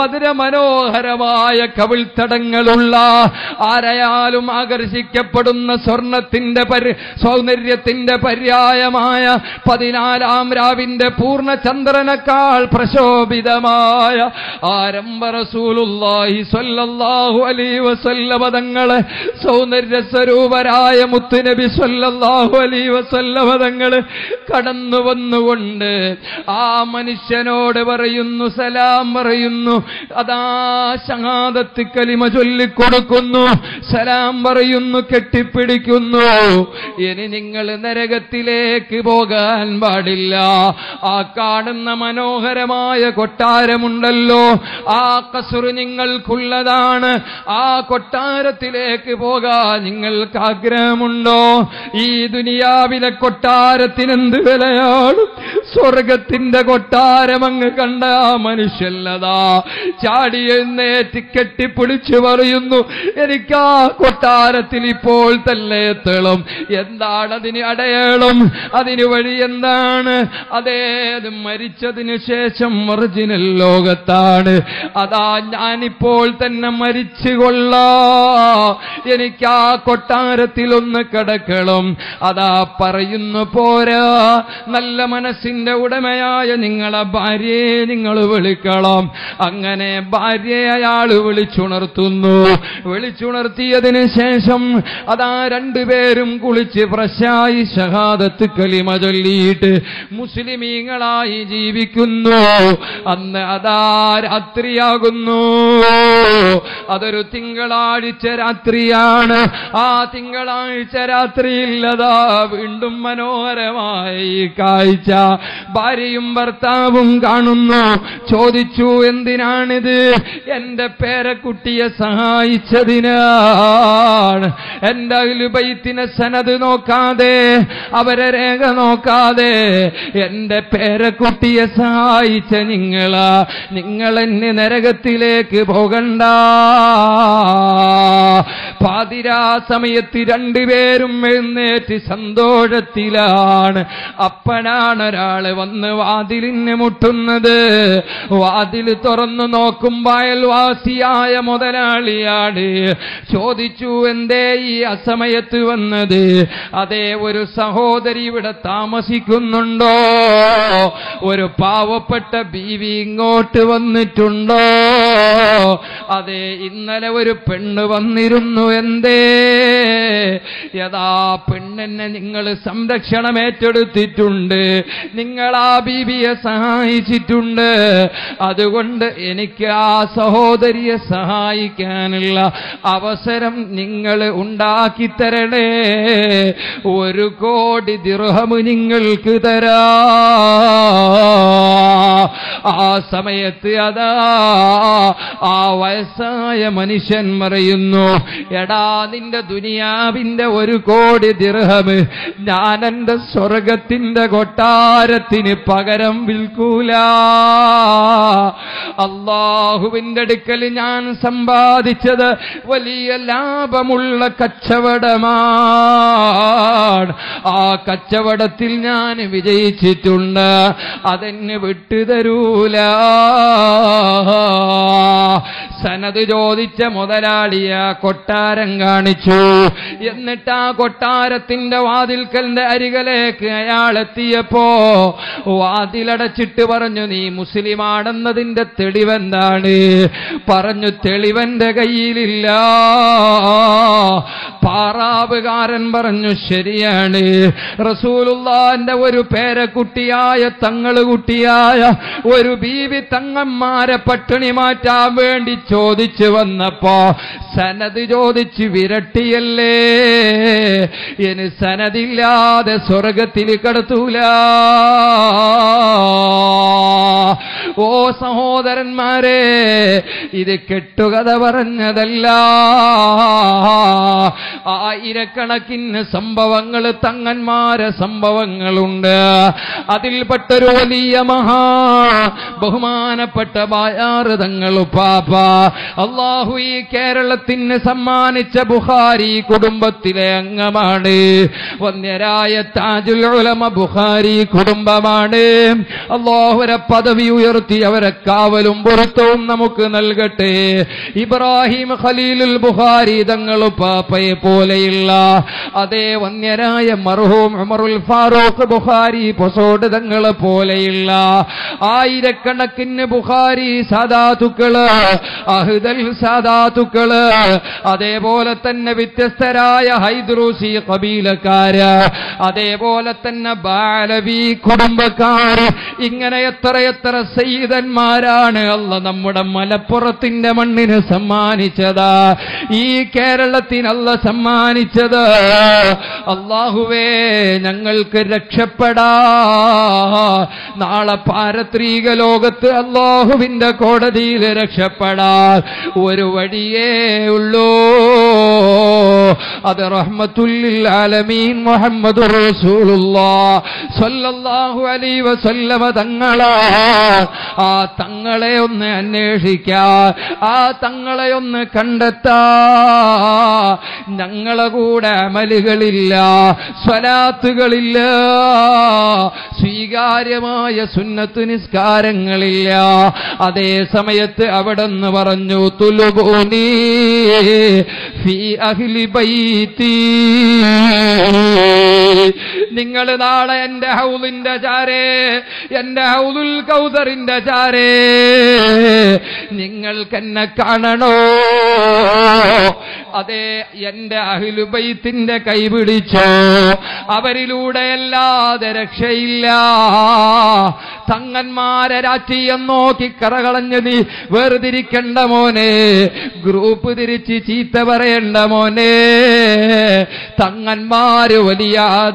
മധുരമനോഹരമായ കവിൾത്തടങ്ങളുള്ള ആരയാലും ആകർഷിക്കപ്പെടുന്ന സ്വർണത്തിന്റെ പരി സൗന്ദര്യത്തിന്റെ പര്യായമായ പതിനാലാം രാവിന്റെ പൂർണ്ണ ചന്ദ്രനേക്കാൾ പ്രശോഭിതമായ ആരംഭ റസൂലുള്ളാഹി സ്വല്ലല്ലാഹു അലൈഹി വസല്ലമ തങ്ങളെ സൗന്ദര്യ സ്വരൂപരായ മുത്തുനബി സ്വല്ലല്ലാഹു അലൈഹി വസല്ലമ തങ്ങള് കടന്നു വന്നുകൊണ്ട് ആ മനുഷ്യനോട് പറയുന്നു സലാം പറയുന്നു അതാ ശഹാദത്ത് കലിമ ചൊല്ലിക്കൊടുക്കുന്നു സലാം പറയുന്നു കെട്ടിപ്പിടിക്കുന്നു ഇനി നിങ്ങൾ നരകത്തിലേക്ക് പോകാൻ പാടില്ല ആ കാണുന്ന മനോഹരമായ കൊട്ടാരമുണ്ടല്ലോ ആ കസുറ് നിങ്ങൾക്കുള്ളതാണ് ആ കൊട്ടാരത്തിലേക്ക് പോകാൻ നിങ്ങൾക്ക് ആഗ്രഹമുണ്ടോ ഈ ദുനിയാവിലെ കൊട്ടാരത്തിനെന്ത് വിലയാണ് സ്വർഗത്തിന്റെ കൊട്ടാരം അങ്ങ് കണ്ട ആ മനുഷ്യല്ലതാ ചാടി എഴുന്നേറ്റ് കെട്ടിപ്പിടിച്ചു പറയുന്നു എനിക്ക് ആ കൊട്ടാരത്തിൽ ഇപ്പോൾ തന്നെ എത്തണം എന്താണ് അതിന് അടയാളം അതിന് വഴി എന്താണ് അതേ അത് മരിച്ചതിന് ശേഷം ഒറിജിനൽ ലോകത്താണ് അതാ ഞാനിപ്പോൾ തന്നെ മരിച്ചു കൊള്ളാ എനിക്ക് ആ കൊട്ടാരത്തിൽ ഒന്ന് കിടക്കണം അതാ പറയുന്നു പോരാ നല്ല മനസ്സിന്റെ ഉടമയായ നിങ്ങളെ ഭാര്യയെ നിങ്ങൾ വിളിക്കണം അങ്ങനെ ഭാര്യയെ അയാൾ വിളിച്ചുണർത്തുന്നു വിളിച്ചുണർത്തിയതിന് ശേഷം അതാ രണ്ടുപേരും കുളിച്ച് ഫ്രഷായി ഷഹാദത്ത് കലിമ ചൊല്ലിയിട്ട് മുസ്ലിമീങ്ങളായി ജീവിക്കുന്നു അന്ന് അതാ രാത്രിയാകുന്നു അതൊരു തിങ്കളാഴ്ച രാത്രിയാണ് ആ തിങ്കളാഴ്ച രാത്രിയിൽ അതാ വീണ്ടും മനോഹരമായ ഈ കാഴ്ച ഭാര്യയും ഭർത്താവും കാണുന്നു ചോദിച്ചു എന്തിനാണിത് എന്റെ പേരക്കുട്ടിയെ സഹായിച്ചതിനാണ് എന്റെ അയലുബൈത്തിനെ സനത് നോക്കാതെ അവരെ രേഖ നോക്കാതെ എന്റെ പേരക്കുട്ടിയെ സഹായിച്ച നിങ്ങളാ നിങ്ങൾ എന്നെ നരകത്തിലേക്ക് പോകണ്ട പാതിരാ സമയത്ത് രണ്ടുപേരും എഴുന്നേറ്റ് സന്തോഷത്തിലാണ് അപ്പനാണ് ഒരാള് വന്ന് വാതിലിന് മുട്ടുന്നത് വാതിൽ തുറന്നു നോക്കുമ്പോൾ അയൽവാസിയായ മുതലാളിയാണ് ചോദിച്ചു എന്തേ ഈ അസമയത്ത് വന്നത് അതേ ഒരു സഹോദരി ഇവിടെ താമസിക്കുന്നുണ്ടോ ഒരു പാവപ്പെട്ട ബീവി ഇങ്ങോട്ട് വന്നിട്ടുണ്ടോ അതെ ഇന്നലെ ഒരു പെണ്ണ് വന്നിരുന്നു എന്തേ യഥാ പെണ്ണിനെ നിങ്ങൾ സംരക്ഷണം ഏറ്റെടുത്തിട്ടുണ്ട് നിങ്ങൾ ആ ബീബിയെ സഹായിച്ചിട്ടുണ്ട് അതുകൊണ്ട് എനിക്ക് ആ സഹോദരിയെ സഹായിക്കാനുള്ള അവസരം നിങ്ങൾ ഉണ്ടാക്കി തരണേ ഒരു കോടി ദിർഹമ് നിങ്ങൾക്ക് തരാ ആ സമയത്ത് അതാ ആ വയസ്സായ മനുഷ്യൻ പറയുന്നു എടാ നിന്റെ ദുനിയാവിന്റെ ഒരു കോടി ദിർഹമ് ഞാൻ എന്റെ സ്വർഗത്തിന്റെ കൊട്ടാരത്തിന് പകരം വിൽക്കൂല അള്ളാഹുവിന്റെ അടുക്കൽ ഞാൻ സമ്പാദിച്ചത് വലിയ ലാഭമുള്ള കച്ചവടമാണ് ആ കച്ചവടത്തിൽ ഞാൻ വിജയിച്ചിട്ടുണ്ട് അതെന്നെ വിട്ടുതരൂല സനത് ചോദിച്ച മുതലാളിയ കൊട്ടാരം കാണിച്ചു എന്നിട്ട് ആ കൊട്ടാരത്തിന്റെ വാതിൽക്കലിന്റെ അരികലേക്ക് അയാൾ എത്തിയപ്പോ വാതിലടച്ചിട്ട് പറഞ്ഞു നീ മുസ്ലിമാണെന്നതിന്റെ തെളിവെന്താണ് പറഞ്ഞു തെളിവന്റെ കയ്യിലില്ല പാറാവുകാരൻ പറഞ്ഞു ശരിയാണ് റസൂലുള്ളാന്റെ ഒരു പേരക്കുട്ടിയായ തങ്ങള് കുട്ടിയായ ഒരു ബീവി തങ്ങന്മാരെ പട്ടിണി മാറ്റാൻ വേണ്ടി ചോദിച്ചു വന്നപ്പോ സനത് ചോദിച്ച് വിരട്ടിയല്ലേ ഇനി സനതില്ലാതെ സ്വർഗത്തിൽ കടത്തൂല ഓ സഹോദരന്മാരെ ഇത് കെട്ടുകഥ പറഞ്ഞതല്ല ആയിരക്കണക്കിന് സംഭവങ്ങൾ തങ്ങന്മാരെ സംഭവങ്ങളുണ്ട് അതിൽപ്പെട്ടൊരു വലിയ മഹാ ബഹുമാനപ്പെട്ട ബായാറ് തങ്ങൾ പാപ്പ അള്ളാഹു ഈ കേരളത്തിന് സമ്മാനിച്ച ബുഹാരി കുടുംബത്തിലെ അംഗമാണ് വന്യരായ താജുൽ ഉലമ ബുഹാരി കുടുംബമാണ് അള്ളാഹുരെ പദവി ഉയർത്തി അവരെ കാവലും പൊരുത്തവും നമുക്ക് നൽകട്ടെ ഇബ്രാഹിം ഖലീലുൽ ബുഹാരി തങ്ങൾ പാപ്പയെ പോലെയുള്ള അതേ വന്യരായ മർഹൂം ഉമറുൽ ഫാറൂഖ് ബുഹാരി പൊസോട് തങ്ങളെ പോലെയുള്ള ആയിരക്കണക്കിന് ബുഹാരി സാധാതുക്കള് അഹ്ദൽ സാധാതുക്കള് അതേപോലെ തന്നെ വ്യത്യസ്തരായ ഹൈദ്രൂസി കബീലക്കാര് അതേപോലെ തന്നെ ബാലവി കുടുംബക്കാര് ഇങ്ങനെ എത്രയെത്ര സയ്യിദന്മാരാണ് അല്ല നമ്മുടെ മലപ്പുറത്തിന്റെ മണ്ണിന് സമ്മാനിച്ചത് ഈ കേരളത്തിനല്ല സമ്മാനിച്ചത് അള്ളാഹുവേ ഞങ്ങൾക്ക് രക്ഷപ്പെടാ നാളെ പാരത്രീക ലോകത്ത് അള്ളാഹുവിന്റെ കോടതിയിൽ രക്ഷപ്പെടാൻ ഒരു വഴിയേ ഉള്ളൂ അത് റഹ്മത്തുല്ലിൽ ആലമീൻ മുഹമ്മദ് സല്ലല്ലാഹു അലൈഹി വസല്ലമ തങ്ങളാ ആ തങ്ങളെ ഒന്ന് അന്വേഷിക്കാൻ ആ തങ്ങളെ ഒന്ന് കണ്ടെത്താ ഞങ്ങളെ കൂടെ അമലുകളില്ല സ്വലാത്തുകളില്ല സ്വീകാര്യമായ സുന്നത്ത് നിസ്കാരങ്ങളില്ല അതേ സമയത്ത് അവിടെ നിന്ന് പറഞ്ഞു തുലുബൂനി ഫി അഹ്ലി ബൈത്തി നിങ്ങൾ നാളെ എന്റെ ഹൗലിന്റെ ചാരേ എന്റെ ഹൗലുൽ കൗതറിന്റെ ചാരേ നിങ്ങൾക്കെന്നെ കാണണോ അതെ എന്റെ അഹിലുബൈത്തിന്റെ കൈപിടിച്ചോ അവരിലൂടെ അല്ലാതെ രക്ഷയില്ല തങ്ങന്മാരെ രാഷ്ട്രീയം നോക്കി കറകളഞ്ഞ് നീ വേർതിരിക്കണ്ട മോനെ ഗ്രൂപ്പ് തിരിച്ച് ചീത്ത പറയണ്ട മോനെ തങ്ങന്മാര് വലിയ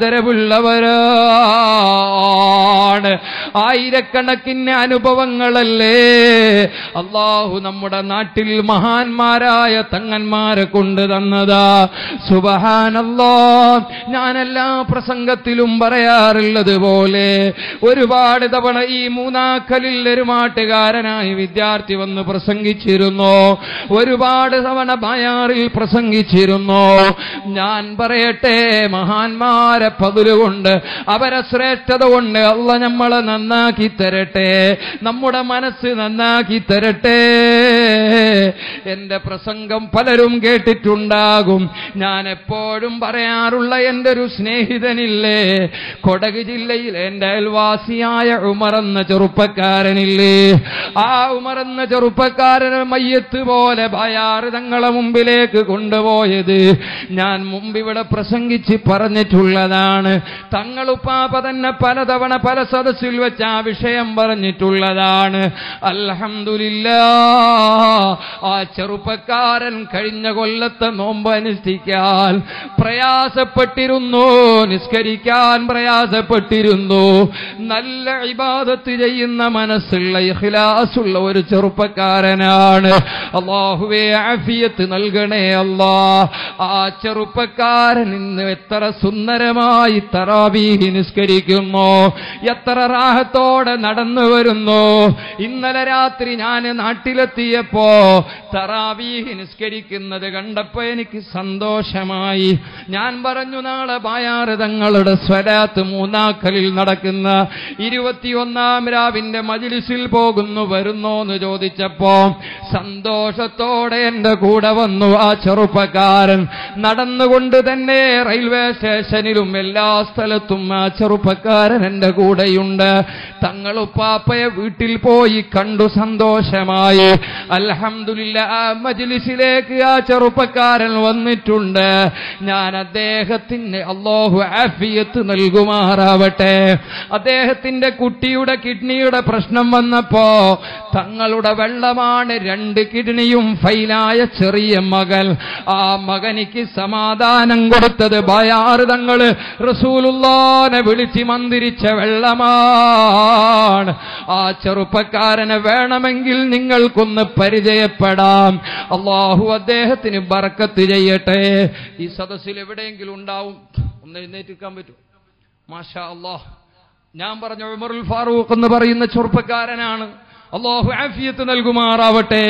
ആദരവുള്ളവരാണ് ആയിരക്കണക്കിന് അനുഭവങ്ങളല്ലേ അള്ളാഹു നമ്മുടെ നാട്ടിൽ മഹാന്മാരായ തങ്ങന്മാരെ കൊണ്ട് തന്നതാ സുബഹാനല്ലോ ഞാൻ എല്ലാ പ്രസംഗത്തിലും പറയാറുള്ളത് പോലെ ഒരുപാട് തവണ ഈ മൂന്നാക്കലിൽ ഒരു മാട്ടുകാരനായി വിദ്യാർത്ഥി വന്ന് പ്രസംഗിച്ചിരുന്നു ഒരുപാട് തവണ ബയാറിൽ പ്രസംഗിച്ചിരുന്നു ഞാൻ പറയട്ടെ മഹാന്മാരെ പതിലുകൊണ്ട് അവരെ ശ്രേഷ്ഠത കൊണ്ട് അല്ല നമ്മളെ നന്നാക്കി തരട്ടെ നമ്മുടെ മനസ്സ് നന്നാക്കി തരട്ടെ എന്റെ പ്രസംഗം പലരും കേട്ടിട്ടുണ്ടാകും ഞാൻ എപ്പോഴും പറയാറുള്ള എൻ്റെ ഒരു സ്നേഹിതനില്ലേ കൊടക് ജില്ലയിൽ എൻ്റെ അയൽവാസിയായ ഉമർ എന്ന ചെറുപ്പക്കാരനില്ലേ ആ ഉമർ എന്ന ചെറുപ്പക്കാരനെ മയ്യത്ത് പോലെ ബയാറ് തങ്ങളെ മുമ്പിലേക്ക് കൊണ്ടുപോയത് ഞാൻ മുമ്പ് ഇവിടെ പ്രസംഗിച്ച് പറഞ്ഞിട്ടുള്ളതാണ് തങ്ങളുപ്പാപ്പ തന്നെ പലതവണ പല സദസ്സിൽ വെച്ച് ആ വിഷയം പറഞ്ഞിട്ടുള്ളതാണ് അൽഹംദുലില്ല ആ ചെറുപ്പക്കാരൻ കഴിഞ്ഞ കൊല്ലത്തെ നോമ്പ് അനുഷ്ഠിക്കാൻ പ്രയാസപ്പെട്ടിരുന്നു നിസ്കരിക്കാൻ പ്രയാസപ്പെട്ടിരുന്നു നല്ല ഇബാദത്ത് ചെയ്യുന്ന മനസ്സുള്ള ഇഖ്ലാസുള്ള ഒരു ചെറുപ്പക്കാരനാണ് അള്ളാഹുവേ ആഫിയത്ത് നൽകണേ അല്ലാ ആ ചെറുപ്പക്കാരൻ ഇന്ന് എത്ര സുന്ദരമായി തറാവീഹി നിസ്കരിക്കുന്നു എത്ര റാഹത്തോടെ നടന്നു വരുന്നു ഇന്നലെ രാത്രി ഞാൻ നാട്ടിലെത്തിയപ്പോ തറാവീഹി നിസ്കരിക്കുന്നത് കണ്ടപ്പോ എനിക്ക് സന്തോഷമായി ഞാൻ പറഞ്ഞു നാളെ ബായാറ് തങ്ങളുടെ സ്വലാത്ത് മൂന്നാക്കലിൽ നടക്കുന്ന ഇരുപത്തിയൊന്നാം രാവിന്റെ മജിലിസിൽ പോകുന്നു വരുന്നോ എന്ന് ചോദിച്ചപ്പോ സന്തോഷത്തോടെ എന്റെ കൂടെ വന്നു ആ ചെറുപ്പക്കാരൻ നടന്നുകൊണ്ട് തന്നെ റെയിൽവേ സ്റ്റേഷനിലും എല്ലാ സ്ഥലത്തും ആ ചെറുപ്പക്കാരൻ എന്റെ കൂടെയുണ്ട് തങ്ങളുപ്പാപ്പയെ വീട്ടിൽ പോയി കണ്ടു സന്തോഷമായി അൽഹംദുലില്ല ആ മജ്ലിസിലേക്ക് ആ ചെറുപ്പക്കാരൻ വന്നിട്ടുണ്ട് ഞാൻ അദ്ദേഹത്തിന് അള്ളാഹു ആഫിയത്ത് നൽകുമാറാവട്ടെ അദ്ദേഹത്തിന്റെ കുട്ടിയുടെ കിഡ്നിയുടെ പ്രശ്നം വന്നപ്പോ തങ്ങളുടെ വെള്ളമാണ് രണ്ട് കിഡ്നിയും ഫൈലായ ചെറിയ മകൻ ആ മകനിക്ക് സമാധാനം കൊടുത്തത് ബയാറ് തങ്ങള് റസൂലുള്ളാനെ വിളിച്ച് മന്ദിരിച്ച വെള്ളമാണ് ആ ചെറുപ്പക്കാരനെ വേണമെങ്കിൽ നിങ്ങൾക്കൊന്ന് പരിചയപ്പെടാം അള്ളാഹു അദ്ദേഹത്തിന് ബർക്കത്ത് ചെയ്യട്ടെ ഈ സദസ്സിൽ എവിടെയെങ്കിലും ഉണ്ടാവും ഒന്ന് എഴുന്നേറ്റിക്കാൻ പറ്റും മാഷാ അള്ളാഹ് ഞാൻ പറഞ്ഞ ഉമറുൽ ഫാറൂഖ് എന്ന് പറയുന്ന ചെറുപ്പക്കാരനാണ് അള്ളാഹു ആഫിയത്ത് നൽകുമാറാവട്ടെ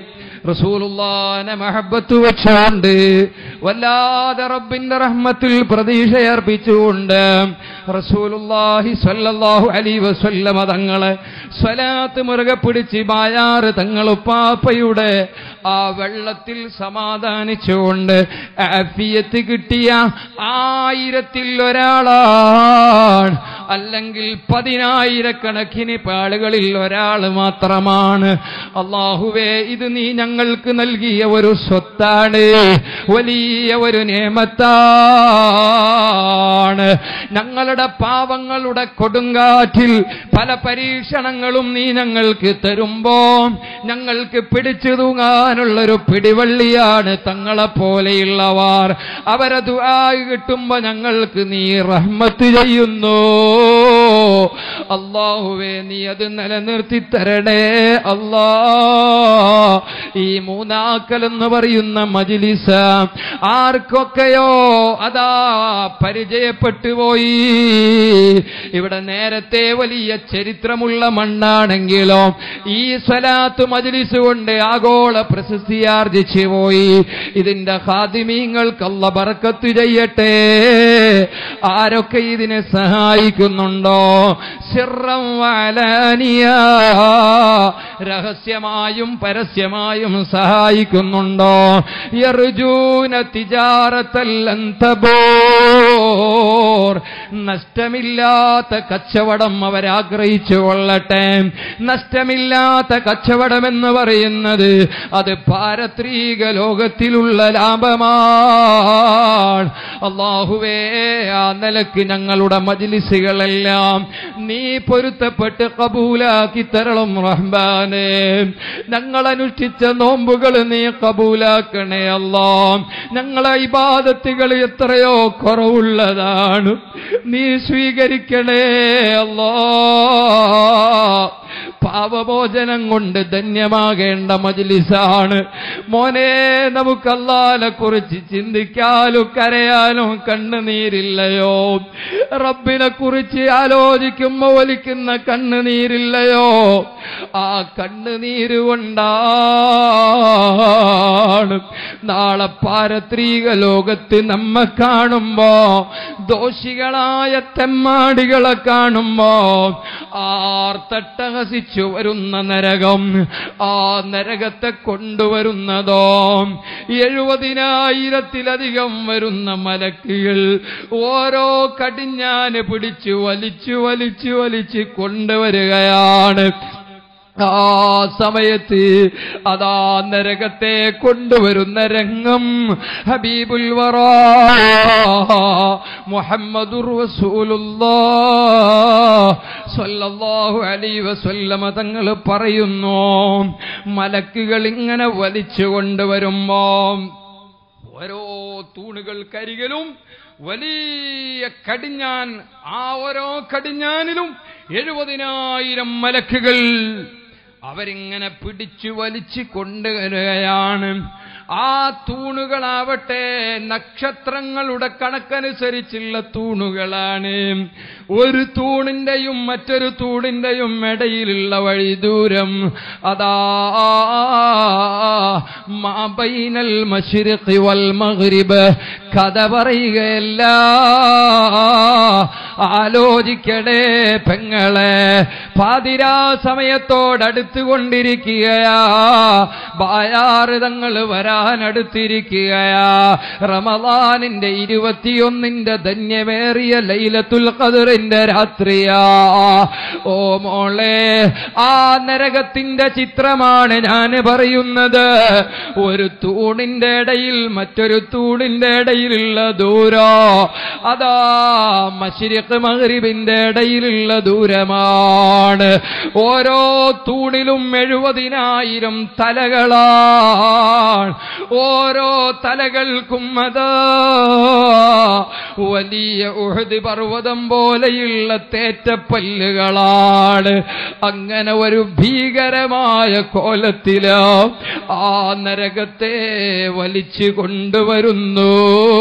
റസൂലുള്ളാനെ മഹബത്ത് വെച്ചുകൊണ്ട് വല്ലാതെ റബ്ബിന്റെ റഹ്മത്തിൽ പ്രതീക്ഷയർപ്പിച്ചുകൊണ്ട് റസൂലുള്ളാഹി സ്വല്ലല്ലാഹു അലൈഹി വസല്ലമ തങ്ങളെ സ്വലാത്ത് മുറുകെ പിടിച്ച് ബായാറ് തങ്ങളുപ്പാപ്പയുടെ ആ വെള്ളത്തിൽ സമാധാനിച്ചുകൊണ്ട് ആഫിയത്ത് കിട്ടിയ ആയിരത്തിൽ ഒരാളാണ് അല്ലെങ്കിൽ പതിനായിരക്കണക്കിന് പാളുകളിൽ ഒരാൾ മാത്രമാണ് അള്ളാഹുവേ ഇത് നീ ഞങ്ങൾക്ക് നൽകിയ ഒരു സ്വത്താണ് വലിയ ഒരു നിയമത്താണ് ഞങ്ങളുടെ പാവങ്ങളുടെ കൊടുങ്കാറ്റിൽ പല പരീക്ഷണങ്ങളും നീ ഞങ്ങൾക്ക് തരുമ്പോ ഞങ്ങൾക്ക് പിടിച്ചു തൂങ്ങാനുള്ളൊരു പിടിവള്ളിയാണ് തങ്ങളെ പോലെയുള്ളവർ അവരത് ആയി കിട്ടുമ്പോ ഞങ്ങൾക്ക് നീ റഹ്മത്ത് ചെയ്യുന്നു അള്ളാഹുവേ നീ അത് നിലനിർത്തി തരണേ അല്ലാ ഈ മൂന്നാക്കൽ എന്ന് പറയുന്ന മജിലിസ ആർക്കൊക്കെയോ അതാ പരിചയപ്പെട്ടു പോയി ഇവിടെ നേരത്തെ വലിയ ചരിത്രമുള്ള മണ്ണാണെങ്കിലോ ഈ സ്വലാത്ത് മജിലിസ് കൊണ്ട് ആഗോള പ്രശസ്തിയാർജിച്ചു പോയി ഇതിന്റെ ഹാദിമീങ്ങൾക്ക് അല്ല ബർക്കത്ത് ചെയ്യട്ടെ ആരൊക്കെ ഇതിനെ സഹായിക്കുന്നുണ്ടോ സിറം വാലാനിയ രഹസ്യമായും പരസ്യമായും സഹായിക്കുന്നുണ്ടോ യർജൂന തിജാറത്തല്ലൻ തബോർ നഷ്ടമില്ലാത്ത കച്ചവടം അവരാഗ്രഹിച്ചു കൊള്ളട്ടെ നഷ്ടമില്ലാത്ത കച്ചവടം എന്ന് പറയുന്നത് അത് പാരത്രീക ലോകത്തിലുള്ള ലാഭമാണ് അള്ളാഹുവേ ആ നിലക്ക് ഞങ്ങളുടെ മജിലിസുകളെല്ലാം നീ പൊരുത്തപ്പെട്ട് കബൂലാക്കി തരണം റഹ്മാനെ ഞങ്ങൾ അനുഷ്ഠിച്ച നോമ്പുകൾ നീ കബൂലാക്കണേ അല്ലോ ഞങ്ങളെ ഇബാദത്തുകൾ എത്രയോ കുറവുള്ളതാണ് നീ സ്വീകരിക്കണേ അല്ലോ പാപമോചനം കൊണ്ട് ധന്യമാകേണ്ട മജ്ലിസാണ് മോനെ നമുക്ക് അല്ലാലെ കുറിച്ച് ചിന്തിക്കാലും കരയാലും കരയാനോ കണ്ണുനീരില്ലയോ റബ്ബിനെ കുറിച്ച് ആലോചിക്കുമ്പോ ഒലിക്കുന്ന കണ്ണുനീരില്ലയോ ആ കണ്ണുനീര് കൊണ്ടാണ് നാളെ പാരത്രീക ലോകത്ത് നമ്മെ കാണുമ്പോ ദോഷികളായ തെമ്മാടികളെ കാണുമ്പോ ആർത്തട്ടഹസിച്ചു വരുന്ന നരകം ആ നരകത്തെ കൊണ്ടുവരുന്നതോ എഴുപതിനായിരത്തിലധികം വരുന്ന മലക്കുകൾ ഓരോ കടിഞ്ഞാന് പിടിച്ചു വലിച്ചു വലിച്ചു വലിച്ചു കൊണ്ടുവരികയാണ് ആ സമയത്ത് അതാ നരകത്തെ കൊണ്ടുവരുന്ന രംഗം ഹബീബുൽ വറ മുഹമ്മദുർ സ്വല്ലല്ലാഹു അലൈഹി വസല്ലമ തങ്ങൾ പറയുന്നു മലക്കുകൾ ഇങ്ങനെ വലിച്ചു കൊണ്ടുവരുമ്പോ ഓരോ തൂണുകൾക്കരികിലും വലിയ കടിഞ്ഞാൻ ആ ഓരോ കടിഞ്ഞാനിലും എഴുപതിനായിരം മലക്കുകൾ അവരിങ്ങനെ പിടിച്ചു വലിച്ചു കൊണ്ടുവരികയാണ് ആ തൂണുകളാവട്ടെ നക്ഷത്രങ്ങളുടെ കണക്കനുസരിച്ചുള്ള തൂണുകളാണ് ഒരു തൂണിന്റെയും മറ്റൊരു തൂണിന്റെയും ഇടയിലുള്ള വഴി ദൂരം അതാ മാബൈനൽ മഷിരിഖി വൽ മഗ്രിബ് കഥ പറയുകയല്ല ആലോചിക്കടേ പെങ്ങളെ പാതിരാ സമയത്തോടടുത്തുകൊണ്ടിരിക്കുകയാ ബായാറ് തങ്ങൾ വരാനടുത്തിരിക്കുകയാ റമദാനിന്റെ ഇരുപത്തിയൊന്നിന്റെ ധന്യമേറിയ ലൈലത്തുൽ ഖദറിന്റെ രാത്രിയാ ഓ മോളെ ആ നരകത്തിന്റെ ചിത്രമാണ് ഞാൻ പറയുന്നത് ഒരു തൂണിന്റെ ഇടയിൽ മറ്റൊരു തൂണിന്റെ ഇടയിലുള്ള ദൂരോ അതാ മഷിരിഖ് മഗ്രിബിന്റെ ഇടയിലുള്ള ദൂരമാണ് ഓരോ തൂണിലും എഴുപതിനായിരം തലകളാണ് ഓരോ തലകൾക്കും അതാ വലിയ ഉഹദ് പർവ്വതം പോലെയുള്ള തേറ്റപ്പല്ലുകളാണ് അങ്ങനെ ഒരു ഭീകരമായ കോലത്തില് ആ നരകത്തെ വലിച്ചു കൊണ്ടുവരുന്നു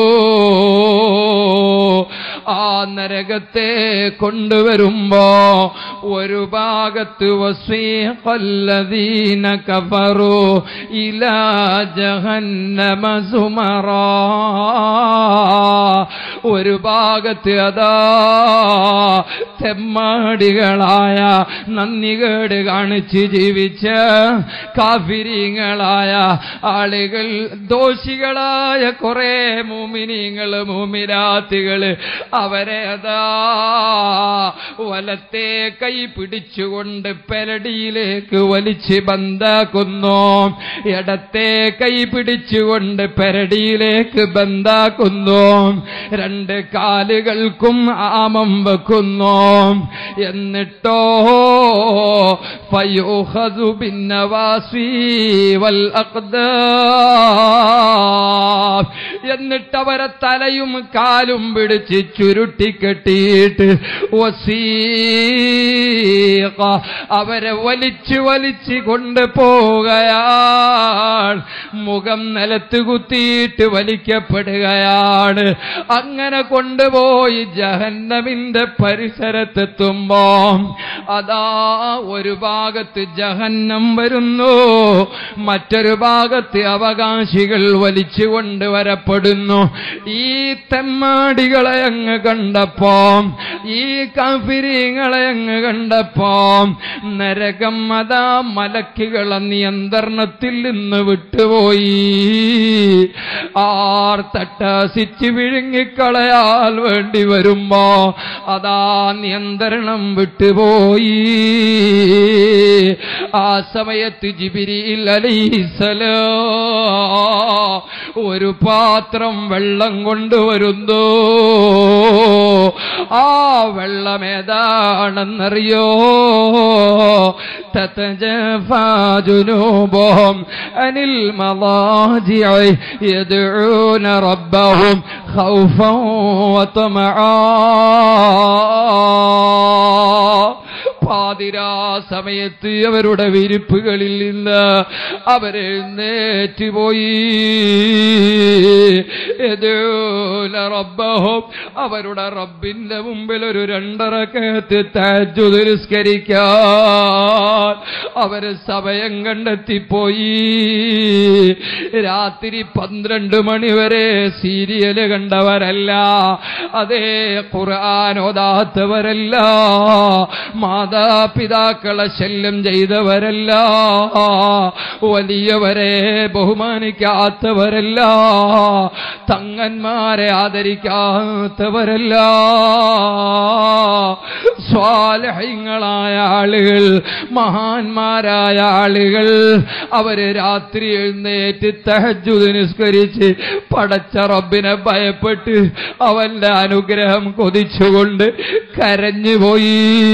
ആ നരകത്തെ കൊണ്ടുവരുമ്പോ ഒരു ഭാഗത്ത് വസീഖല്ലദീന കഫറു ഇലാ ജഹന്നമ സുമറാ ഒരു ഭാഗത്ത് അതാ തെമ്മാടികളായ നന്ദികേട് കാണിച്ച് ജീവിച്ച കാഫിരിങ്ങളായ ആളുകൾ ദോഷികളായ കുറെ മൂമിനിങ്ങള് മൂമിരാത്തികള് അവരെ അതാ വലത്തെ കൈ പിടിച്ചുകൊണ്ട് പെരടിയിലേക്ക് വലിച്ച് ബന്ധാക്കുന്നു ഇടത്തെ കൈ പിടിച്ചുകൊണ്ട് പെരടിയിലേക്ക് ബന്ധാക്കുന്നു രണ്ട് കാലുകൾക്കും ആമം വെക്കുന്നു എന്നിട്ടോ ഫയൂഖദു ബിന്നവാസി വൽ അഖ്ദാം എന്നിട്ട് അവരെ തലയും കാലും പിടിച്ച് ചുരുട്ടിക്കെട്ടിയിട്ട് വസീഖ അവരെ വലിച്ചു വലിച്ചു കൊണ്ടുപോവുകയാണ് മുഖം നിലത്ത് കുത്തിയിട്ട് വലിക്കപ്പെടുകയാണ് അങ്ങനെ കൊണ്ടുപോയി ജഹന്നമിന്റെ പരിസരത്തെത്തുമ്പോ അതാ ഒരു ഭാഗത്ത് ജഹന്നം വരുന്നു മറ്റൊരു ഭാഗത്ത് അവകാശികൾ വലിച്ചു കൊണ്ടുവരപ്പെടുന്നു ഈ തെമ്മാടികളെ അങ്ങ് കണ്ടപ്പോ ഈ കഫിരിങ്ങളെ അങ്ങ് കണ്ടപ്പോ നരകം അതാ മലക്കുകളെ നിയന്ത്രണത്തിൽ നിന്ന് വിട്ടുപോയി ആർ തട്ടാസിച്ച് വിഴുങ്ങിക്കളയാൽ വേണ്ടി വരുമ്പോ അതാ നിയന്ത്രണം വിട്ടുപോയി ആ സമയത്ത് ജിബിരിയിൽ അലൈസലോ ഒരു പാത്രം വെള്ളം കൊണ്ടുവരുന്നു ആ വെള്ളം ഏതാണെന്നറിയോ തത്തജഫാജുനൂബോം അനിൽ മലാജിഅ യദ്ഊന റബ്ബഹും ഖൗഫൻ വതമആ പാതിരാ സമയത്ത് അവരുടെ വിരിപ്പുകളിൽ നിന്ന് അവരെഴുന്നേറ്റ് പോയി യദൂന റബ്ബഹും അവരുടെ റബ്ബിന്റെ മുമ്പിൽ ഒരു രണ്ടറക്കത്ത് തഹജ്ജുദ് നിസ്കരിക്കാൻ അവര് സമയം കണ്ടെത്തിപ്പോയി രാത്രി പന്ത്രണ്ട് മണി വരെ സീരിയല് കണ്ടവരല്ല അതേ ഖുർആൻ ഓതാത്തവരല്ല മാതാപിതാക്കളെ ശല്യം ചെയ്തവരല്ല വലിയവരെ ബഹുമാനിക്കാത്തവരല്ല തങ്ങന്മാരെ ആദരിക്കാത്തവരല്ല സ്വാലഹ്യങ്ങളായ ആളുകൾ മഹാന്മാരായ ആളുകൾ അവര് രാത്രി എഴുന്നേറ്റ് തഹജുദ് നിസ്കരിച്ച് പടച്ച റബ്ബിനെ ഭയപ്പെട്ട് അവന്റെ അനുഗ്രഹം കൊതിച്ചുകൊണ്ട് കരഞ്ഞുപോയി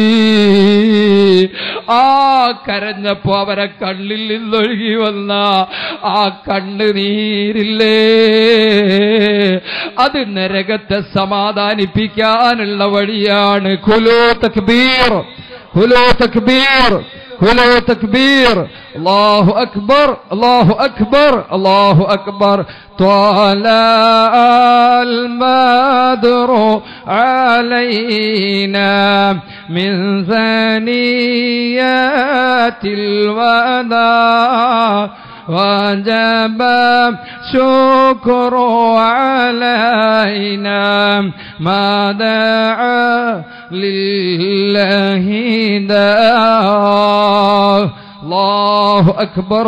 ആ കരഞ്ഞപ്പോ അവരെ കണ്ണിൽ നിന്നൊഴുകി വന്ന ആ കണ്ണുനീരില്ലേ അത് നരകത്തെ സമാധാനിപ്പിക്കാനുള്ള വഴിയാണ് കുലോ തക്ബീർ കുലോ തക്ബീർ കുലോ തക്ബീർ അല്ലാഹു അക്ബർ അല്ലാഹു അക്ബർ അല്ലാഹു അക്ബർ طلع البدر علينا من ثنيات الوداع وجب شكر علينا ما دعا لله داع الله أكبر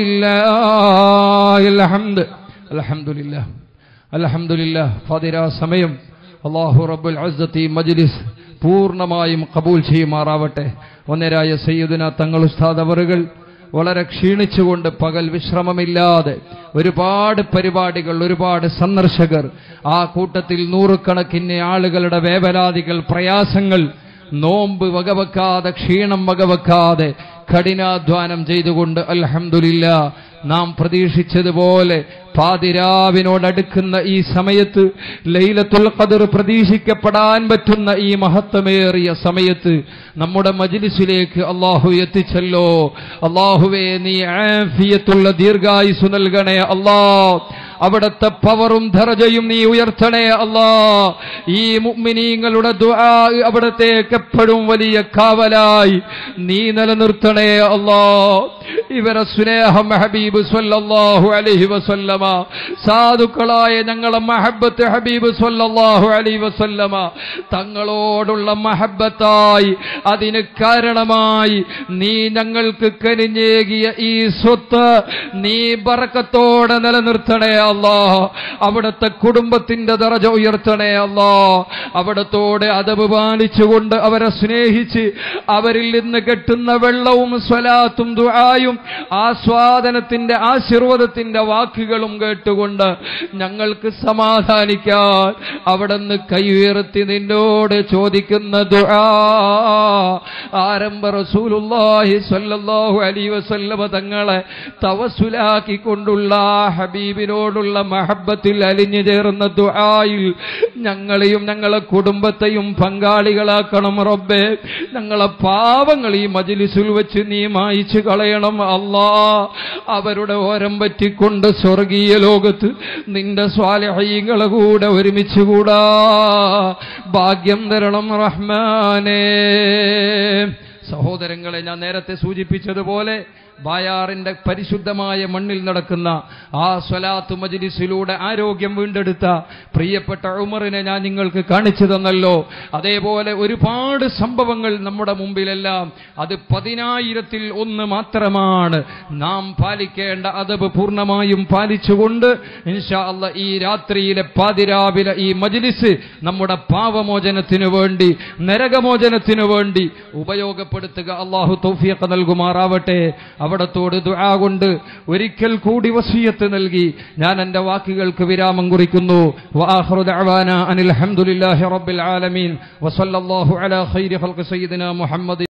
ولله الحمد الحمد لله الحمد لله ഫാദിര സമയം അള്ളാഹു റബ്ബുൽ അസ്സത്തി മജ്ലിസ് പൂർണ്ണമായും കബൂൽ ചെയ്യുമാറാവട്ടെ ഒന്നരായ സയ്യിദുന തങ്ങൾ ഉസ്താദ് അവറുകൾ വളരെ ക്ഷീണിച്ചുകൊണ്ട് പകൽ വിശ്രമമില്ലാതെ ഒരുപാട് പരിപാടികൾ ഒരുപാട് സന്ദർശകർ ആ കൂട്ടത്തിൽ നൂറുകണക്കിന് ആളുകളുടെ വേവലാതികൾ പ്രയാസങ്ങൾ നോമ്പ് വകവെക്കാതെ ക്ഷീണം വകവെക്കാതെ കഠിനാധ്വാനം ചെയ്തുകൊണ്ട് അൽഹംദുലില്ല നാം പ്രതീക്ഷിച്ചതുപോലെ പാതിരാവിനോടടുക്കുന്ന ഈ സമയത്ത് ലൈലത്തുൽ ഖദർ പ്രതീക്ഷിക്കപ്പെടാൻ പറ്റുന്ന ഈ മഹത്വമേറിയ സമയത്ത് നമ്മുടെ മജ്ലിസിലേക്ക് അള്ളാഹു എത്തിച്ചല്ലോ അള്ളാഹുവേ നീ ആഫിയത്തുള്ള ദീർഘായുസ് നൽകണേ അല്ലാ അവിടുത്തെ പവറും ധരജയും നീ ഉയർത്തണേ അല്ലാ ഈ മുഅ്മിനീങ്ങളുടെ ദുആ അവിടത്തേക്ക് എപ്പോഴും വലിയ കാവലായി നീ നിലനിർത്തണേ അല്ലാ ഇവരെ സ്നേഹം ഹബീബ് സ്വല്ലല്ലാഹു അലൈഹി വസല്ലമ സാധുക്കളായ ഞങ്ങളെ മഹബത്ത് ഹബീബ് സ്വല്ലല്ലാഹു അലൈഹി വസല്ലമ തങ്ങളോടുള്ള മഹബത്തായി അതിന് കാരണമായി നീ ഞങ്ങൾക്ക് കനിഞ്ഞേകിയ ഈ സ്വത്ത് നീ ബറക്കത്തോടെ നിലനിർത്തണേ അല്ലാ അവിടുത്തെ കുടുംബത്തിന്റെ ദറജ ഉയർത്തണേ അല്ലാ അവിടത്തോടെ അതവ് പാലിച്ചുകൊണ്ട് അവരെ സ്നേഹിച്ച് അവരിൽ നിന്ന് കെട്ടുന്ന വെള്ളവും സ്വലാത്തും ദുആയും ആസ്വാദനത്തിന്റെ ആശീർവാദത്തിന്റെ വാക്കുകളും കേട്ടുകൊണ്ട് ഞങ്ങൾക്ക് സമാധാനിക്കാൻ അവിടുന്ന് കൈ ഉയർത്തി നിന്നോട് ചോദിക്കുന്ന ദുആ ആരംഭ റസൂലുള്ളാഹി സ്വല്ലല്ലാഹു അലൈഹി വസല്ലമ തങ്ങളെ തവസുലാക്കിക്കൊണ്ടുള്ള ആ ഹബീബിനോടുള്ള മഹബത്തിൽ അലിഞ്ഞു ചേർന്ന ദുആയിൽ ഞങ്ങളെയും ഞങ്ങളെ കുടുംബത്തെയും പങ്കാളികളാക്കണം റബ്ബേ ഞങ്ങളെ പാവങ്ങൾ ഈ മജ്ലിസിൽ വെച്ച് നീ മായിച്ചു കളയണം അല്ലാ അവരുടെ ഓരം പറ്റിക്കൊണ്ട് സ്വർഗീയ ലോകത്ത് നിന്റെ സ്വാലഹീങ്ങളെ കൂടെ ഒരുമിച്ച് കൂടാ ഭാഗ്യം തരണം റഹ്മാനേ സഹോദരങ്ങളെ ഞാൻ നേരത്തെ സൂചിപ്പിച്ചതുപോലെ ബായാറിന്റെ പരിശുദ്ധമായ മണ്ണിൽ നടക്കുന്ന ആ സ്വലാത്ത് മജ്ലിസിലൂടെ ആരോഗ്യം വീണ്ടെടുത്ത പ്രിയപ്പെട്ട ഉമറിനെ ഞാൻ നിങ്ങൾക്ക് കാണിച്ചു തന്നല്ലോ അതേപോലെ ഒരുപാട് സംഭവങ്ങൾ നമ്മുടെ മുമ്പിലെല്ലാം അത് പതിനായിരത്തിൽ ഒന്ന് മാത്രമാണ് നാം പാലിക്കേണ്ട അതബ് പൂർണ്ണമായും പാലിച്ചുകൊണ്ട് ഇൻഷാ അല്ല ഈ രാത്രിയിലെ പാതിരാവിലെ ഈ മജ്ലിസ് നമ്മുടെ പാവമോചനത്തിനു വേണ്ടി നരകമോചനത്തിനു വേണ്ടി ഉപയോഗപ്പെടുത്തുക അള്ളാഹു തൗഫിയൊക്കെ നൽകുമാറാവട്ടെ അവിടത്തോട് ദുആ കൊണ്ട് ഒരിക്കൽ കൂടി വസീയത്ത് നൽകി ഞാൻ എൻ്റെ വാക്കുകൾക്ക് വിരാമം കുറിക്കുന്നു വആഖിറു ദഅവാന അനിൽ ഹംദുലില്ലാഹി റബ്ബിൽ ആലമീൻ വസല്ലല്ലാഹു അലാ ഖൈരി ഖൽഖി സയ്യിദിന മുഹമ്മദ്